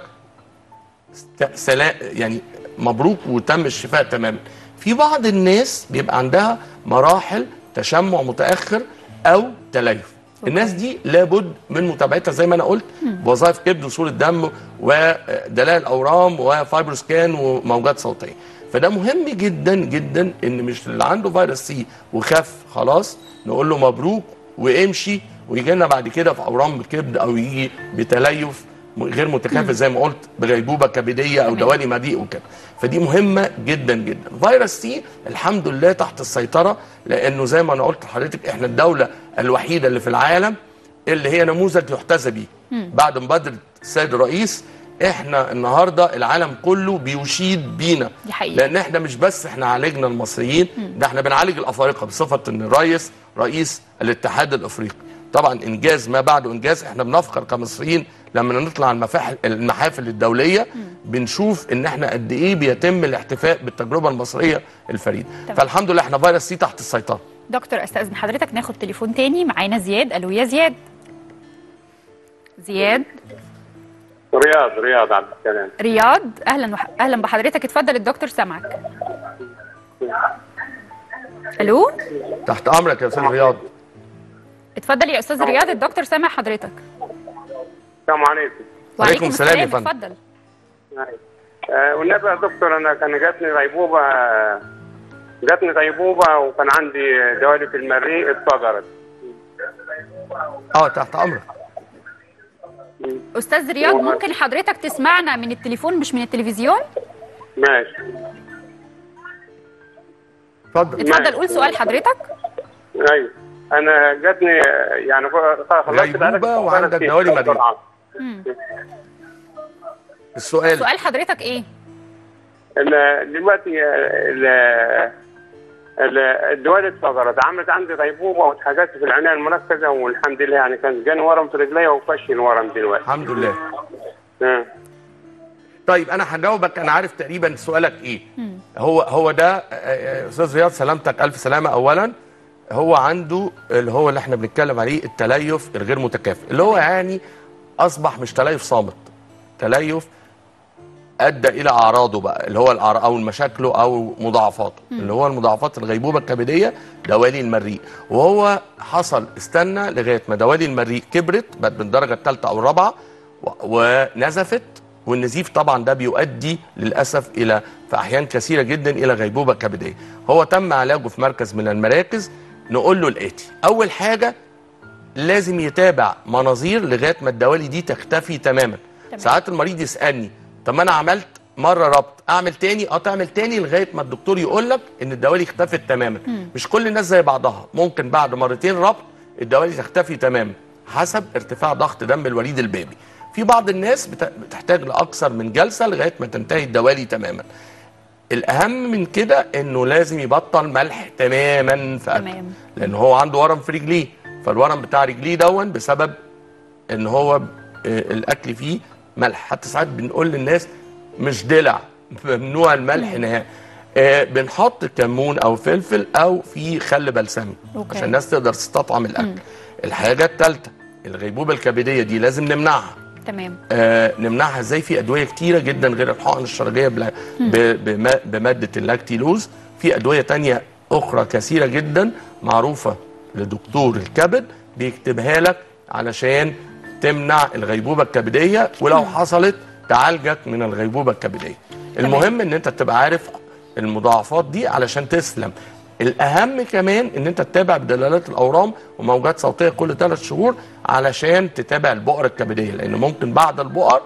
ست- سلا يعني مبروك وتم الشفاء تماما في بعض الناس بيبقى عندها مراحل تشمع متاخر او تليف الناس دي لابد من متابعتها زي ما انا قلت بوظائف كبد وصوره دم ودلائل اورام وفايبروسكان وموجات صوتيه فده مهم جدا جدا ان مش اللي عنده فيروس سي وخف خلاص نقول له مبروك وامشي ويجي لنا بعد كده في اورام الكبد او يجي بتليف م- غير متكافئ زي ما قلت بغيبوبه كبديه او دوالي مضيق وكده فدي مهمه جدا جدا فيروس سي الحمد لله تحت السيطره لانه زي ما انا قلت لحضرتك احنا الدوله الوحيده اللي في العالم اللي هي نموذج يحتذى بيه مم. بعد مبادره السيد الرئيس احنا النهارده العالم كله بيشيد بينا دي حقيقة. لان احنا مش بس احنا عالجنا المصريين ده احنا بنعالج الافارقه بصفه ان الرئيس رئيس الاتحاد الافريقي طبعا انجاز ما بعده انجاز احنا بنفخر كمصريين لما نطلع المفاحل المحافل الدوليه بنشوف ان احنا قد ايه بيتم الاحتفاء بالتجربه المصريه الفريده تمام. فالحمد لله احنا فيروس سي تحت السيطره دكتور استاذن حضرتك ناخد تليفون تاني معانا زياد الو يا زياد زياد رياض رياض عبد السلام رياض اهلا وح... اهلا بحضرتك اتفضل الدكتور سامعك الو تحت امرك يا استاذ رياض اتفضل يا استاذ رياض الدكتور سامع حضرتك السلام عليكم وعليكم السلام يا فندم. اتفضل آه والنبي يا دكتور انا كان جاتني غيبوبه جاتني غيبوبه وكان عندي دوالي في المريء اتفجرت اه تحت امرك استاذ رياض ممكن حضرتك تسمعنا من التليفون مش من التلفزيون ماشي اتفضل اتفضل قول سؤال حضرتك ايوه انا جاتني آه، يعني خلصت غيبوبة وعندك دوالي مريء. مم. السؤال سؤال حضرتك ايه ال- دلوقتي آه، ال- ال- الدوالي اتفجرت عملت عندي غيبوبه واتحجزت في العنايه المركزه والحمد لله يعني كان جاني ورم في رجليا وفشل ورم دلوقتي الحمد لله آه. طيب انا هجاوبك انا عارف تقريبا سؤالك ايه هو هو ده آه، آه، استاذ رياض سلامتك الف سلامه اولا هو عنده اللي هو اللي احنا بنتكلم عليه التليف الغير متكافئ اللي هو يعني اصبح مش تليف صامت تليف ادى الى اعراضه بقى اللي هو الأعراض او مشاكله او مضاعفاته اللي هو المضاعفات الغيبوبه الكبديه دوالي المريء وهو حصل استنى لغايه ما دوالي المريء كبرت بقت من الدرجه الثالثه او الرابعه و- ونزفت والنزيف طبعا ده بيؤدي للاسف الى في احيان كثيره جدا الى غيبوبه كبديه هو تم علاجه في مركز من المراكز نقول له الاتي اول حاجه لازم يتابع مناظير لغايه ما الدوالي دي تختفي تماما تمام. ساعات المريض يسالني طب ما انا عملت مره ربط اعمل تاني اه تعمل تاني لغايه ما الدكتور يقول لك ان الدوالي اختفت تماما مم. مش كل الناس زي بعضها ممكن بعد مرتين ربط الدوالي تختفي تماما حسب ارتفاع ضغط دم الوليد البيبي في بعض الناس بت- بتحتاج لاكثر من جلسه لغايه ما تنتهي الدوالي تماما الاهم من كده انه لازم يبطل ملح تماما في اكله تمام لان هو عنده ورم في رجليه فالورم بتاع رجليه دون بسبب ان هو ب- آه، الاكل فيه ملح حتى ساعات بنقول للناس مش دلع ممنوع الملح نهائي آه بنحط كمون او فلفل او في خل بلسمي أوكي. عشان الناس تقدر تستطعم الاكل الحاجه الثالثه الغيبوبه الكبديه دي لازم نمنعها تمام آه نمنعها ازاي في ادويه كتيره جدا غير الحقن الشرجيه بلا- مم. ب- بما- بماده اللاكتيلوز في ادويه تانية اخرى كثيره جدا معروفه لدكتور الكبد بيكتبها لك علشان تمنع الغيبوبه الكبديه ولو حصلت تعالجك من الغيبوبه الكبديه المهم ان انت تبقى عارف المضاعفات دي علشان تسلم الاهم كمان ان انت تتابع بدلالات الاورام وموجات صوتيه كل ثلاث شهور علشان تتابع البؤر الكبديه لان ممكن بعد البؤر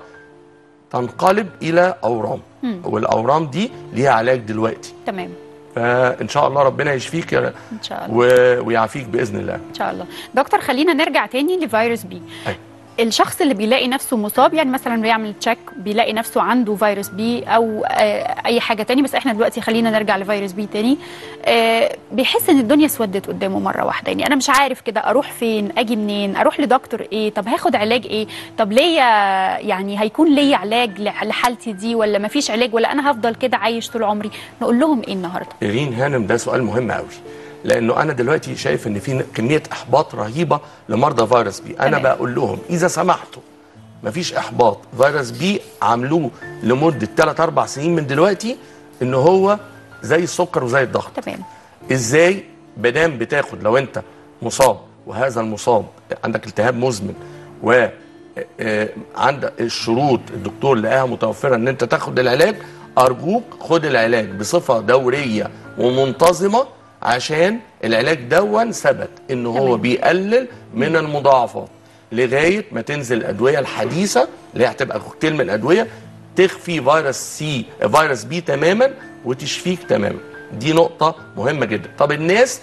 تنقلب الى اورام مم. والاورام دي ليها علاج دلوقتي تمام فان شاء الله ربنا يشفيك يا- ان شاء الله و... ويعافيك باذن الله ان شاء الله دكتور خلينا نرجع تاني لفيروس بي أيوة. الشخص اللي بيلاقي نفسه مصاب يعني مثلا بيعمل تشيك بيلاقي نفسه عنده فيروس بي او آه، اي حاجه تاني بس احنا دلوقتي خلينا نرجع لفيروس بي تاني آه، بيحس ان الدنيا اسودت قدامه مره واحده يعني انا مش عارف كده اروح فين اجي منين اروح لدكتور ايه طب هاخد علاج ايه طب ليا يعني هيكون ليا علاج لح- لحالتي دي ولا مفيش علاج ولا انا هفضل كده عايش طول عمري نقول لهم ايه النهارده إيرين هانم ده سؤال مهم قوي لانه انا دلوقتي شايف ان في كميه احباط رهيبه لمرضى فيروس بي انا تمام. بقول لهم اذا سمحتوا مفيش احباط فيروس بي عملوه لمده 3 4 سنين من دلوقتي ان هو زي السكر وزي الضغط تمام ازاي بدام بتاخد لو انت مصاب وهذا المصاب عندك التهاب مزمن و آه، عندك الشروط الدكتور لقاها متوفره ان انت تاخد العلاج ارجوك خد العلاج بصفه دوريه ومنتظمه عشان العلاج دون ثبت ان هو بيقلل من المضاعفات لغايه ما تنزل الادويه الحديثه اللي هي هتبقى كوكتيل من الادويه تخفي فيروس سي فيروس بي تماما وتشفيك تماما دي نقطه مهمه جدا طب الناس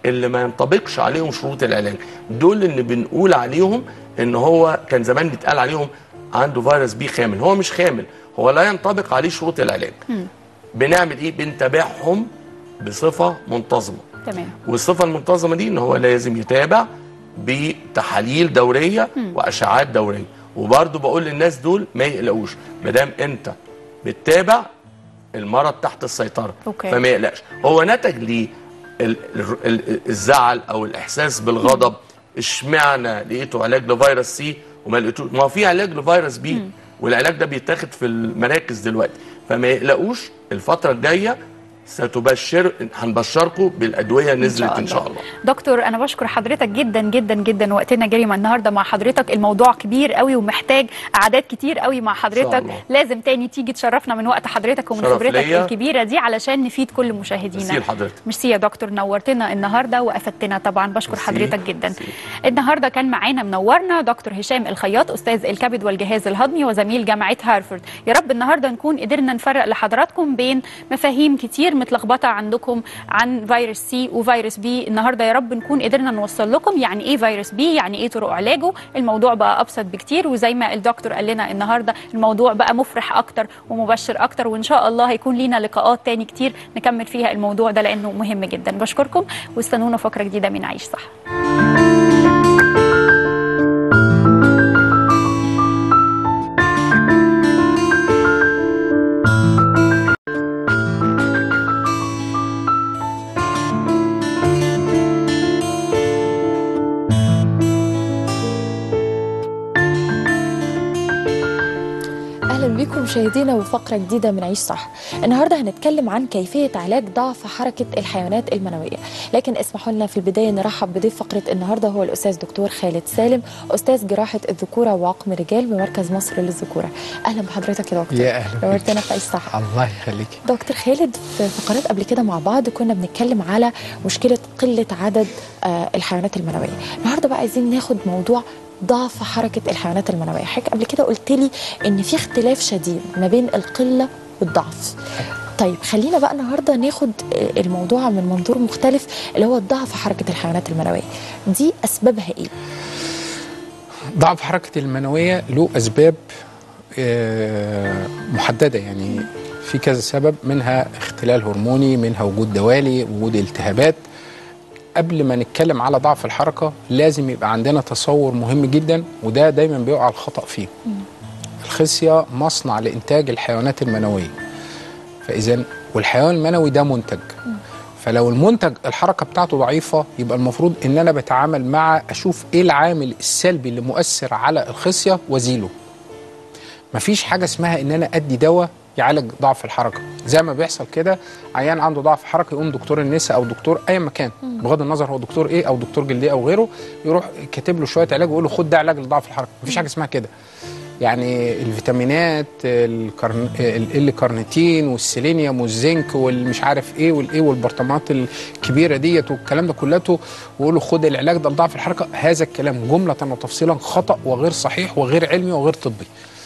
اللي ما ينطبقش عليهم شروط العلاج دول اللي بنقول عليهم ان هو كان زمان بيتقال عليهم عنده فيروس بي خامل هو مش خامل هو لا ينطبق عليه شروط العلاج بنعمل ايه بنتابعهم بصفه منتظمه تمام والصفه المنتظمه دي ان هو لازم يتابع بتحاليل دوريه واشعاعات دوريه وبرضه بقول للناس دول ما يقلقوش ما دام انت بتتابع المرض تحت السيطره أوكي. فما يقلقش هو نتج ليه ال- ال- ال- الزعل او الاحساس بالغضب اشمعنى لقيته علاج لفيروس سي وما لقيتوش ما هو في علاج لفيروس بي والعلاج ده بيتاخد في المراكز دلوقتي فما يقلقوش الفتره الجايه ستبشر هنبشركم بالادويه نزلت ان شاء الله دكتور انا بشكر حضرتك جدا جدا جدا وقتنا جري مع النهارده مع حضرتك الموضوع كبير قوي ومحتاج اعداد كتير قوي مع حضرتك الله. لازم تاني تيجي تشرفنا من وقت حضرتك ومن شرف خبرتك ليا. الكبيره دي علشان نفيد كل مشاهدينا ميرسي لحضرتك. ميرسي يا دكتور نورتنا النهارده وافدتنا طبعا بشكر ميرسي. حضرتك جدا النهارده كان معانا منورنا دكتور هشام الخياط استاذ الكبد والجهاز الهضمي وزميل جامعه هارفارد يا رب النهارده نكون قدرنا نفرق لحضراتكم بين مفاهيم كتير متلخبطه عندكم عن فيروس سي وفيروس بي النهارده يا رب نكون قدرنا نوصل لكم يعني ايه فيروس بي يعني ايه طرق علاجه الموضوع بقى ابسط بكتير وزي ما الدكتور قال لنا النهارده الموضوع بقى مفرح اكتر ومبشر اكتر وان شاء الله هيكون لينا لقاءات تاني كتير نكمل فيها الموضوع ده لانه مهم جدا بشكركم واستنونا فقره جديده من عيش صح اهلا بيكم مشاهدينا وفقره جديده من عيش صح النهارده هنتكلم عن كيفيه علاج ضعف حركه الحيوانات المنويه لكن اسمحوا لنا في البدايه نرحب بضيف فقره النهارده هو الاستاذ دكتور خالد سالم استاذ جراحه الذكوره وعقم الرجال بمركز مصر للذكوره اهلا بحضرتك يا دكتور يا أهلا بيك. نورتنا في عيش صح الله يخليكي دكتور خالد في فقرات قبل كده مع بعض كنا بنتكلم على مشكله قله عدد آه، الحيوانات المنويه النهارده بقى عايزين ناخد موضوع ضعف حركه الحيوانات المنويه حضرتك قبل كده قلت لي ان في اختلاف شديد ما بين القله والضعف طيب خلينا بقى النهارده ناخد آه، الموضوع من منظور مختلف اللي هو ضعف حركه الحيوانات المنويه دي اسبابها ايه ضعف حركة المنوية له أسباب آه، محددة يعني في كذا سبب منها اختلال هرموني منها وجود دوالي وجود التهابات قبل ما نتكلم على ضعف الحركة لازم يبقى عندنا تصور مهم جدا وده دايما بيقع الخطأ فيه الخصية مصنع لإنتاج الحيوانات المنوية فإذا والحيوان المنوي ده منتج فلو المنتج الحركه بتاعته ضعيفه يبقى المفروض ان انا بتعامل مع اشوف ايه العامل السلبي اللي مؤثر على الخصيه وازيله مفيش حاجه اسمها ان انا ادي دواء يعالج ضعف الحركه زي ما بيحصل كده عيان عنده ضعف حركه يقوم دكتور النساء او دكتور اي مكان بغض النظر هو دكتور ايه او دكتور جلديه او غيره يروح كاتب له شويه علاج ويقول له خد ده علاج لضعف الحركه مفيش حاجه اسمها كده يعني الفيتامينات الكارن... ال كارنيتين والسيلينيوم والزنك والمش عارف ايه والايه والبرطمانات الكبيره ديت والكلام ده كلته ويقول له خد العلاج ده لضعف الحركه هذا الكلام جمله وتفصيلا خطا وغير صحيح وغير علمي وغير طبي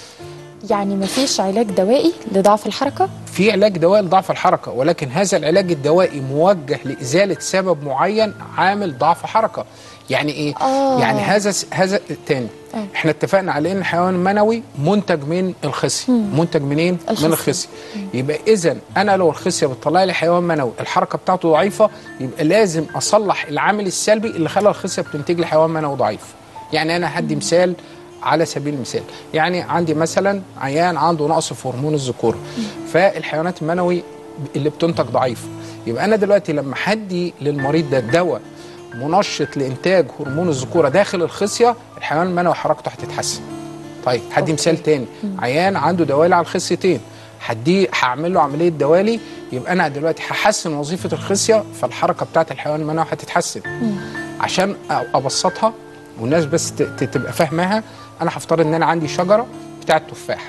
يعني مفيش علاج دوائي لضعف الحركه في علاج دوائي لضعف الحركه ولكن هذا العلاج الدوائي موجه لازاله سبب معين عامل ضعف حركه يعني ايه آه. يعني هذا هذا تاني آه. احنا اتفقنا على ان الحيوان المنوي منتج من الخصيه منتج منين الخصية. من الخصيه يبقى اذا انا لو الخصيه بتطلع لي حيوان منوي الحركه بتاعته ضعيفه يبقى لازم اصلح العامل السلبي اللي خلى الخصيه بتنتج لي حيوان منوي ضعيف يعني انا هدي مثال على سبيل المثال يعني عندي مثلا عيان عنده نقص في هرمون الذكوره فالحيوانات المنوي اللي بتنتج ضعيف يبقى انا دلوقتي لما هدي للمريض ده دواء منشط لانتاج هرمون الذكوره داخل الخصيه الحيوان المنوي حركته هتتحسن طيب هدي مثال تاني عيان عنده دوالي على الخصيتين هديه هعمل له عمليه دوالي يبقى انا دلوقتي هحسن وظيفه الخصيه فالحركه بتاعت الحيوان المنوي هتتحسن عشان ابسطها والناس بس ت- ت- تبقى فاهماها انا هفترض ان انا عندي شجره بتاعت تفاح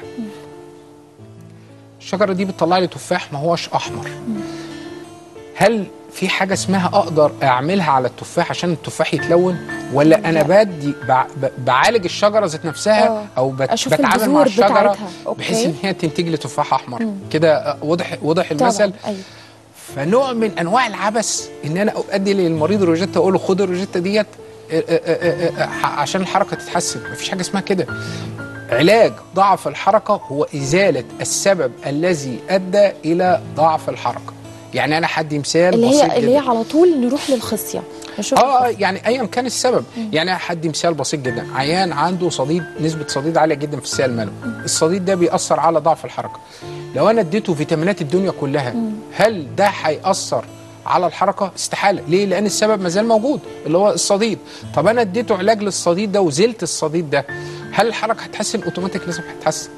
الشجره دي بتطلع لي تفاح ما هوش احمر هل في حاجه اسمها اقدر اعملها على التفاح عشان التفاح يتلون ولا انا بدي بع- ب- بعالج الشجره ذات نفسها آه. او بت- أشوف بتعامل مع البذور الشجره بتاعتها. أوكي. بحيث ان هي تنتج لي تفاح احمر كده آه، واضح واضح طبعاً. المثل أيوة. فنوع من انواع العبث ان انا ادي للمريض روجيتا اقول له خد الروجيتا ديت آه، آه، آه، آه، آه، عشان الحركه تتحسن مفيش حاجه اسمها كده علاج ضعف الحركه هو ازاله السبب الذي ادى الى ضعف الحركه يعني انا حدي مثال اللي بسيط هي اللي هي جداً. على طول نروح للخصيه نشوف اه يعني ايا كان السبب يعني حد مثال بسيط جدا عيان عنده صديد نسبه صديد عاليه جدا في السائل المنوي الصديد ده بيأثر على ضعف الحركه لو انا اديته فيتامينات الدنيا كلها هل ده هيأثر على الحركه استحاله ليه لان السبب مازال موجود اللي هو الصديد طب انا اديته علاج للصديد ده وزلت الصديد ده هل الحركه هتحسن اوتوماتيك لازم هتحسن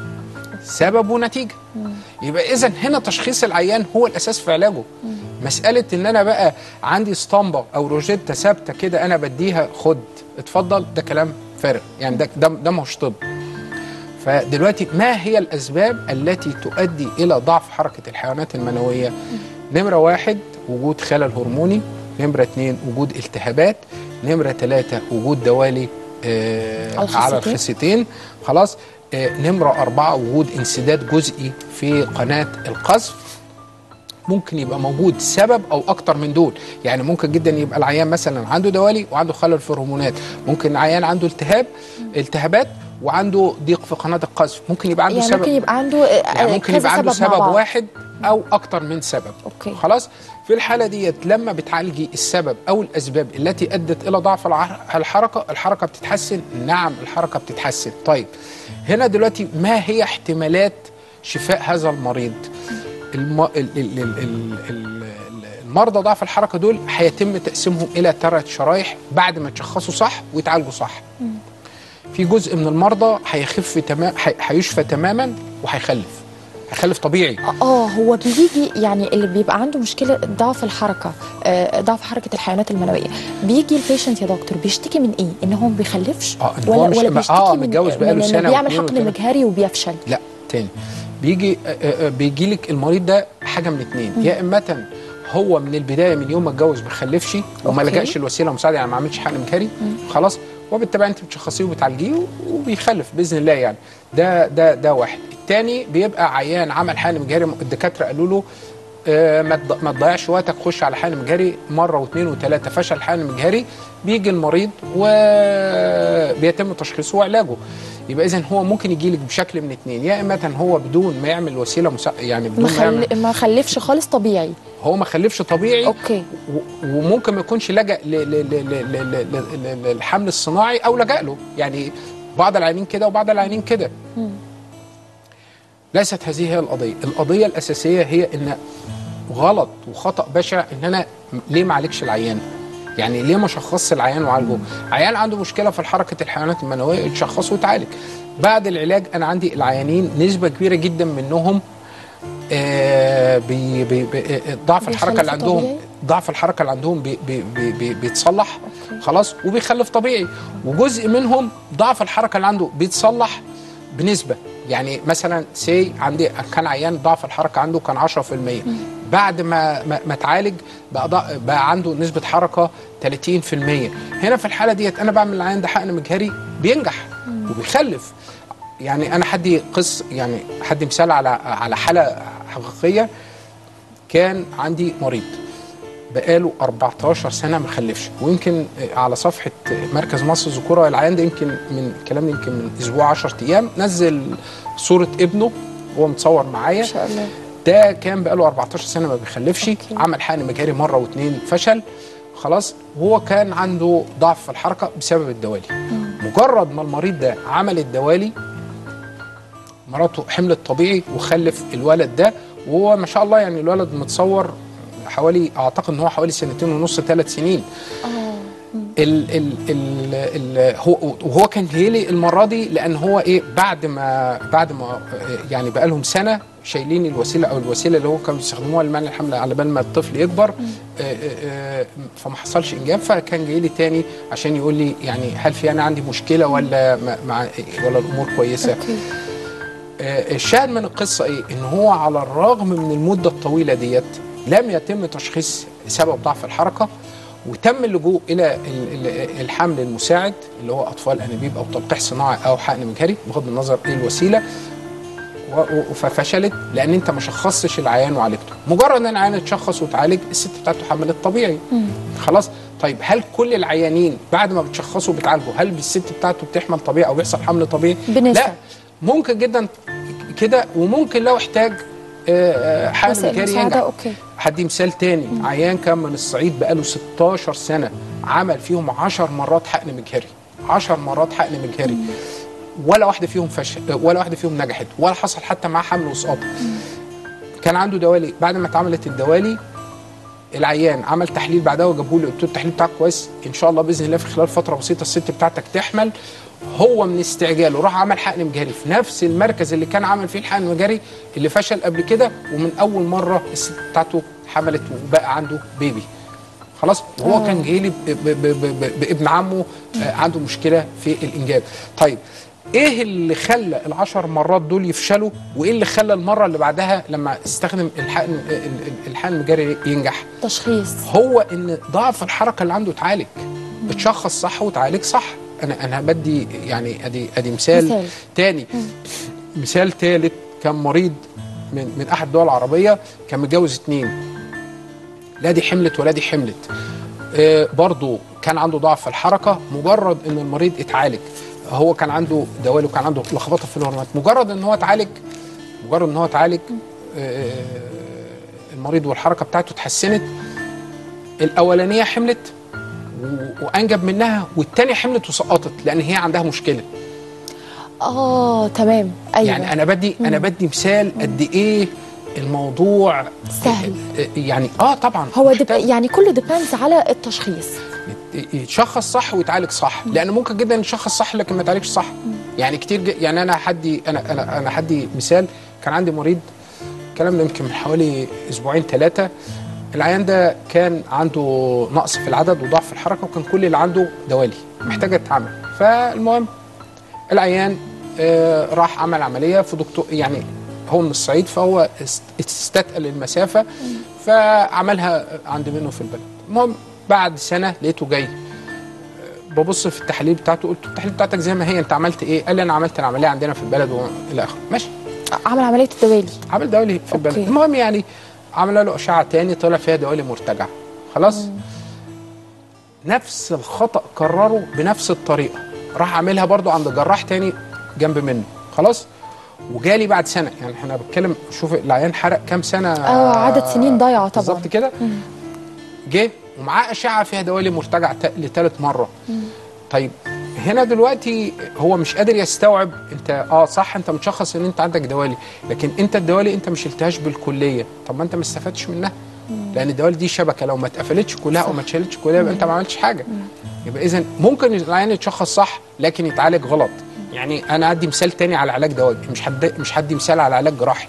سبب ونتيجه يبقى اذا هنا تشخيص العيان هو الاساس في علاجه مساله ان انا بقى عندي اسطمبه او روجيتا ثابته كده انا بديها خد اتفضل ده كلام فارغ يعني ده ده, ده مش طب فدلوقتي ما هي الاسباب التي تؤدي الى ضعف حركه الحيوانات المنويه نمره واحد وجود خلل هرموني نمره اثنين وجود التهابات نمره ثلاثه وجود دوالي آه الخصيتين. على الخصيتين خلاص آه نمره اربعه وجود انسداد جزئي في قناه القذف ممكن يبقى موجود سبب او اكتر من دول يعني ممكن جدا يبقى العيان مثلا عنده دوالي وعنده خلل في الهرمونات ممكن العيان عنده التهاب التهابات وعنده ضيق في قناه القذف ممكن يبقى عنده يعني سبب ممكن يبقى عنده آه، يعني ممكن كذا يبقى عنده سبب مع سبب بعض. واحد او اكتر من سبب أوكي. خلاص في الحاله ديت لما بتعالجي السبب او الاسباب التي ادت الى ضعف الع- الحركه الحركه بتتحسن نعم الحركه بتتحسن طيب هنا دلوقتي ما هي احتمالات شفاء هذا المريض الم... ال... ال... ال... ال... ال... المرضى ضعف الحركه دول هيتم تقسيمهم الى ثلاث شرايح بعد ما يتشخصوا صح ويتعالجوا صح في جزء من المرضى هيخف تمام هيشفى تماما وهيخلف هيخلف طبيعي اه هو بيجي يعني اللي بيبقى عنده مشكله ضعف الحركه آه، ضعف حركه الحيوانات المنويه بيجي البيشنت يا دكتور بيشتكي من ايه ان هو ما بيخلفش اه إن هو ولا مش- ولا ما- بيشتكي آه، من متجوز بقاله من سنة إنه بيعمل واتنين حقن وتلاتة. مجهري وبيفشل لا تاني بيجي بيجي لك المريض ده حاجه من اتنين مم. يا اما هو من البدايه من يوم ما اتجوز ما خلفش وما أوكي. لجاش الوسيله مساعده يعني ما عملش حقن مجهري خلاص وبالتالي انت بتشخصيه وبتعالجيه وبيخلف باذن الله يعني ده ده ده واحد التاني بيبقى عيان عمل حقن مجهري الدكاتره قالوا له آه، ما تض- ما تضيعش وقتك خش على حقن مجهري مره واثنين وثلاثه فشل حقن مجهري بيجي المريض وبيتم تشخيصه وعلاجه يبقى اذا هو ممكن يجي لك بشكل من اثنين يا اما هو بدون ما يعمل وسيله مسا... يعني بدون ما يعمل مخل... ما خلفش خالص طبيعي هو ما خلفش طبيعي اوكي وممكن ما يكونش لجأ ل- ل- ل- ل- ل- ل- ل- للحمل الصناعي او لجأ له يعني بعض العيانين كده وبعض العيانين كده مم. ليست هذه هي القضيه القضيه الاساسيه هي ان غلط وخطا بشع ان انا ليه ما عالجش العيان يعني ليه ما شخصش العيان وعالجه عيان عنده مشكله في حركه الحيوانات المنويه يتشخص ويتعالج بعد العلاج انا عندي العيانين نسبه كبيره جدا منهم آه بي بي بي آه، ضعف الحركه اللي بيخلفوا عندهم طبيعي؟ ضعف الحركه اللي عندهم بي بي بي بي بيتصلح خلاص وبيخلف طبيعي وجزء منهم ضعف الحركه اللي عنده بيتصلح بنسبه يعني مثلا سي عندي كان عيان ضعف الحركه عنده كان 10% بعد ما ما, ما اتعالج بقى, ضع- بقى عنده نسبه حركه 30% هنا في الحاله ديت انا بعمل العيان ده حقن مجهري بينجح وبيخلف يعني انا حدي قص يعني حدي مثال على على حاله حقيقيه كان عندي مريض بقاله 14 سنه ما خلفش ويمكن على صفحه مركز مصر الذكوره العيان ده يمكن من الكلام ده يمكن من اسبوع 10 ايام نزل صوره ابنه وهو متصور معايا ما شاء الله ده كان بقاله 14 سنه ما بيخلفش عمل حقن مجهري مره واثنين فشل خلاص وهو كان عنده ضعف في الحركه بسبب الدوالي مجرد ما المريض ده عمل الدوالي مراته حملت طبيعي وخلف الولد ده وهو ما شاء الله يعني الولد متصور حوالي اعتقد ان هو حوالي سنتين ونص ثلاث سنين ال ال ال ال هو وهو كان جاي لي المره دي لان هو ايه بعد ما بعد ما آه، يعني بقى لهم سنه شايلين الوسيله او الوسيله اللي هو كانوا بيستخدموها لمنع الحمل على بال ما الطفل يكبر آه، آه، آه، فما حصلش انجاب فكان جاي لي تاني عشان يقول لي يعني هل في انا عندي مشكله ولا ما- مع ولا الامور كويسه آه، الشاهد من القصه ايه؟ ان هو على الرغم من المده الطويله ديت لم يتم تشخيص سبب ضعف الحركه وتم اللجوء الى ال- ال- الحمل المساعد اللي هو اطفال انابيب او تلقيح صناعي او حقن مجهري بغض النظر ايه الوسيله و- و- ففشلت لان انت ما شخصتش العيان وعالجته مجرد ان العيان اتشخص واتعالج الست بتاعته حملت طبيعي خلاص طيب هل كل العيانين بعد ما بتشخصوا وبتعالجوا هل الست بتاعته بتحمل طبيعي او بيحصل حمل طبيعي بنسب. لا ممكن جدا كده وممكن لو احتاج آه، آه، حقن وسائل مجاري مساعدة، ينجح أوكي. هدي مثال تاني عيان كان من الصعيد بقاله 16 سنه عمل فيهم 10 مرات حقن مجهري 10 مرات حقن مجهري ولا واحده فيهم فشل ولا واحده فيهم نجحت ولا حصل حتى معاه حمل وسقاط كان عنده دوالي بعد ما اتعملت الدوالي العيان عمل تحليل بعدها وجابوا لي قلت له التحليل بتاعك كويس ان شاء الله باذن الله في خلال فتره بسيطه الست بتاعتك تحمل هو من استعجاله راح عمل حقن مجهري في نفس المركز اللي كان عمل فيه الحقن المجهري اللي فشل قبل كده ومن اول مره الست بتاعته حملت وبقى عنده بيبي خلاص وهو آه. كان جاي لي ب- ب- ب- ب- بابن عمه آه، عنده مشكله في الانجاب طيب ايه اللي خلى العشر مرات دول يفشلوا وايه اللي خلى المره اللي بعدها لما استخدم الحقن ال- ال- الحقن المجاري ينجح تشخيص هو ان ضعف الحركه اللي عنده اتعالج اتشخص صح وتعالج صح انا انا بدي يعني ادي ادي مثال, مثال. مثال. تاني مثال تالت كان مريض من من احد الدول العربيه كان متجوز اتنين لا دي حملت ولا دي حملت آه برضو كان عنده ضعف في الحركه مجرد ان المريض اتعالج هو كان عنده دوالي وكان عنده لخبطه في الهرمونات مجرد ان هو اتعالج مجرد ان هو اتعالج آه المريض والحركه بتاعته اتحسنت الاولانيه حملت و- وانجب منها والتانيه حملت وسقطت لان هي عندها مشكله اه تمام ايوه يعني انا بدي انا بدي مثال قد ايه الموضوع سهل يعني اه طبعا هو دب... يعني كله ديبندز على التشخيص يتشخص صح ويتعالج صح لان ممكن جدا يتشخص صح لكن ما يتعالجش صح يعني كتير ج... يعني انا حدي انا انا انا حدي مثال كان عندي مريض الكلام ده يمكن من حوالي اسبوعين ثلاثه العيان ده كان عنده نقص في العدد وضعف في الحركه وكان كل اللي عنده دوالي محتاجه تتعمل فالمهم العيان آه، راح عمل عمليه في دكتور يعني هو من الصعيد فهو است- استثقل المسافه فعملها عند منه في البلد المهم بعد سنه لقيته جاي آه، ببص في التحاليل بتاعته قلت له التحاليل بتاعتك زي ما هي انت عملت ايه؟ قال لي انا عملت العمليه عندنا في البلد والى اخره ماشي عمل عمليه الدوالي عمل دوالي في البلد المهم يعني عمل له اشعه تاني طلع فيها دوالي مرتجعه خلاص نفس الخطا كرره بنفس الطريقه راح عاملها برضو عند جراح تاني جنب منه خلاص وجالي بعد سنه يعني احنا بتكلم شوف العيان حرق كام سنه اه عدد سنين ضايعه طبعا بالظبط كده جه ومعاه اشعه فيها دوالي مرتجعه ت- لثالث مره طيب هنا دلوقتي هو مش قادر يستوعب انت اه صح انت متشخص ان انت عندك دوالي لكن انت الدوالي انت ما شلتهاش بالكليه طب ما انت ما استفدتش منها لان الدوالي دي شبكه لو ما اتقفلتش كلها او ما اتشالتش كلها يبقى انت ما عملتش حاجه يبقى اذا ممكن العيان يتشخص صح لكن يتعالج غلط يعني انا ادي مثال تاني على علاج دوائي مش هدي مش هدي مثال على علاج جراحي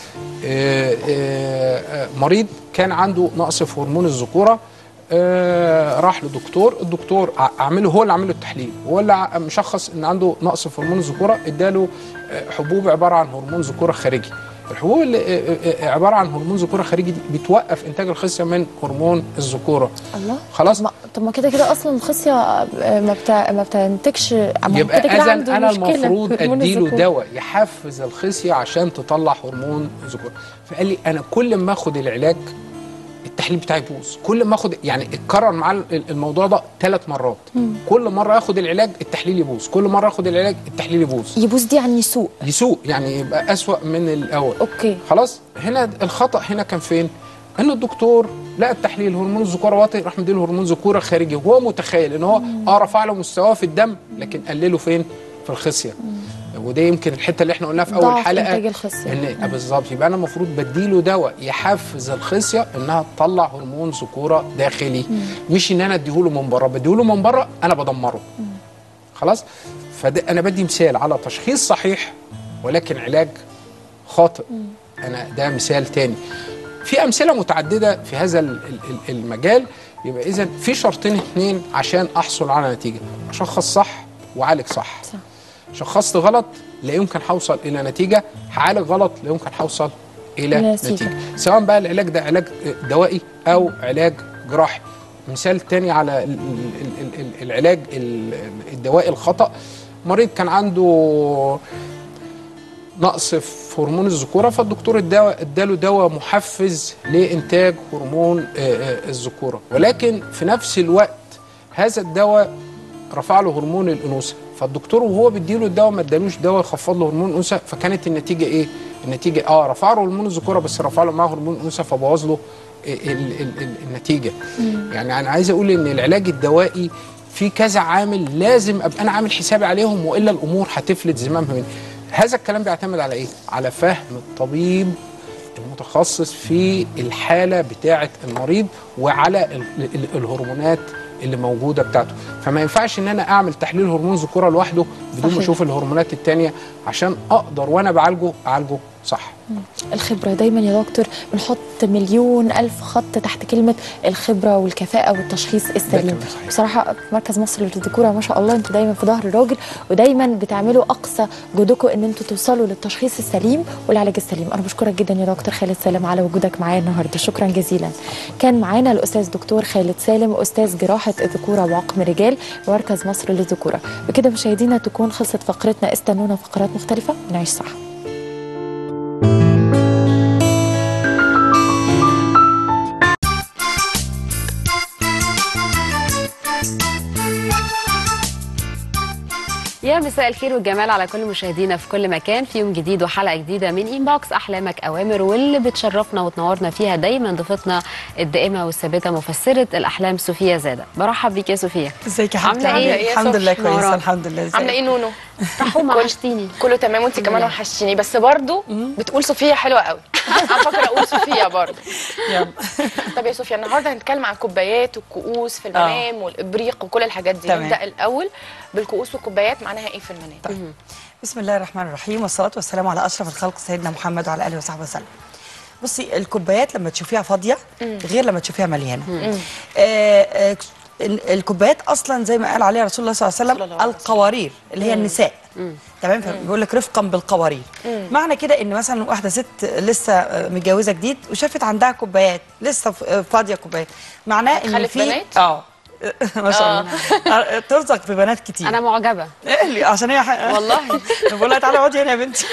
آه، آه، آه، مريض كان عنده نقص في هرمون الذكوره آه، راح لدكتور الدكتور ع- عامله هو اللي عامل له التحليل هو اللي ع- مشخص ان عنده نقص في هرمون الذكوره اداله آه، حبوب عباره عن هرمون ذكوره خارجي الحبوب اللي آه، آه، آه، عباره عن هرمون ذكوره خارجي دي بتوقف انتاج الخصيه من هرمون الذكوره الله خلاص ما طب ما كده كده اصلا الخصيه آه، ما بتا... ما بتنتجش ما هو يبقى كده كده اذا عنده انا مشكلة المفروض في هرمون اديله الذكورة. دواء يحفز الخصيه عشان تطلع هرمون الذكوره فقال لي انا كل ما اخد العلاج التحليل بتاعي يبوظ كل ما اخد يعني اتكرر معاه الموضوع ده ثلاث مرات مم. كل مره اخد العلاج التحليل يبوظ كل مره اخد العلاج التحليل يبوظ يبوظ دي يعني يسوء يسوء يعني يبقى اسوأ من الاول اوكي خلاص هنا الخطا هنا كان فين ان الدكتور لقى التحليل هرمون الذكوره واطي راح مديله هرمون ذكوره خارجي وهو متخيل ان هو اه رفع له مستواه في الدم لكن قلله فين في الخصيه وده يمكن الحته اللي احنا قلناها في اول ضعف حلقه إنتاج الخصية. ان بالظبط يبقى انا المفروض بديله دواء يحفز الخصيه انها تطلع هرمون ذكوره داخلي مش ان انا اديهوله من بره بديهوله من بره انا بدمره خلاص فده انا بدي مثال على تشخيص صحيح ولكن علاج خاطئ انا ده مثال تاني في امثله متعدده في هذا ال- ال- ال- المجال يبقى اذا في شرطين اتنين عشان احصل على نتيجه اشخص صح وعالج صح, صح. شخصت غلط لا يمكن هوصل الى نتيجه هعالج غلط لا يمكن هوصل الى إلى نتيجه, نتيجة. سواء بقى العلاج ده علاج دوائي او علاج جراحي مثال تاني على ال- ال- ال- ال- العلاج ال- الدوائي الخطا مريض كان عنده نقص في هرمون الذكوره فالدكتور اداله اداله دواء محفز لانتاج هرمون آه، آه، الذكوره ولكن في نفس الوقت هذا الدواء رفع له هرمون الانوثه فالدكتور وهو بيديله الدواء ما ادالوش دواء يخفض له هرمون الانوثه فكانت النتيجه ايه؟ النتيجه اه رفع له هرمون الذكوره بس رفع له معاه هرمون الانوثه فبوظ له ال- ال- ال- النتيجه يعني انا عايز اقول ان العلاج الدوائي في كذا عامل لازم ابقى انا عامل حسابي عليهم والا الامور هتفلت زمامها مني هذا الكلام بيعتمد على ايه على فهم الطبيب المتخصص في الحاله بتاعه المريض وعلى ال- ال- الهرمونات اللي موجوده بتاعته فما ينفعش ان انا اعمل تحليل هرمون ذكوره لوحده بدون ما صحيح. اشوف الهرمونات التانية عشان اقدر وانا بعالجه اعالجه صح الخبرة دايما يا دكتور بنحط مليون ألف خط تحت كلمة الخبرة والكفاءة والتشخيص السليم بصراحة في مركز مصر للذكورة ما شاء الله انتوا دايما في ظهر الراجل ودايما بتعملوا أقصى جهدكم ان انتوا توصلوا للتشخيص السليم والعلاج السليم أنا بشكرك جدا يا دكتور خالد سالم على وجودك معايا النهاردة شكرا جزيلا كان معانا الأستاذ دكتور خالد سالم أستاذ جراحة الذكورة وعقم الرجال مركز مصر للذكورة بكده مشاهدينا تكون خلصت فقرتنا استنونا فقرات مختلفة نعيش صح يا مساء الخير والجمال على كل مشاهدينا في كل مكان في يوم جديد وحلقه جديده من انبوكس احلامك اوامر واللي بتشرفنا وتنورنا فيها دايما ضيفتنا الدائمه والثابته مفسره الاحلام صوفيا زاده برحب بيك يا صوفيا ازيك يا حبيبتي عامله عاملة ايه إيه؟ الحمد لله صبحي؟ كويسه نوران. الحمد لله ازيك عامله ايه نونو رحومه وحشتيني كله تمام وانت كمان وحشتيني بس برضو بتقول صوفيا حلوه قوي انا فاكره اقول صوفيا برضو يلا طب يا صوفيا النهارده هنتكلم عن الكوبايات والكؤوس في المنام والابريق وكل الحاجات دي تمام. نبدا الاول بالكؤوس والكوبايات معناها ايه في المنام طيب. بسم الله الرحمن الرحيم والصلاه والسلام على اشرف الخلق سيدنا محمد وعلى اله وصحبه وسلم بصي الكوبايات لما تشوفيها فاضيه غير لما تشوفيها مليانه آه آه ال- الكوبايات اصلا زي ما قال عليها رسول الله صلى الله عليه وسلم القوارير اللي هي مم. النساء تمام فبيقول لك رفقا بالقوارير مم. معنى كده ان مثلا واحده ست لسه آه، متجوزه جديد وشافت عندها كوبايات لسه ف- آه، فاضيه كوبايات معناه ان هتخلف في بنات؟ اه ما شاء الله آه، ترزق ببنات كتير انا معجبه إيه عشان هي ح... والله. بقول لها تعالي اقعدي هنا يا بنتي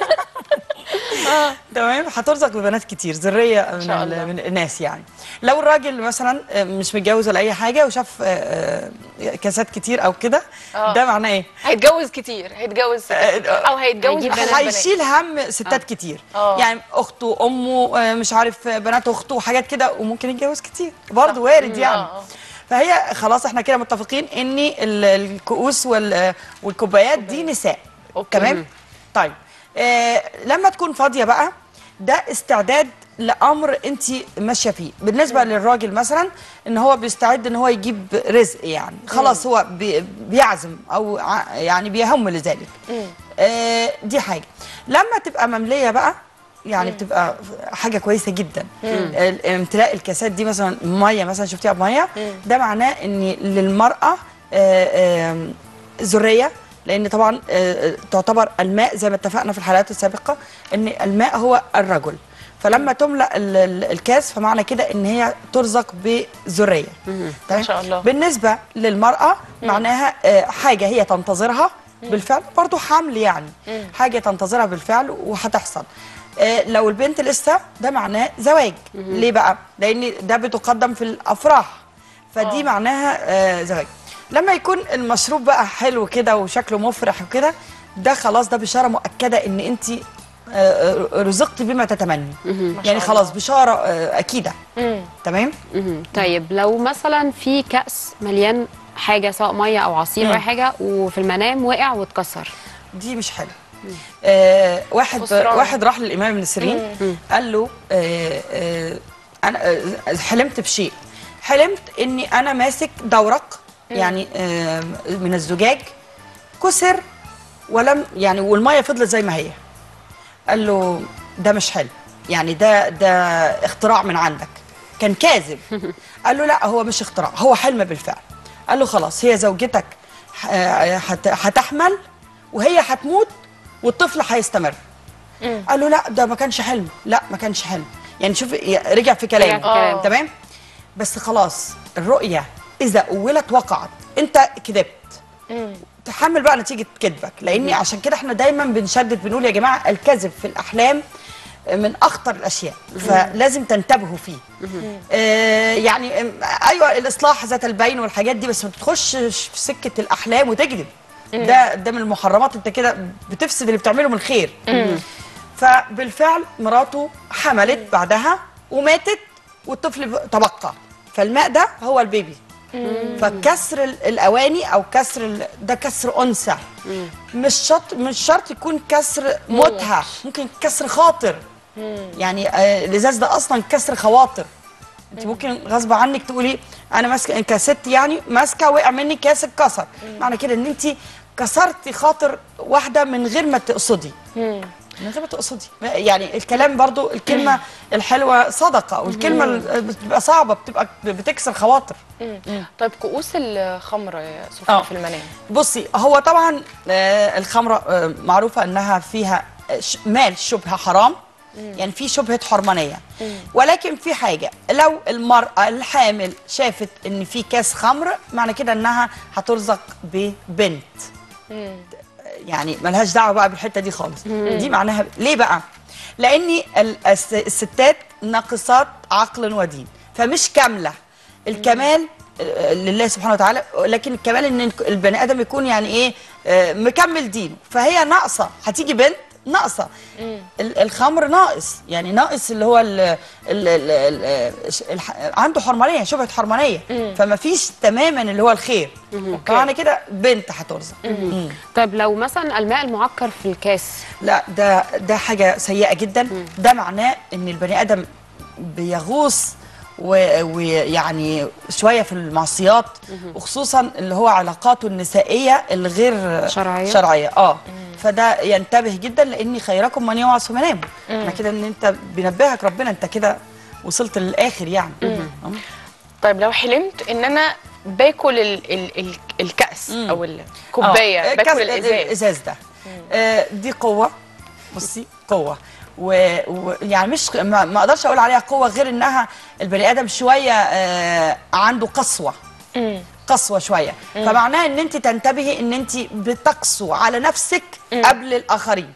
تمام هترزق ببنات كتير ذريه من, شاء ال- الله. من الناس يعني لو الراجل مثلا آه، مش متجوز ولا اي حاجه وشاف آه، آه، كاسات كتير او كده آه. ده معناه ايه هيتجوز كتير هيتجوز ستات او هيتجوز هيجيب بنات بنات. هيشيل هم ستات كتير آه. يعني اخته امه آه، مش عارف آه، بنات اخته وحاجات كده وممكن يتجوز كتير برضه وارد مم. يعني آه، آه. فهي خلاص احنا كده متفقين ان ال- الكؤوس وال- والكوبايات دي نساء أوكي. تمام طيب آه لما تكون فاضيه بقى ده استعداد لامر انت ماشيه فيه بالنسبه للراجل مثلا ان هو بيستعد ان هو يجيب رزق يعني خلاص هو بي بيعزم او ع- يعني بيهم لذلك آه دي حاجه لما تبقى ممليه بقى يعني بتبقى حاجه كويسه جدا ال- امتلاء الكاسات دي مثلا ميه مثلا شفتيها بميه ده معناه ان للمراه آه، آم، ذريه لان طبعا آه، آه، تعتبر الماء زي ما اتفقنا في الحلقات السابقه ان الماء هو الرجل فلما تملا ال- ال- الكاس فمعنى كده ان هي ترزق بذريه ما شاء الله. بالنسبه للمراه معناها آه، حاجه هي تنتظرها بالفعل برضو حمل يعني مم. حاجه تنتظرها بالفعل وهتحصل آه، لو البنت لسه ده معناه زواج ليه بقى لان ده بتقدم في الافراح فدي آه. معناها آه، زواج لما يكون المشروب بقى حلو كده وشكله مفرح وكده ده خلاص ده بشاره مؤكده ان انت رزقت بما تتمني يعني خلاص بشاره آه، اكيده تمام مهم. طيب لو مثلا في كأس مليان حاجة سواء مية أو عصير أو أي مم. حاجة وفي المنام وقع واتكسر دي مش حلو آه واحد خسران. واحد راح للامام ابن سيرين مم. قال له آه آه انا آه حلمت بشيء حلمت اني انا ماسك دورق يعني آه من الزجاج كسر ولم يعني والميه فضلت زي ما هي قال له ده مش حلو يعني ده ده اختراع من عندك كان كاذب قال له لا هو مش اختراع هو حلم بالفعل قال له خلاص هي زوجتك ح- هت- هتحمل وهي هتموت والطفل هيستمر قال له لا ده ما كانش حلم لا ما كانش حلم يعني شوف ي- رجع في كلامه رجع في كلامه. تمام بس خلاص الرؤيه اذا اولت وقعت انت كذبت تحمل بقى نتيجه كذبك لاني عشان كده احنا دايما بنشدد بنقول يا جماعه الكذب في الاحلام من اخطر الاشياء فلازم تنتبهوا فيه آه يعني آم، ايوه الاصلاح ذات البين والحاجات دي بس ما تخشش في سكه الاحلام وتكذب مم. ده ده من المحرمات انت كده بتفسد اللي بتعمله من خير مم. فبالفعل مراته حملت بعدها وماتت والطفل ب- تبقى فالماء ده هو البيبي فكسر ال- الاواني او كسر ال- ده كسر انثى مش شرط مش شرط يكون كسر متعه ممكن كسر خاطر يعني آه، الازاز ده اصلا كسر خواطر انت ممكن غصب عنك تقولي انا ماسكه كست يعني ماسكه وقع مني كاس اتكسر معنى كده ان انت كسرتي خاطر واحده من غير ما تقصدي من غير ما تقصدي يعني الكلام برضو الكلمه الحلوه صدقه والكلمه مم. ال- بتبقى صعبه بتبقى بتكسر خواطر طيب كؤوس الخمر يا صوفيا آه. في المنام بصي هو طبعا آه، الخمره آه، معروفه انها فيها آه، ش- مال شبهه حرام يعني في شبهه حرمانيه ولكن في حاجه لو المراه الحامل شافت ان في كاس خمر معنى كده انها هترزق ببنت يعني ملهاش دعوه بقى بالحته دي خالص مم. دي معناها ليه بقى لان ال- الس- الستات ناقصات عقل ودين فمش كامله الكمال آه، لله سبحانه وتعالى لكن الكمال ان البني ادم يكون يعني ايه آه، مكمل دينه فهي ناقصه هتيجي بنت ناقصه ال- الخمر ناقص يعني ناقص اللي هو ال ال ال ال الح- عنده حرمانيه شبهه حرمانيه فما فيش تماما اللي هو الخير فمعنى كده بنت هترزق مم. طيب لو مثلا الماء المعكر في الكاس لا ده ده حاجه سيئه جدا ده معناه ان البني ادم بيغوص و- ويعني شويه في المعصيات وخصوصا اللي هو علاقاته النسائيه الغير شرعية؟ شرعيه اه فده ينتبه جدا لان خيركم من يوعظ في منامه انا كده ان انت بينبهك ربنا انت كده وصلت للاخر يعني مم. طيب لو حلمت ان انا باكل ال ال ال الكأس او الكوبايه آه، باكل كاس- الازاز الازاز ده آه، دي قوه بصي قوه ويعني و يعني مش ما ما اقدرش اقول عليها قوه غير انها البني ادم شويه آه عنده قسوه قسوه شويه مم. فمعناها ان انت تنتبهي ان انت بتقسو على نفسك قبل الاخرين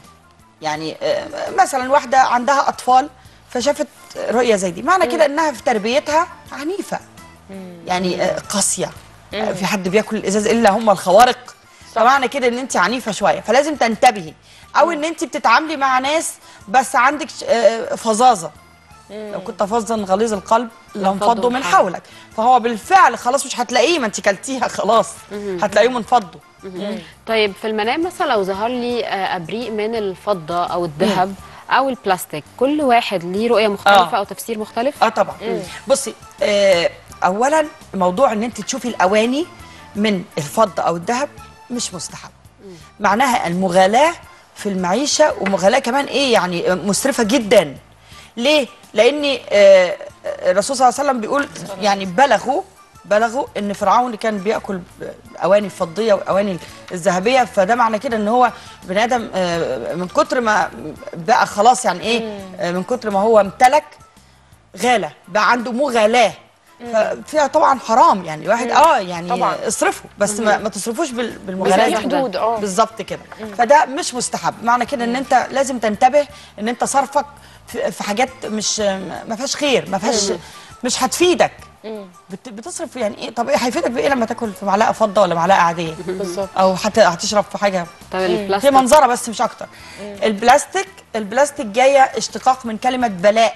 يعني آه، مثلا واحده عندها اطفال فشافت رؤيه زي دي معنى كده انها في تربيتها عنيفه يعني آه، قاسيه آه، في حد بياكل الازاز الا هم الخوارق فمعنى كده ان انت عنيفه شويه فلازم تنتبهي او ان انت بتتعاملي مع ناس بس عندك ش- آه، فظاظه لو كنت فظا غليظ القلب لانفضوا من حولك فهو بالفعل خلاص مش هتلاقيه ما انت كلتيها خلاص هتلاقيهم انفضوا طيب في المنام مثلا لو ظهر لي آه، ابريق من الفضه او الذهب او البلاستيك كل واحد ليه رؤيه مختلفه آه. او تفسير مختلف اه طبعا بصي آه اولا موضوع ان انت تشوفي الاواني من الفضه او الذهب مش مستحب معناها المغالاه في المعيشه ومغالاه كمان ايه يعني مسرفه جدا ليه لان آه الرسول صلى الله عليه وسلم بيقول يعني بلغوا بلغوا ان فرعون كان بياكل اواني الفضيه واواني الذهبيه فده معنى كده ان هو بني ادم آه، من كتر ما بقى خلاص يعني ايه آه، من كتر ما هو امتلك غالة بقى عنده مغالاة ففيها طبعا حرام يعني الواحد مم. اه يعني طبعا. اصرفوا بس ما, مم. ما تصرفوش بال- بالمغالاة بزي دي. حدود، اه. بالظبط كده فده مش مستحب معنى كده ان انت لازم تنتبه ان انت صرفك في في حاجات مش ما فيهاش خير ما فيهاش مم. مش هتفيدك بت- بتصرف يعني ايه طب ايه هيفيدك بايه لما تاكل في معلقه فضه ولا معلقه عاديه بالظبط او هت... هتشرب في حاجه طب هي البلاستيك منظره بس مش اكتر البلاستيك البلاستيك جايه اشتقاق من كلمه بلاء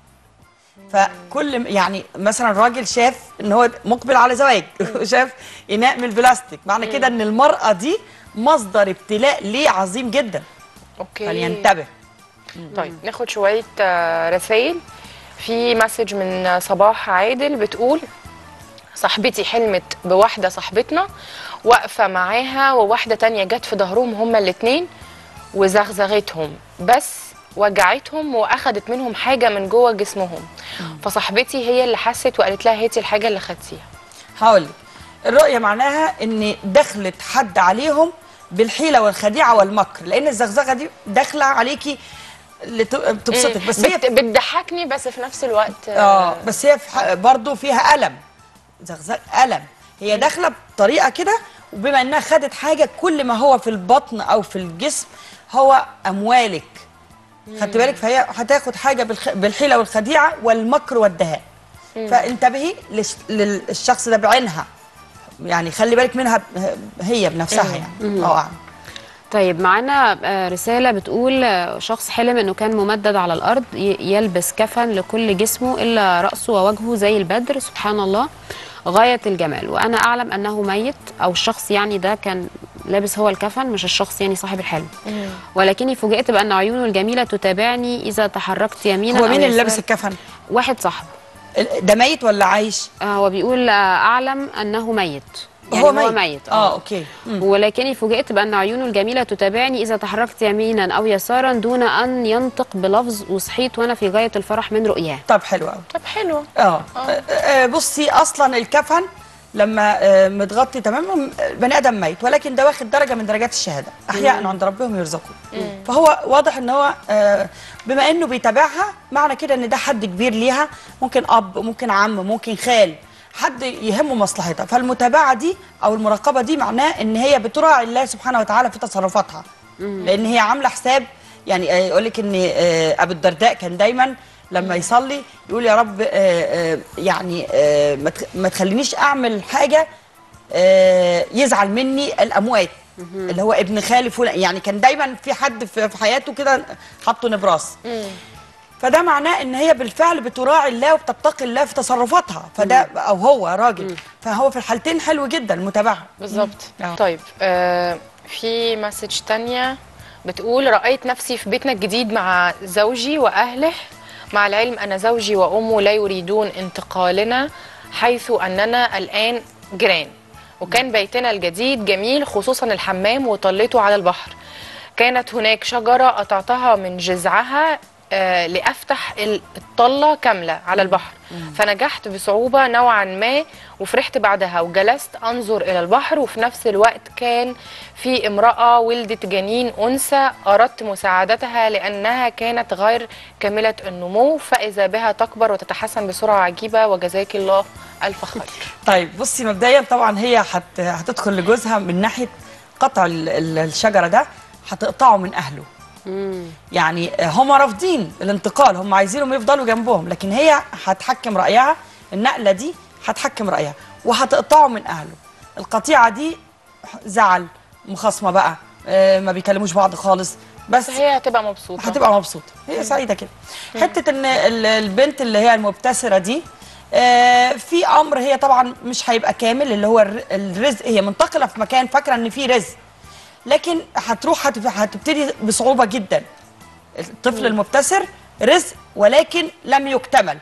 فكل يعني مثلا راجل شاف ان هو مقبل على زواج وشاف اناء من البلاستيك معنى كده ان المراه دي مصدر ابتلاء ليه عظيم جدا اوكي فلينتبه طيب ناخد شويه رسائل في مسج من صباح عادل بتقول صاحبتي حلمت بواحده صاحبتنا واقفه معاها وواحده تانية جت في ظهرهم هما الاتنين وزغزغتهم بس وجعتهم واخدت منهم حاجه من جوه جسمهم فصاحبتي هي اللي حست وقالت لها هاتي الحاجه اللي خدتيها هقول لك الرؤيه معناها ان دخلت حد عليهم بالحيله والخديعه والمكر لان الزغزغه دي داخله عليكي لت- تبسطك بس هي بت- بتضحكني بس في نفس الوقت اه بس هي في ح- برضه فيها الم زغزغ الم هي داخله بطريقه كده وبما انها خدت حاجه كل ما هو في البطن او في الجسم هو اموالك خدت بالك فهي هتاخد حاجه بالخ... بالحيله والخديعه والمكر والدهاء مم. فانتبهي للش... للشخص ده بعينها يعني خلي بالك منها ب- هي بنفسها مم. يعني مم. الله اعلم طيب معانا آه، رسالة بتقول آه، شخص حلم انه كان ممدد على الارض ي- يلبس كفن لكل جسمه الا رأسه ووجهه زي البدر سبحان الله غاية الجمال وانا اعلم انه ميت او الشخص يعني ده كان لابس هو الكفن مش الشخص يعني صاحب الحلم ولكني فوجئت بان عيونه الجميلة تتابعني اذا تحركت يمينا هو أو مين اللي يسارا. لابس الكفن واحد صاحبه ده ميت ولا عايش هو بيقول آه، اعلم انه ميت يعني هو هو ميت. ميت, اه اوكي مم. ولكني فوجئت بأن عيونه الجميلة تتابعني إذا تحركت يمينا أو يسارا دون أن ينطق بلفظ وصحيت وأنا في غاية الفرح من رؤياه طب حلو قوي طب حلو اه آه، بصي اصلا الكفن لما آه، متغطي تماما بني ادم ميت ولكن ده واخد درجه من درجات الشهاده احياء مم. عند ربهم يرزقون فهو واضح ان هو آه، بما انه بيتابعها معنى كده ان ده حد كبير ليها ممكن اب ممكن عم ممكن خال حد يهمه مصلحتها فالمتابعه دي او المراقبه دي معناه ان هي بتراعي الله سبحانه وتعالى في تصرفاتها لان هي عامله حساب يعني يقول لك ان آه، ابو الدرداء كان دايما لما يصلي يقول يا رب آه، آه، يعني آه، ما تخ- ما تخلينيش اعمل حاجه آه، يزعل مني الاموات اللي هو ابن خالي فلان يعني كان دايما في حد في في حياته كده حطه نبراس فده معناه ان هي بالفعل بتراعي الله وبتتقي الله في تصرفاتها فده او هو راجل فهو في الحالتين حلو جدا المتابعه بالظبط آه. طيب آه في مسج تانية بتقول رأيت نفسي في بيتنا الجديد مع زوجي وأهله مع العلم أن زوجي وأمه لا يريدون انتقالنا حيث أننا الآن جيران وكان بيتنا الجديد جميل خصوصا الحمام وطلته على البحر كانت هناك شجرة قطعتها من جذعها آه، لأفتح ال- الطلة كاملة على البحر فنجحت بصعوبة نوعا ما وفرحت بعدها وجلست أنظر إلى البحر وفي نفس الوقت كان في امرأة ولدت جنين أنثى أردت مساعدتها لأنها كانت غير كاملة النمو فإذا بها تكبر وتتحسن بسرعة عجيبة وجزاك الله ألف خير طيب بصي مبدئيا طبعا هي هت... هتدخل لجوزها من ناحيه قطع ال- ال- الشجره ده هتقطعه من اهله يعني هم رافضين الانتقال هم عايزينهم يفضلوا جنبهم لكن هي هتحكم رايها النقله دي هتحكم رايها وهتقطعه من اهله القطيعه دي زعل مخاصمه بقى آه، ما بيكلموش بعض خالص بس هي هتبقى مبسوطة هتبقى مبسوطه هي سعيده كده حته ان ال- البنت اللي هي المبتسره دي آه، في امر هي طبعا مش هيبقى كامل اللي هو الر- الرزق هي منتقله في مكان فاكره ان في رزق لكن هتروح هتب- هتبتدي بصعوبه جدا الطفل المبتسر رزق ولكن لم يكتمل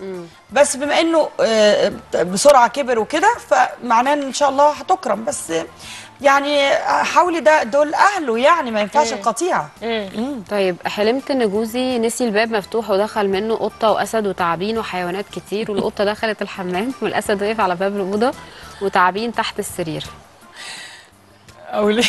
بس بما انه آه، بسرعه كبر وكده فمعناه ان شاء الله هتكرم بس يعني حاولي ده دول اهله يعني ما ينفعش مم. القطيعه طيب حلمت ان جوزي نسي الباب مفتوح ودخل منه قطه واسد وتعابين وحيوانات كتير والقطه دخلت الحمام والاسد وقف على باب الاوضه وتعابين تحت السرير او ليه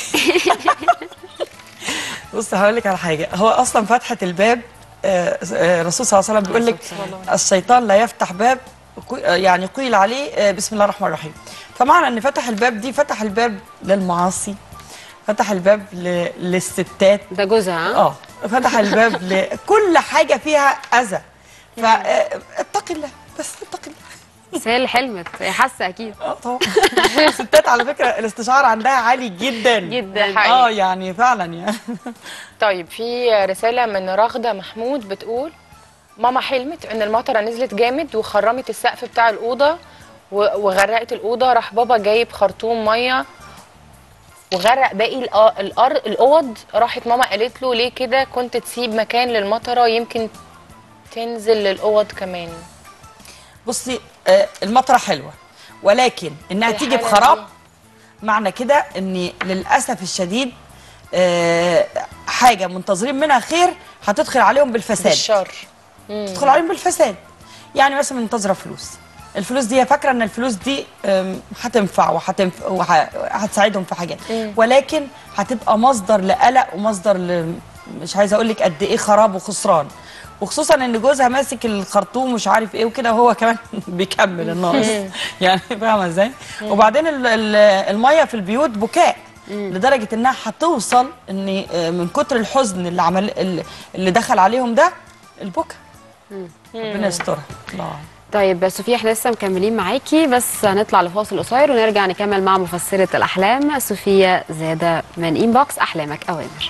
بص هقول لك على حاجه هو اصلا فتحه الباب آه، آه، الرسول صلى الله عليه وسلم بيقول لك الشيطان لا يفتح باب قو- آه، يعني قيل عليه آه، بسم الله الرحمن الرحيم فمعنى ان فتح الباب دي فتح الباب للمعاصي فتح الباب ل... للستات ده جوزها اه فتح الباب لكل حاجه فيها اذى فاتقي الله بس اتقي الله بس هي اللي حلمت هي حاسه اكيد اه طبعا الستات على فكره الاستشعار عندها عالي جدا جدا ده حقيقي. اه يعني فعلا يعني طيب في رسالة من رغدة محمود بتقول ماما حلمت ان المطرة نزلت جامد وخرمت السقف بتاع الأوضة و- وغرقت الأوضة راح بابا جايب خرطوم مية وغرق باقي الأ- الأر- الأوض راحت ماما قالت له ليه كده كنت تسيب مكان للمطرة يمكن تنزل للأوض كمان بصي آه، المطره حلوه ولكن انها في تيجي الحالة بخراب دي. معنى كده ان للاسف الشديد آه، حاجه منتظرين منها خير هتدخل عليهم بالفساد بالشر تدخل عليهم بالفساد يعني مثلا منتظره فلوس الفلوس دي هي فاكره ان الفلوس دي آم، هتنفع وهتنف- وه- وهتساعدهم في حاجات مم. ولكن هتبقى مصدر لقلق ومصدر ل... مش عايزه اقول لك قد ايه خراب وخسران وخصوصا ان جوزها ماسك الخرطوم مش عارف ايه وكده وهو كمان بيكمل الناقص مم. يعني فاهمه ازاي وبعدين ال- ال- الميه في البيوت بكاء لدرجه انها هتوصل ان آه، من كتر الحزن اللي عمل اللي- اللي دخل عليهم ده البكاء ربنا يسترها الله طيب صوفيا احنا لسه مكملين معاكي بس هنطلع لفاصل قصير ونرجع نكمل مع مفسرة الأحلام صوفيا زادة من إنبوكس أحلامك أوامر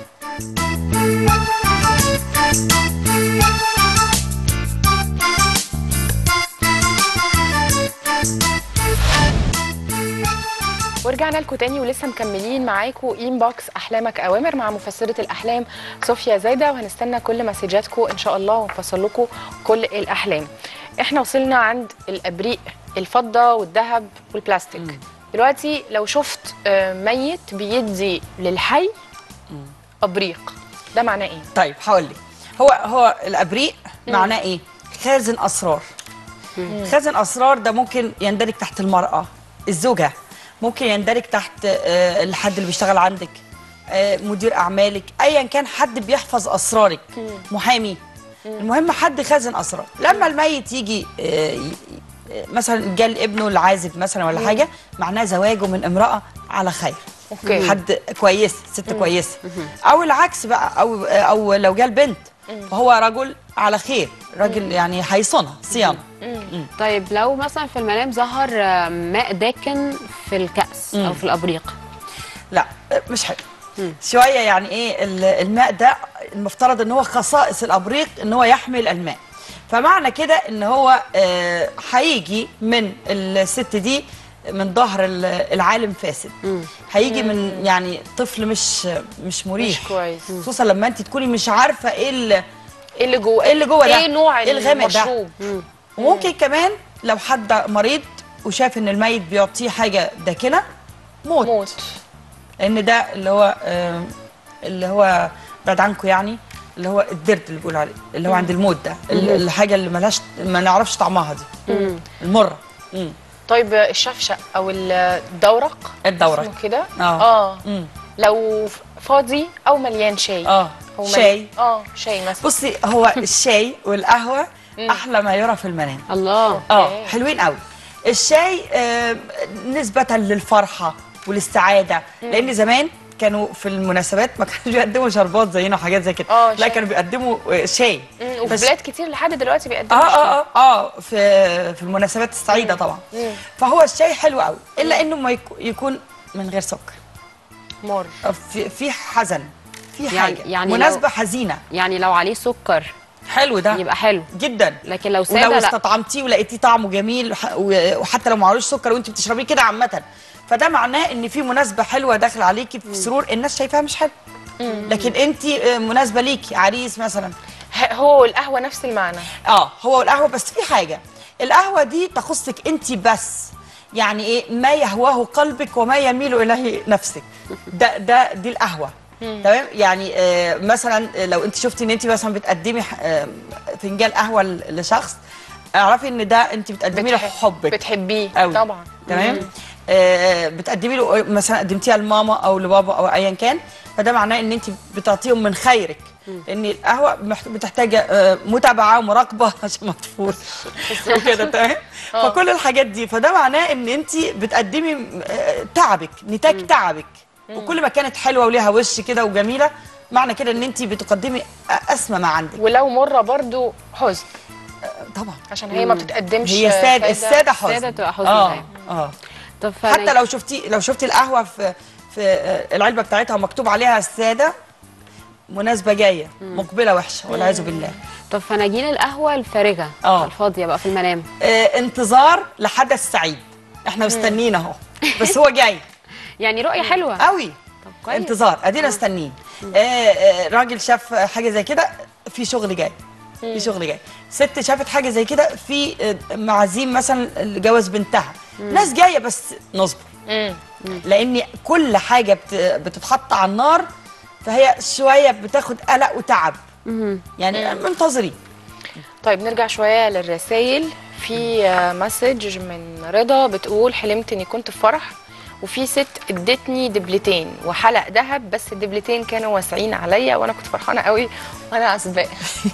ورجعنا لكم تاني ولسه مكملين معاكم انبوكس احلامك اوامر مع مفسره الاحلام صوفيا زايده وهنستنى كل مسجاتكم ان شاء الله ونفسر لكم كل الاحلام احنا وصلنا عند الابريق الفضه والذهب والبلاستيك دلوقتي لو شفت آه، ميت بيدي للحي ابريق ده معناه ايه طيب هقول لك هو هو الابريق معناه ايه خازن اسرار خازن اسرار ده ممكن يندرج تحت المراه الزوجه ممكن يندرج تحت آه، الحد اللي بيشتغل عندك آه، مدير اعمالك ايا كان حد بيحفظ اسرارك محامي المهم حد خازن اسرار لما الميت يجي آه، ي- آه، مثلا جال ابنه العازب مثلا ولا مم. حاجه معناه زواجه من امراه على خير أوكي. حد كويس ست مم. كويسه او العكس بقى او او لو جال بنت فهو رجل على خير راجل يعني هيصونها صيانه طيب لو مثلا في المنام ظهر آه، ماء داكن في الكأس أو مم. في الأبريق لا مش حلو شويه يعني ايه ال- الماء ده المفترض ان هو خصائص الابريق ان هو يحمل الماء فمعنى كده ان هو آه، هيجي من الست دي من ظهر ال- العالم فاسد هيجي من يعني طفل مش مش مريح مش كويس. خصوصا لما انت تكوني مش عارفه ايه ال- ايه اللي جوه ايه اللي جوه ده ايه نوع ايه الغامق ده المشروب وممكن كمان لو حد مريض وشاف ان الميت بيعطيه حاجه داكنه موت موت لان ده اللي هو آه، اللي هو بعد عنكم يعني اللي هو الدرد اللي بيقولوا عليه اللي هو مم. عند الموت ده ال- مم. الحاجه اللي ملهاش ما نعرفش طعمها دي مم. المره مم. طيب الشفشق او الدورق الدورق. اسمه كده اه اه مم. لو فاضي او مليان شاي اه هو مليان- شاي. اه شاي مثلا بصي هو الشاي والقهوه احلى ما يرى في المنام الله اه حلوين قوي الشاي آه نسبه للفرحه والاستعاده مم. لان زمان كانوا في المناسبات ما كانوش بيقدموا شربات زينا وحاجات زي كده آه، لا شاي. كانوا بيقدموا آه، شاي مم، وفي بس- بلاد كتير لحد دلوقتي اه بيقدموا اه اه اه في في المناسبات السعيده طبعا مم. فهو الشاي حلو قوي الا انه ما يكو- يكون من غير سكر مر في في حزن في يعني- حاجه يعني يعني لو- مناسبه حزينه يعني لو عليه سكر حلو ده يبقى حلو جدا لكن لو ساده ولو لا استطعمتيه ولقيتيه طعمه جميل وح- و- وحتى لو معلوش سكر وانت بتشربيه كده عامه فده معناه ان في مناسبه حلوه داخله عليكي في سرور الناس شايفاها مش حلو لكن انت آه، مناسبه ليكي عريس مثلا هو القهوه نفس المعنى اه هو القهوه بس في حاجه القهوه دي تخصك انت بس يعني ايه ما يهواه قلبك وما يميل اليه نفسك ده ده دي القهوه مم. تمام يعني آه مثلا لو انت شفتي ان انت مثلا بتقدمي ح- آه فنجان قهوه ل- لشخص اعرفي ان ده انت بتقدمي له بتحب- حبك بتحبيه قوي. طبعا تمام مم. آه بتقدمي له مثلا قدمتيها لماما او لبابا او ايا كان فده معناه ان انت بتعطيهم من خيرك لان القهوه محت- بتحتاج آه، متابعه ومراقبه عشان ما تفوز وكده تمام آه. فكل الحاجات دي فده معناه ان انت بتقدمي آه، تعبك نتاج تعبك وكل ما كانت حلوه وليها وش كده وجميله معنى كده ان انت بتقدمي اسمى ما عندك ولو مره برضو حزن طبعا عشان هي ما مم. بتتقدمش هي ساده الساده حزن السادة تبقى حزن اه دايما. اه طب حتى لو شفتي لو شفتي القهوه في في آه، العلبه بتاعتها مكتوب عليها الساده مناسبه جايه مقبله وحشه والعياذ بالله طب فناجين القهوه الفارغه اه الفاضيه بقى في المنام آه انتظار لحدث سعيد احنا مستنيين اهو بس هو جاي يعني رؤيه حلوه قوي كويس. انتظار ادينا مستنيين آه آه راجل شاف حاجه زي كده في شغل جاي في شغل جاي ست شافت حاجه زي كده في آه، معازيم مثلا لجواز بنتها ناس جايه بس نصبر لان كل حاجه بت- بتتحط على النار فهي شويه بتاخد قلق وتعب يعني منتظرين طيب نرجع شويه للرسائل في آه، مسج من رضا بتقول حلمت اني كنت في فرح وفي ست ادتني دبلتين وحلق ذهب بس الدبلتين كانوا واسعين عليا وانا كنت فرحانه قوي وانا سباق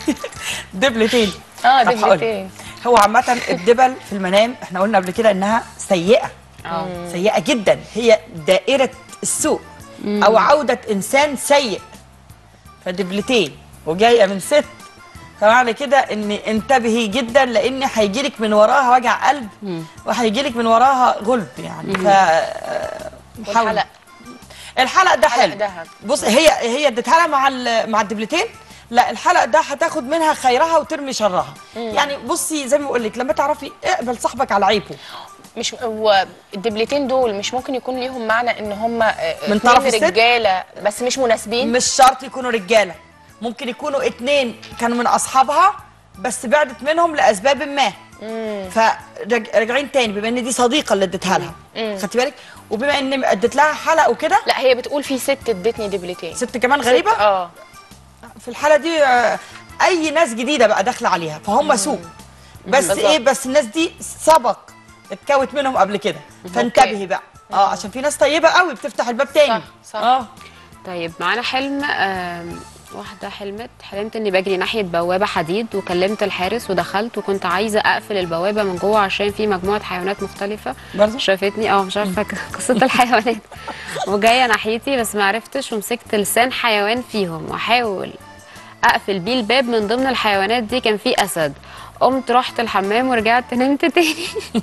دبلتين اه طب هقولك. دبلتين هو عامة الدبل في المنام احنا قلنا قبل كده انها سيئة آه. سيئة جدا هي دائرة السوء مم. او عودة انسان سيء فدبلتين وجاية من ست فمعنى كده ان انتبهي جدا لان هيجيلك من وراها وجع قلب وهيجيلك من وراها غلب يعني ف حاول. والحلق. الحلق ده حلق حلو دهب. بص هي هي اديتها لها مع ال- مع الدبلتين لا الحلق ده هتاخد منها خيرها وترمي شرها يعني بصي زي ما بقول لك لما تعرفي اقبل صاحبك على عيبه مش هو الدبلتين دول مش ممكن يكون ليهم معنى ان هم من طرف الست؟ رجاله بس مش مناسبين مش شرط يكونوا رجاله ممكن يكونوا اتنين كانوا من اصحابها بس بعدت منهم لاسباب ما فراجعين تاني بما ان دي صديقه اللي اديتها لها مم. خدتي بالك وبما ان اديت لها حلق وكده لا هي بتقول في ست ادتني دبلتين ست كمان غريبه اه في الحاله دي آه، اي ناس جديده بقى داخله عليها فهم سوء بس بالظبط. ايه بس الناس دي سبق اتكوت منهم قبل كده فانتبهي بقى اه عشان في ناس طيبه قوي بتفتح الباب تاني صح اه طيب معانا حلم آم، واحدة حلمت حلمت اني بجري ناحية بوابة حديد وكلمت الحارس ودخلت وكنت عايزة اقفل البوابة من جوه عشان في مجموعة حيوانات مختلفة برضه؟ شافتني اه مش عارفة قصة الحيوانات وجاية ناحيتي بس ما عرفتش ومسكت لسان حيوان فيهم واحاول اقفل بيه الباب من ضمن الحيوانات دي كان في اسد قمت رحت الحمام ورجعت نمت تاني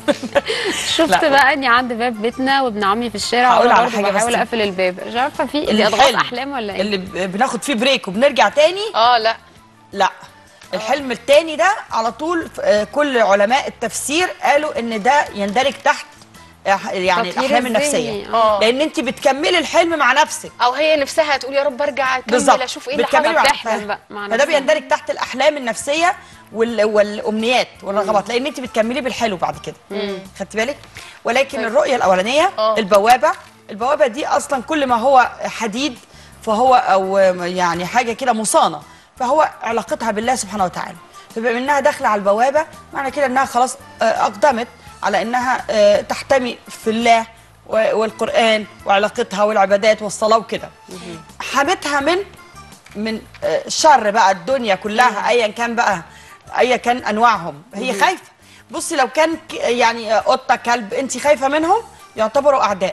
شفت لا. بقى اني عند باب بيتنا وابن عمي في الشارع هقول وانا على برضه حاجة بس بحاول دي. اقفل الباب مش عارفه في دي اضغاث الحلم احلام ولا ايه اللي ب- بناخد فيه بريك وبنرجع تاني اه لا لا الحلم التاني ده على طول آه، كل علماء التفسير قالوا ان ده يندرج تحت آه، يعني تطوير الاحلام الذهني، النفسيه آه. لان انت بتكملي الحلم مع نفسك او هي نفسها تقول يا رب ارجع اكمل بالظبط اشوف ايه اللي بتكملي مع حصل نفسك. بقى مع فده نفسها. بيندرج تحت الاحلام النفسيه وال... والامنيات والرغبات لان انت بتكملي بالحلو بعد كده مم. خدتي بالك ولكن الرؤيه الاولانيه البوابه البوابه دي اصلا كل ما هو حديد فهو او يعني حاجه كده مصانه فهو علاقتها بالله سبحانه وتعالى فبما انها داخله على البوابه معنى كده انها خلاص آه، اقدمت على انها آه، تحتمي في الله و- والقران وعلاقتها والعبادات والصلاه وكده حمتها من من آه، شر بقى الدنيا كلها ايا كان بقى ايا كان انواعهم هي مم. خايفه بصي لو كان ك- يعني آه، قطه كلب انت خايفه منهم يعتبروا اعداء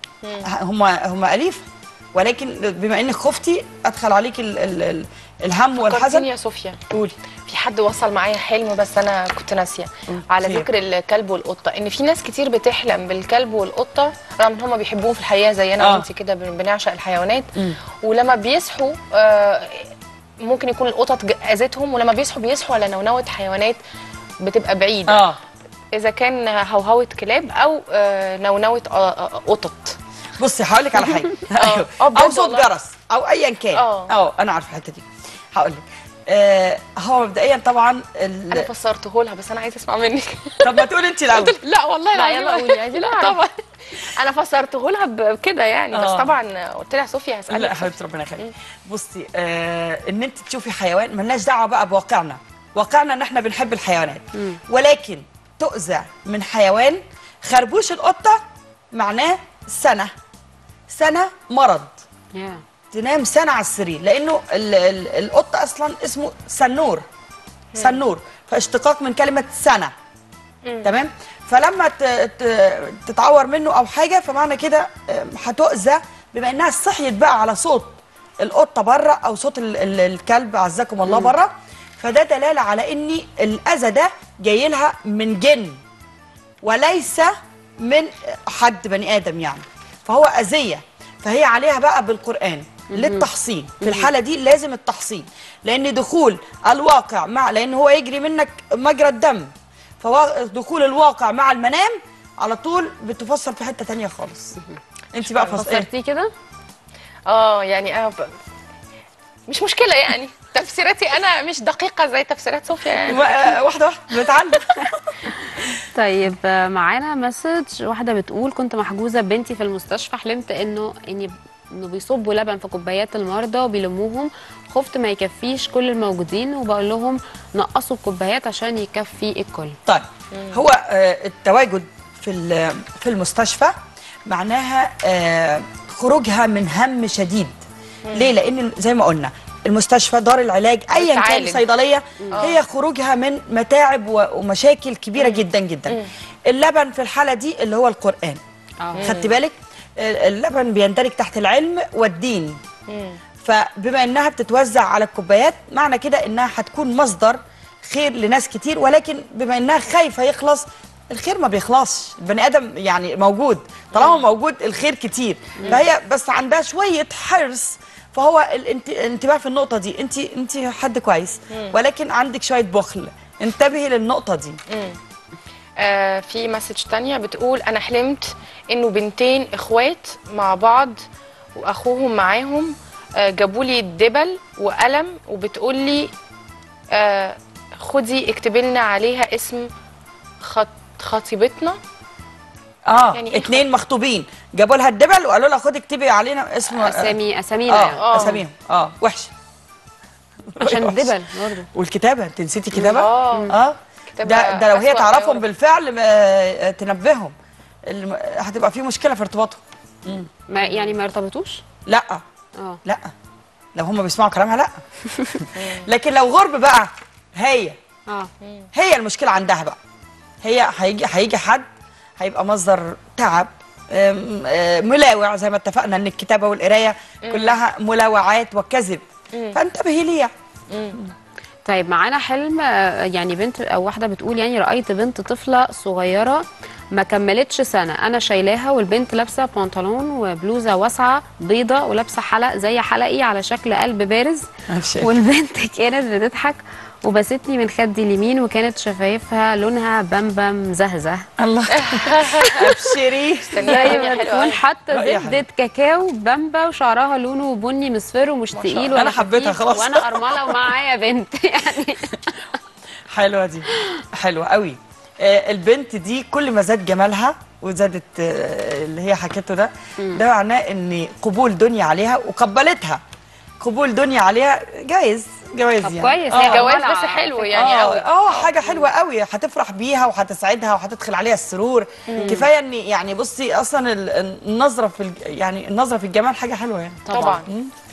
هم هم اليف ولكن بما انك خفتي ادخل عليك ال ال ال الهم والحزن فكرتيني يا صوفيا قولي في حد وصل معايا حلم بس انا كنت ناسيه على خير. ذكر الكلب والقطه ان في ناس كتير بتحلم بالكلب والقطه رغم ان هم بيحبوهم في الحقيقه زينا آه. وانت كده بن- بنعشق الحيوانات ولما بيصحوا آه، ممكن يكون القطط ج- اذتهم ولما بيصحوا بيصحوا على نونوه حيوانات بتبقى بعيده اه اذا كان هوهوه كلاب او آه، نونوه آه، آه، قطط بصي هقول لك على حاجه آه، آه، بجد او صوت والله. جرس او ايا كان آه. اه انا عارفه الحته دي هقول لك آه هو مبدئيا طبعا ال... انا فسرته لها بس انا عايزه اسمع منك طب ما تقولي انت الاول لا والله لا، العظيم. يلا قولي، عايزين لا نعرف. طبعا انا فسرته لها بكده يعني بس آه. طبعا قلت لها صوفيا هسالك لا يا حبيبتي ربنا يخليك بصي آه ان انت تشوفي حيوان ملناش دعوه بقى بواقعنا واقعنا ان احنا بنحب الحيوانات ولكن تؤذى من حيوان خربوش القطه معناه سنه سنه مرض تنام سنه على السرير لانه ال ال القطه اصلا اسمه سنور سنور فاشتقاق من كلمه سنه تمام فلما ت- ت- تتعور منه او حاجه فمعنى كده آم، هتؤذى بما انها صحيت بقى على صوت القطه بره او صوت ال ال الكلب عزكم الله بره فده دلاله على ان الاذى ده جاي لها من جن وليس من حد بني ادم يعني فهو اذيه فهي عليها بقى بالقران للتحصين في الحاله دي لازم التحصين لان دخول الواقع مع لان هو يجري منك مجرى الدم فدخول الواقع مع المنام على طول بتفسر في حته تانية خالص انت بقى فسرتي فسرتيه كده اه يعني انا ب... مش مشكله يعني تفسيراتي انا مش دقيقه زي تفسيرات صوفيا يعني واحده واحده بنتعلم طيب آه، معانا مسج واحده بتقول كنت محجوزه ببنتي في المستشفى حلمت انه اني انه بيصبوا لبن في كوبايات المرضى وبيلموهم خفت ما يكفيش كل الموجودين وبقول لهم نقصوا الكوبايات عشان يكفي الكل طيب هو آه، التواجد في ال- في المستشفى معناها آه خروجها من هم شديد ليه لان زي ما قلنا المستشفى دار العلاج ايا كان بتعالج. صيدليه مم. هي خروجها من متاعب و- ومشاكل كبيره جدا جدا اللبن في الحاله دي اللي هو القران آه. خدت بالك اللبن بيندرج تحت العلم والدين فبما انها بتتوزع على الكوبايات معنى كده انها هتكون مصدر خير لناس كتير ولكن بما انها خايفه يخلص الخير ما بيخلصش البني ادم يعني موجود طالما موجود الخير كتير فهي بس عندها شويه حرص فهو الانت- الانتباه في النقطه دي انت انت حد كويس مم. ولكن عندك شويه بخل انتبهي للنقطه دي مم. آه في مسج تانية بتقول أنا حلمت إنه بنتين إخوات مع بعض وأخوهم معاهم آه جابوا لي دبل وقلم وبتقول لي آه خدي اكتبي لنا عليها اسم خط خطيبتنا اه يعني يعني إيه اتنين مخطوبين جابوا لها الدبل وقالوا لها خدي اكتبي علينا اسم أسامي- أسامينا يعني. اه اساميهم اه وحشه عشان وحشة. الدبل برضه والكتابه انت نسيتي كتابه آه. اه كتابة ده ده لو هي أسوأ تعرفهم ما يعرف. بالفعل آه، تنبههم الم- هتبقى في مشكله في ارتباطهم ما يعني ما يرتبطوش لا اه لا لو هم بيسمعوا كلامها لا لكن لو غرب بقى هي اه هي المشكله عندها بقى هي هيجي هيجي حد هيبقى مصدر تعب آم، آه، ملاوع زي ما اتفقنا ان الكتابه والقرايه كلها ملاوعات وكذب فانتبهي ليها طيب معانا حلم آه، يعني بنت او واحده بتقول يعني رايت بنت طفله صغيره ما كملتش سنه انا شايلاها والبنت لابسه بنطلون وبلوزه واسعه بيضه ولابسه حلق زي حلقي على شكل قلب بارز والبنت كانت بتضحك وبستني من خدي اليمين وكانت شفايفها لونها بمبم مزهزه الله ابشري زي ما تكون حاطه رأي زبده كاكاو بامبا وشعرها لونه بني مصفر ومش تقيل الله. ولا أنا حبيتها خفيف خلاص. وانا ارمله ومعايا بنت يعني حلوه دي حلوه قوي آه، البنت دي كل ما زاد جمالها وزادت آه، اللي هي حكيته ده ده معناه ان قبول دنيا عليها وقبلتها قبول دنيا عليها جايز جواز طب يعني كويس، هي جواز أرملة بس على حلو فكرة. يعني اه قوي اه حاجه حلوه قوي هتفرح بيها وهتسعدها وهتدخل عليها السرور مم. كفايه ان يعني بصي اصلا ال- النظره في الج- يعني النظره في الجمال حاجه حلوه يعني طبعا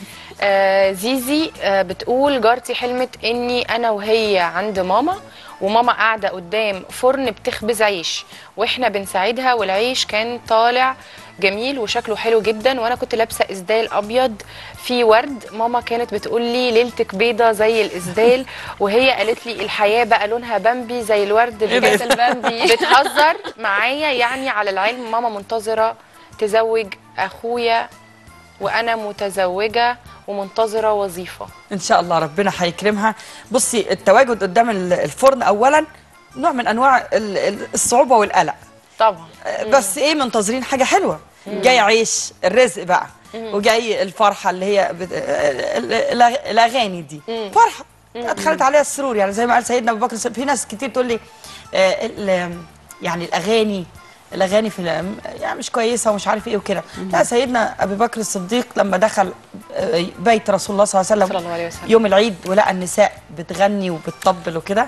آه زيزي آه بتقول جارتي حلمت اني انا وهي عند ماما وماما قاعده قدام فرن بتخبز عيش واحنا بنساعدها والعيش كان طالع جميل وشكله حلو جدا وانا كنت لابسه اسدال ابيض فيه ورد ماما كانت بتقول لي ليلتك بيضه زي الاسدال وهي قالت لي الحياه بقى لونها بامبي زي الورد إيه ده؟ بتاعت البامبي بتهزر معايا يعني على العلم ماما منتظره تزوج اخويا وانا متزوجه ومنتظره وظيفه ان شاء الله ربنا هيكرمها بصي التواجد قدام ال- الفرن اولا نوع من انواع ال- ال- الصعوبه والقلق طبعا آه، بس ايه منتظرين حاجه حلوه جاي عيش الرزق بقى مم. وجاي الفرحه اللي هي بت... ال- ال- الاغاني دي فرحه ادخلت عليها السرور يعني زي ما قال سيدنا ابو بكر الصديق، في ناس كتير تقول لي آه، ال- يعني الاغاني الاغاني في ال- يعني مش كويسه ومش عارف ايه وكده لا سيدنا ابي بكر الصديق لما دخل آه، بيت رسول الله صلى الله عليه وسلم صلى الله عليه وسلم. يوم العيد ولقى النساء بتغني وبتطبل وكده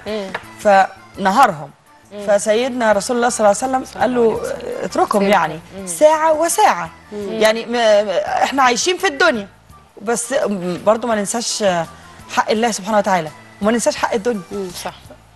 فنهارهم فسيدنا رسول الله صلى الله عليه وسلم قال له آه، اتركهم سيبهم. يعني مم. ساعة وساعة مم. يعني م- احنا عايشين في الدنيا بس م- برضو ما ننساش آه، حق الله سبحانه وتعالى وما ننساش حق الدنيا صح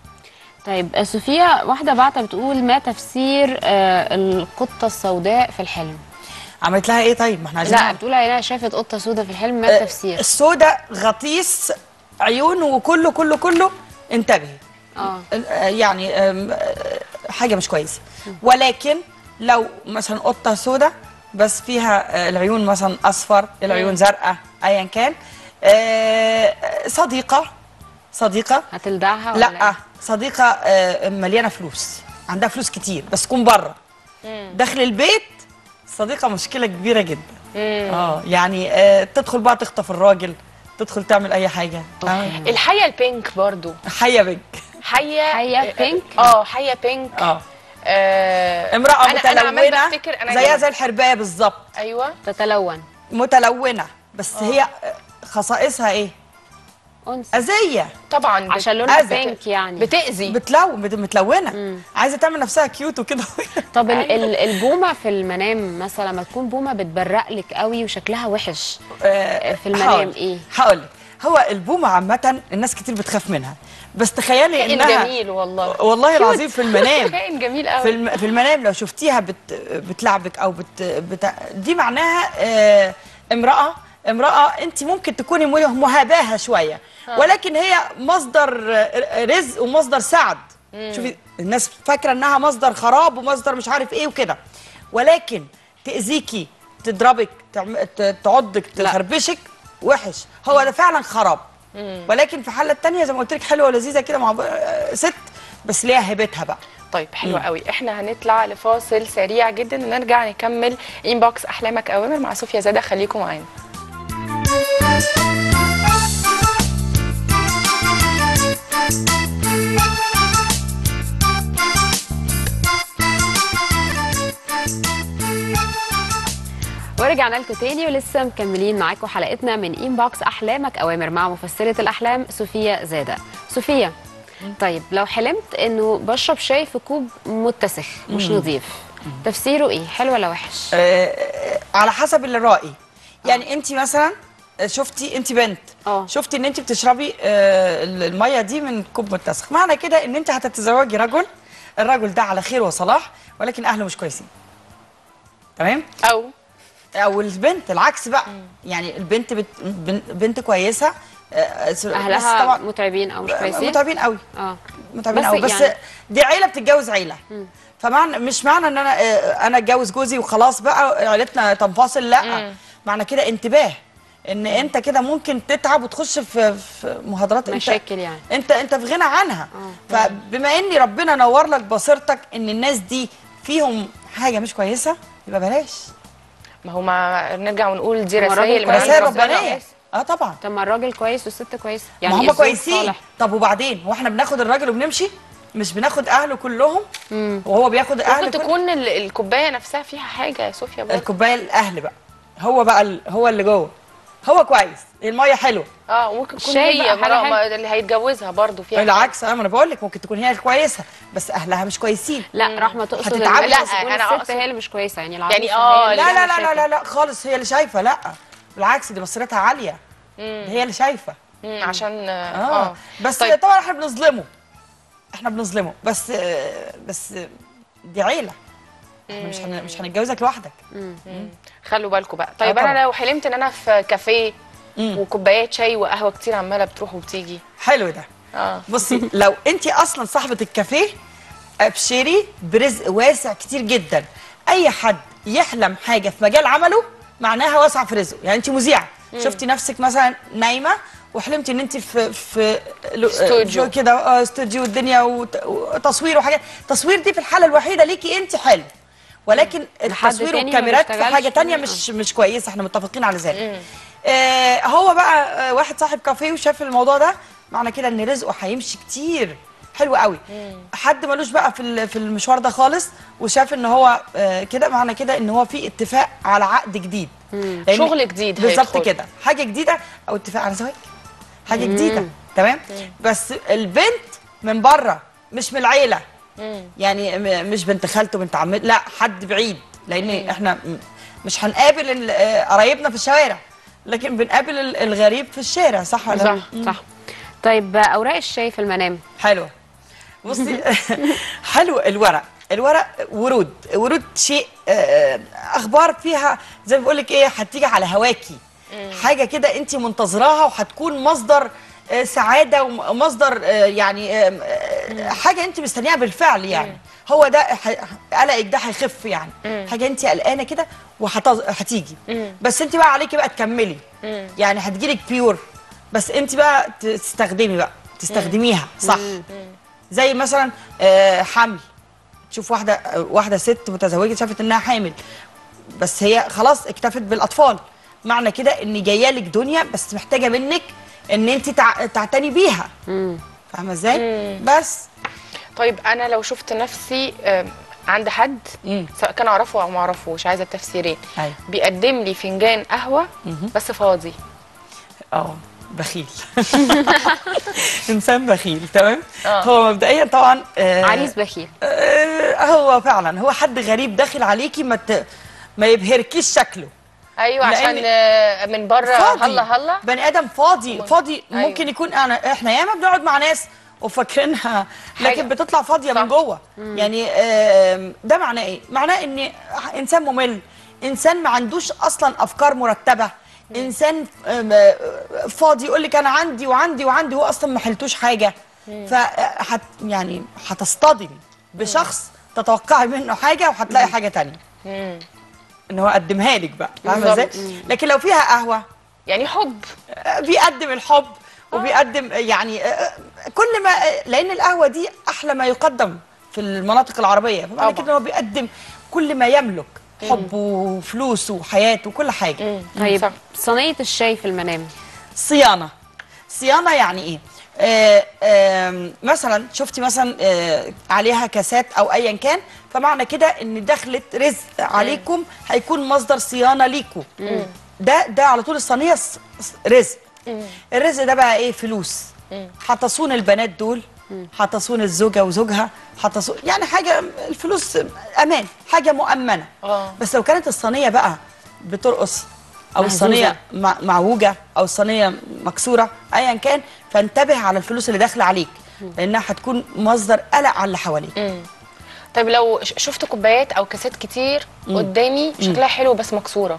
طيب صوفيا واحده بعتها بتقول ما تفسير آه القطه السوداء في الحلم عملت لها ايه طيب ما احنا عايزين لا نعرف. بتقول انها شافت قطه سوداء في الحلم ما آه، التفسير السوداء غطيس عيون وكله كله كله انتبهي اه آه، يعني آم، آه، حاجه مش كويسه ولكن لو مثلا قطه سوداء بس فيها آه، العيون مثلا اصفر العيون زرقاء ايا كان آه، صديقه صديقه هتلدعها ولا لا صديقه آه، مليانه فلوس عندها فلوس كتير بس تكون بره داخل البيت صديقه مشكله كبيره جدا اه يعني آه، تدخل بقى تخطف الراجل تدخل تعمل اي حاجه آه. الحيه البينك برضو حيه بك حيه حيه بينك اه حيه بينك اه آه امراه أنا- أنا عمال متلونه بفتكر أنا زيها جاية. زي الحربايه بالظبط ايوه تتلون متلونه بس هي خصائصها ايه اذيه طبعا بت- عشان لونها أذى. بينك يعني بتاذي بتلون بت- متلونه عايزه تعمل نفسها كيوت وكده طب ال- ال- البومه في المنام مثلا لما تكون بومه بتبرق لك قوي وشكلها وحش في المنام هقول- ايه هقول لك هو البومه عامه الناس كتير بتخاف منها بس تخيلي كائن انها جميل والله والله كيوت. العظيم في المنام كائن جميل قوي في الم... في المنام لو شفتيها بت... بتلعبك او بت... بت... دي معناها آه... امراه امراه انت ممكن تكوني مه- مهاباها شويه آه. ولكن هي مصدر آه، رزق ومصدر سعد مم. شوفي الناس فاكره انها مصدر خراب ومصدر مش عارف ايه وكده ولكن تاذيكي تضربك تعم... ت- تعضك تخربشك وحش هو ده فعلا خراب ولكن في حاله تانية زي ما قلت لك حلوه ولذيذه كده مع ب- آه، ست بس ليها هيبتها بقى طيب حلو مم. قوي احنا هنطلع لفاصل سريع جدا ونرجع نكمل انبوكس احلامك اوامر مع صوفيا زاده خليكم معانا ورجعنا لكم تاني ولسه مكملين معاكم حلقتنا من انبوكس احلامك اوامر مع مفسره الاحلام صوفيا زاده صوفيا طيب لو حلمت انه بشرب شاي في كوب متسخ مش مم. نظيف تفسيره ايه حلو ولا وحش آه، على حسب الرأي يعني انت مثلا شفتي انت بنت اه شفتي ان انت بتشربي آه، الميه دي من كوب متسخ معنى كده ان انت هتتزوجي رجل الرجل ده على خير وصلاح ولكن اهله مش كويسين تمام او او البنت العكس بقى يعني البنت بت... بن- بنت كويسه آه، بس اهلها طبعا متعبين او مش كويسين متعبين قوي اه متعبين بس قوي بس يعني- دي عيله بتتجوز عيله فمعنى مش معنى ان انا آه، انا اتجوز جوزي وخلاص بقى عيلتنا تنفصل لا معنى كده انتباه ان انت كده ممكن تتعب وتخش في في مهادرات انت مشاكل يعني انت انت في غنى عنها فبما ان ربنا نور لك بصيرتك ان الناس دي فيهم حاجه مش كويسه يبقى بلاش ما هو ما نرجع ونقول دي هو الراجل رسائل كويس. رسائل ربنا. ربانيه اه طبعا طب ما الراجل كويس والست كويسه يعني يعني ما هم الزوج كويسين صالح. طب وبعدين هو احنا بناخد الراجل وبنمشي مش بناخد اهله كلهم وهو بياخد اهله ممكن كل- تكون ال- الكوبايه نفسها فيها حاجه يا صوفيا برضه الكوبايه الاهل بقى هو بقى ال... هو اللي جوه هو كويس الميه حلوه اه ممكن تكون الشاي هي بقى حاجة مرا- حلوة. ما- اللي هيتجوزها برضه فيها بالعكس انا ما انا بقول لك ممكن تكون هي كويسه بس اهلها مش كويسين لا رحمه تقصد إن هتتعبي لا بس تكون أنا الست أقصد- هي اللي مش كويسه يعني يعني العروسة آه، هي اللي لا لا فيها لا لا مشاكل. لا لا خالص هي اللي شايفه لا بالعكس دي بصيرتها عاليه هي اللي شايفه مم، عشان اه, اه بس طيب. طبعا احنا بنظلمه احنا بنظلمه بس آه، بس دي عيله احنا مش هن... مش هنتجوزك لوحدك خلوا بالكم بقى طيب آه، طبعا. انا لو حلمت ان انا في كافيه وكوبايات شاي وقهوه كتير عماله بتروح وبتيجي حلو ده اه بصي لو انت اصلا صاحبه الكافيه ابشري برزق واسع كتير جدا اي حد يحلم حاجه في مجال عمله معناها واسع في رزقه يعني انت مذيعه مم. شفتي نفسك مثلا نايمه وحلمتي ان انت في في لو- استوديو. آه، كده آه، استوديو والدنيا وت- وتصوير وحاجات التصوير دي في الحاله الوحيده ليكي انت حلو ولكن لحد التصوير تاني ما والكاميرات في بيشتغلش حاجه تانية فيه. مش مش كويسه احنا متفقين على ذلك آه هو بقى آه واحد صاحب كافيه وشاف الموضوع ده معنى كده ان رزقه هيمشي كتير حلو قوي حد ملوش بقى في ال- في المشوار ده خالص وشاف ان هو آه كده معنى كده ان هو في اتفاق على عقد جديد لأن- شغل جديد بالظبط هيدخل. كده حاجه جديده او اتفاق على زواج حاجه مم. جديده تمام بس البنت من بره مش من العيله يعني م- مش بنت خالته بنت عمته لا حد بعيد لان احنا م- مش هنقابل ال- آه، قرايبنا في الشوارع لكن بنقابل ال- الغريب في الشارع صح ولا لا؟ صح صح طيب اوراق الشاي في المنام حلوه بصي حلو الورق الورق ورود ورود شيء آه، اخبار فيها زي ما بقول لك ايه هتيجي على هواكي حاجه كده انت منتظراها وهتكون مصدر آه، سعاده ومصدر آه، يعني آه، آه، حاجه انت مستنياها بالفعل يعني هو ده ح- قلقك ده هيخف يعني حاجه انت قلقانه كده وهتيجي بس انت بقى عليكي بقى تكملي يعني هتجيلك بيور بس انت بقى تستخدمي بقى تستخدميها صح زي مثلا آه، حمل تشوف واحده آه، واحده ست متزوجه شافت انها حامل بس هي خلاص اكتفت بالاطفال معنى كده ان جايه لك دنيا بس محتاجه منك ان انت تع- تعتني بيها فاهمه ازاي بس طيب انا لو شفت نفسي آم، عند حد سواء كان اعرفه او ما اعرفوش عايزه التفسيرين أيوة. بيقدم لي فنجان قهوه بس فاضي اه بخيل انسان بخيل تمام آه. هو مبدئيا طبعا آه عريس بخيل آه هو فعلا هو حد غريب داخل عليكي ما ت... ما يبهركيش شكله ايوه لأن- عشان آه، من بره فاضي. هلا هلا بني ادم فاضي فاضي أيوة. ممكن يكون انا احنا ياما بنقعد مع ناس وفاكرينها لكن بتطلع فاضيه من جوه يعني آم، ده معناه ايه معناه ان انسان ممل انسان ما عندوش اصلا افكار مرتبه انسان آم، آه، فاضي يقول لك انا عندي وعندي وعندي هو اصلا ما حلتوش حاجه مم. ف هت يعني هتصطدمي بشخص تتوقعي منه حاجه وهتلاقي حاجه تانية مم. ان هو قدمها لك بقى فاهمه ازاي بالظبط. مم. لكن لو فيها قهوه يعني حب بيقدم الحب وبيقدم يعني آه، كل ما لان القهوه دي احلى ما يقدم في المناطق العربيه فمعنى كده إن هو بيقدم كل ما يملك حبه وفلوسه وحياته وكل حاجه طيب صينيه الشاي في المنام صيانه صيانه يعني ايه آه آه مثلا شفتي مثلا آه عليها كاسات او ايا كان فمعنى كده ان دخلت رزق عليكم هيكون مصدر صيانه ليكم مم. ده ده على طول الصينيه ص- ص- رزق الرزق ده بقى ايه فلوس هتصون البنات دول هتصون الزوجه وزوجها هتصون يعني حاجه الفلوس امان حاجه مؤمنه اه بس لو كانت الصينيه بقى بترقص او مهزوزة. الصينيه مع- معوجه او الصينيه مكسوره ايا كان فانتبه على الفلوس اللي داخله عليك لانها هتكون مصدر قلق على اللي حواليك مم. طيب لو ش- شفت كوبايات او كاسات كتير مم. قدامي مم. شكلها حلو بس مكسوره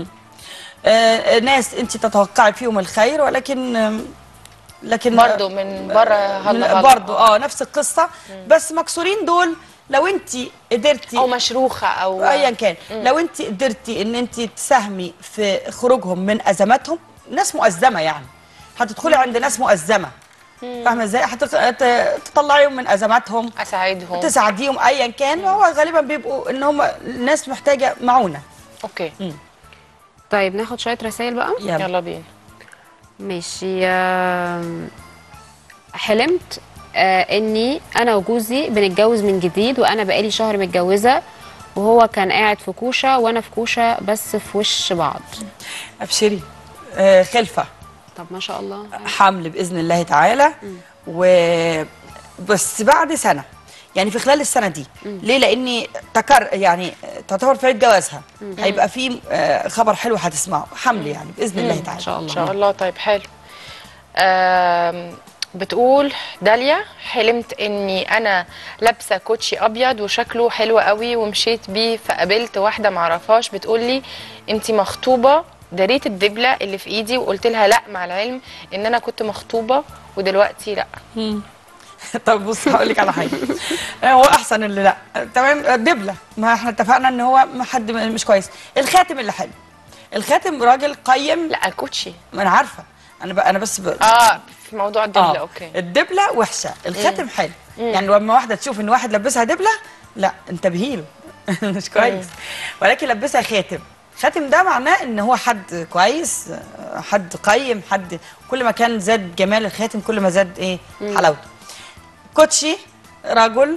آه، ناس انت تتوقعي فيهم الخير ولكن آم، لكن برضو من بره هلا هلا. برضو اه نفس القصه بس مكسورين دول لو انت قدرتي او مشروخه او ايا كان مم. لو انت قدرتي ان انت تساهمي في خروجهم من ازماتهم ناس مؤزمه يعني هتدخلي عند ناس مؤزمه فاهمه ازاي هتط- هت- تطلعيهم من ازماتهم اساعدهم تساعديهم ايا كان هو غالبا بيبقوا ان هم الناس محتاجه معونه اوكي طيب ناخد شويه رسائل بقى يلا. يلا بينا ماشي آم، حلمت آه اني انا وجوزي بنتجوز من جديد وانا بقالي شهر متجوزه وهو كان قاعد في كوشه وانا في كوشه بس في وش بعض ابشري آه خلفه طب ما شاء الله حمل باذن الله تعالى و بس بعد سنه يعني في خلال السنه دي ليه لاني تكر يعني تعتبر في عيد جوازها مم. هيبقى في آه، خبر حلو هتسمعه حمل يعني باذن الله مم. تعالى ان شاء ان شاء الله طيب حلو آم، بتقول داليا حلمت اني انا لابسه كوتشي ابيض وشكله حلو قوي ومشيت بيه فقابلت واحده معرفهاش بتقول لي انت مخطوبه دريت الدبله اللي في ايدي وقلت لها لا مع العلم ان انا كنت مخطوبه ودلوقتي لا طب بص هقول لك على حاجه هو احسن اللي لا تمام دبله ما احنا اتفقنا ان هو ما حد مش كويس الخاتم اللي حلو الخاتم راجل قيم لا كوتشي ما انا عارفه انا ب... انا بس ب... اه في موضوع الدبله آه. اوكي الدبله وحشه الخاتم مم. حلو مم. يعني لما واحده تشوف ان واحد لبسها دبله لا انتبهي له مش كويس ولكن لبسها خاتم خاتم ده معناه ان هو حد كويس آه، حد قيم حد كل ما كان زاد جمال الخاتم كل ما زاد ايه مم. حلاوته كوتشي رجل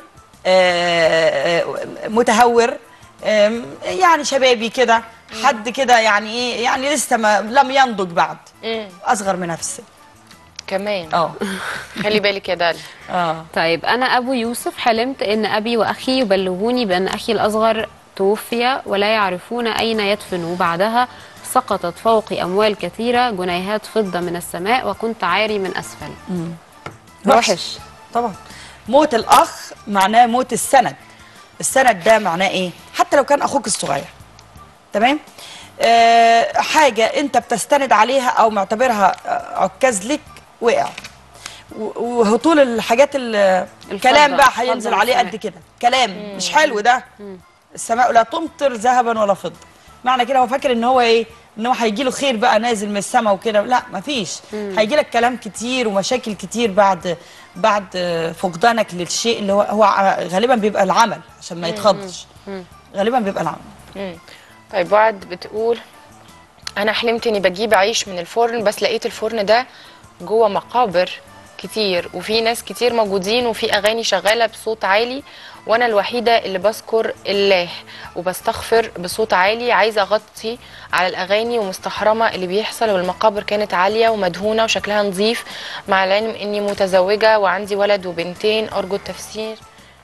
آه، آه، متهور آم، يعني شبابي كده حد كده يعني ايه يعني لسه ما لم ينضج بعد مم. اصغر منها في السن كمان اه خلي بالك يا داليا اه طيب انا ابو يوسف حلمت ان ابي واخي يبلغوني بان اخي الاصغر توفي ولا يعرفون اين يدفن وبعدها سقطت فوقي اموال كثيره جنيهات فضه من السماء وكنت عاري من اسفل مم. وحش طبعا موت الاخ معناه موت السند السند ده معناه ايه حتى لو كان اخوك الصغير تمام آه حاجه انت بتستند عليها او معتبرها آه، عكاز لك وقع و- وهطول الحاجات ال- الكلام بقى الفضة هينزل من عليه السماء. قد كده كلام مش حلو ده السماء لا تمطر ذهبا ولا فضه معنى كده هو فاكر ان هو ايه ان هو هيجي له خير بقى نازل من السماء وكده لا مفيش مم. هيجي لك كلام كتير ومشاكل كتير بعد بعد فقدانك للشيء اللي هو هو ع- غالبا بيبقى العمل عشان ما مم. يتخضش مم. غالبا بيبقى العمل مم. طيب وعد بتقول انا حلمت اني بجيب عيش من الفرن بس لقيت الفرن ده جوه مقابر كتير وفي ناس كتير موجودين وفي اغاني شغاله بصوت عالي وانا الوحيده اللي بذكر الله وبستغفر بصوت عالي عايزه اغطي على الاغاني ومستحرمه اللي بيحصل والمقابر كانت عاليه ومدهونه وشكلها نظيف مع العلم اني متزوجه وعندي ولد وبنتين ارجو التفسير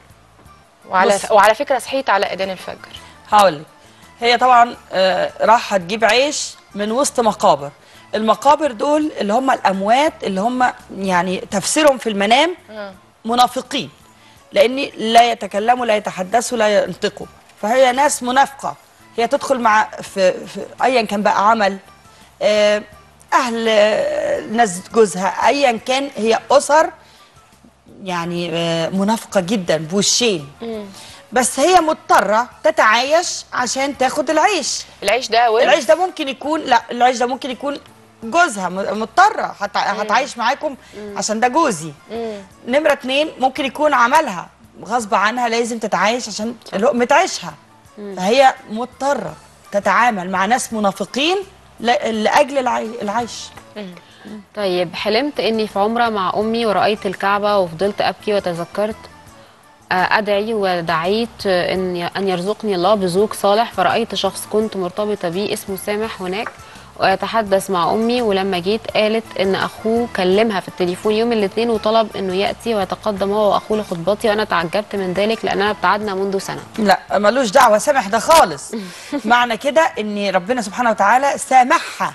وعلى بص. وعلى فكره صحيت على اذان الفجر هقول لك هي طبعا آه، راح تجيب عيش من وسط مقابر المقابر دول اللي هم الاموات اللي هم يعني تفسيرهم في المنام منافقين لان لا يتكلموا لا يتحدثوا لا ينطقوا فهي ناس منافقه هي تدخل مع في, في ايا كان بقى عمل آه، اهل آه، ناس جوزها ايا كان هي اسر يعني آه، منافقه جدا بوشين بس هي مضطره تتعايش عشان تاخد العيش العيش ده ورث؟ العيش ده ممكن يكون لا العيش ده ممكن يكون جوزها م- مضطره هت- هتعايش معاكم عشان ده جوزي نمره اتنين ممكن يكون عملها غصب عنها لازم تتعايش عشان لقمه عيشها فهي مضطره تتعامل مع ناس منافقين ل- لاجل العي- العيش طيب حلمت اني في عمره مع امي ورأيت الكعبه وفضلت ابكي وتذكرت آه، ادعي ودعيت آه، ان ان يرزقني الله بزوج صالح فرأيت شخص كنت مرتبطه بيه اسمه سامح هناك ويتحدث مع امي ولما جيت قالت ان اخوه كلمها في التليفون يوم الاثنين وطلب انه ياتي ويتقدم هو واخوه لخطبتي وانا تعجبت من ذلك لاننا ابتعدنا منذ سنه لا ملوش دعوه سامح ده خالص معنى كده ان ربنا سبحانه وتعالى سامحها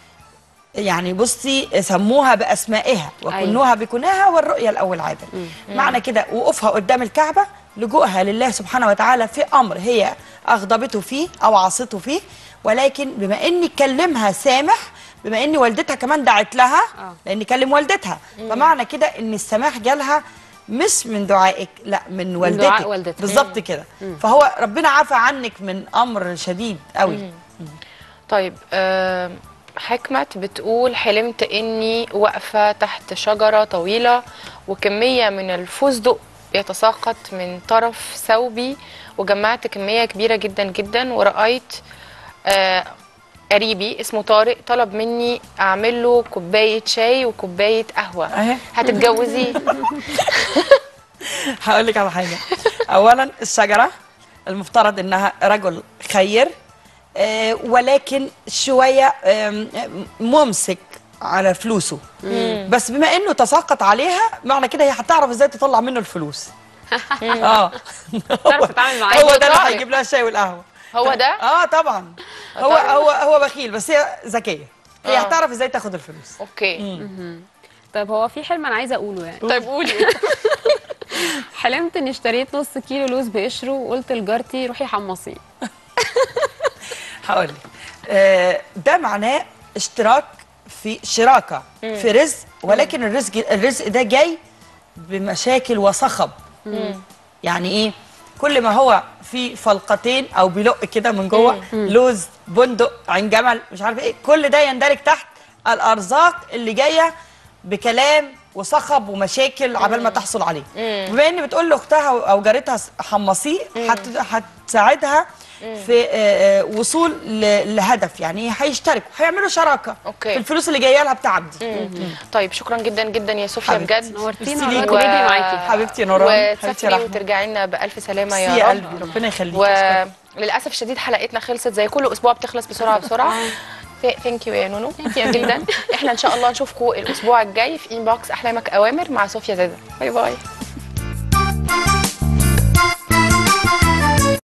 يعني بصي سموها باسمائها وكنوها بكناها والرؤيا الاول عاده معنى كده وقوفها قدام الكعبه لجوءها لله سبحانه وتعالى في امر هي اغضبته فيه او عصته فيه ولكن بما ان كلمها سامح بما ان والدتها كمان دعت لها لان كلم والدتها فمعنى كده ان السماح جالها مش من دعائك لا من والدتك دعاء والدتها. بالظبط كده فهو ربنا عفى عنك من امر شديد قوي طيب آه حكمت بتقول حلمت اني واقفه تحت شجره طويله وكميه من الفستق بيتساقط من طرف ثوبي وجمعت كميه كبيره جدا جدا ورأيت آه قريبي اسمه طارق طلب مني اعمل له كوبايه شاي وكوبايه قهوه أهي. هتتجوزيه هقول لك على حاجه اولا الشجره المفترض انها رجل خير آه، ولكن شويه آم، ممسك على فلوسه مم. بس بما انه تساقط عليها معنى كده هي هتعرف ازاي تطلع منه الفلوس اه تعرف تتعامل معاه هو ده اللي طارق. هيجيب لها الشاي والقهوه هو ده اه طبعا هو طارق. هو هو بخيل بس هي ذكيه هي آه. هتعرف ازاي تاخد الفلوس اوكي طيب هو في حلم انا عايزه اقوله يعني طيب قولي حلمت اني اشتريت نص كيلو لوز بقشره وقلت لجارتي روحي حمصيه هقول لك آه، ده معناه اشتراك في شراكه مم. في رزق ولكن الرزق الرزق ده جاي بمشاكل وصخب يعني ايه كل ما هو في فلقتين او بيلق كده من جوه لوز بندق عين جمل مش عارف ايه كل ده يندرج تحت الارزاق اللي جايه بكلام وصخب ومشاكل عبال ما تحصل عليه بما ان بتقول لاختها او جارتها حمصيه هت- هتساعدها في آه، آه، وصول ل- لهدف يعني هيشتركوا هيعملوا شراكه أوكي. في الفلوس اللي جايه لها بتاعب دي طيب شكرا جدا جدا يا صوفيا حبيبتي. بجد نورتينا والله، و- كنا نجري معاكي. حبيبتي نوران حبيبتي وتسافري رحمه وترجعي لنا بالف سلامه ميرسي يا يا رب قلبي ربنا يخليكي وللاسف الشديد حلقتنا خلصت زي كل اسبوع بتخلص بسرعه بسرعه ثانك يو يا نونو ثانك يو جدا احنا ان شاء الله نشوفكم الاسبوع الجاي في انبوكس احلامك اوامر مع صوفيا زاده باي باي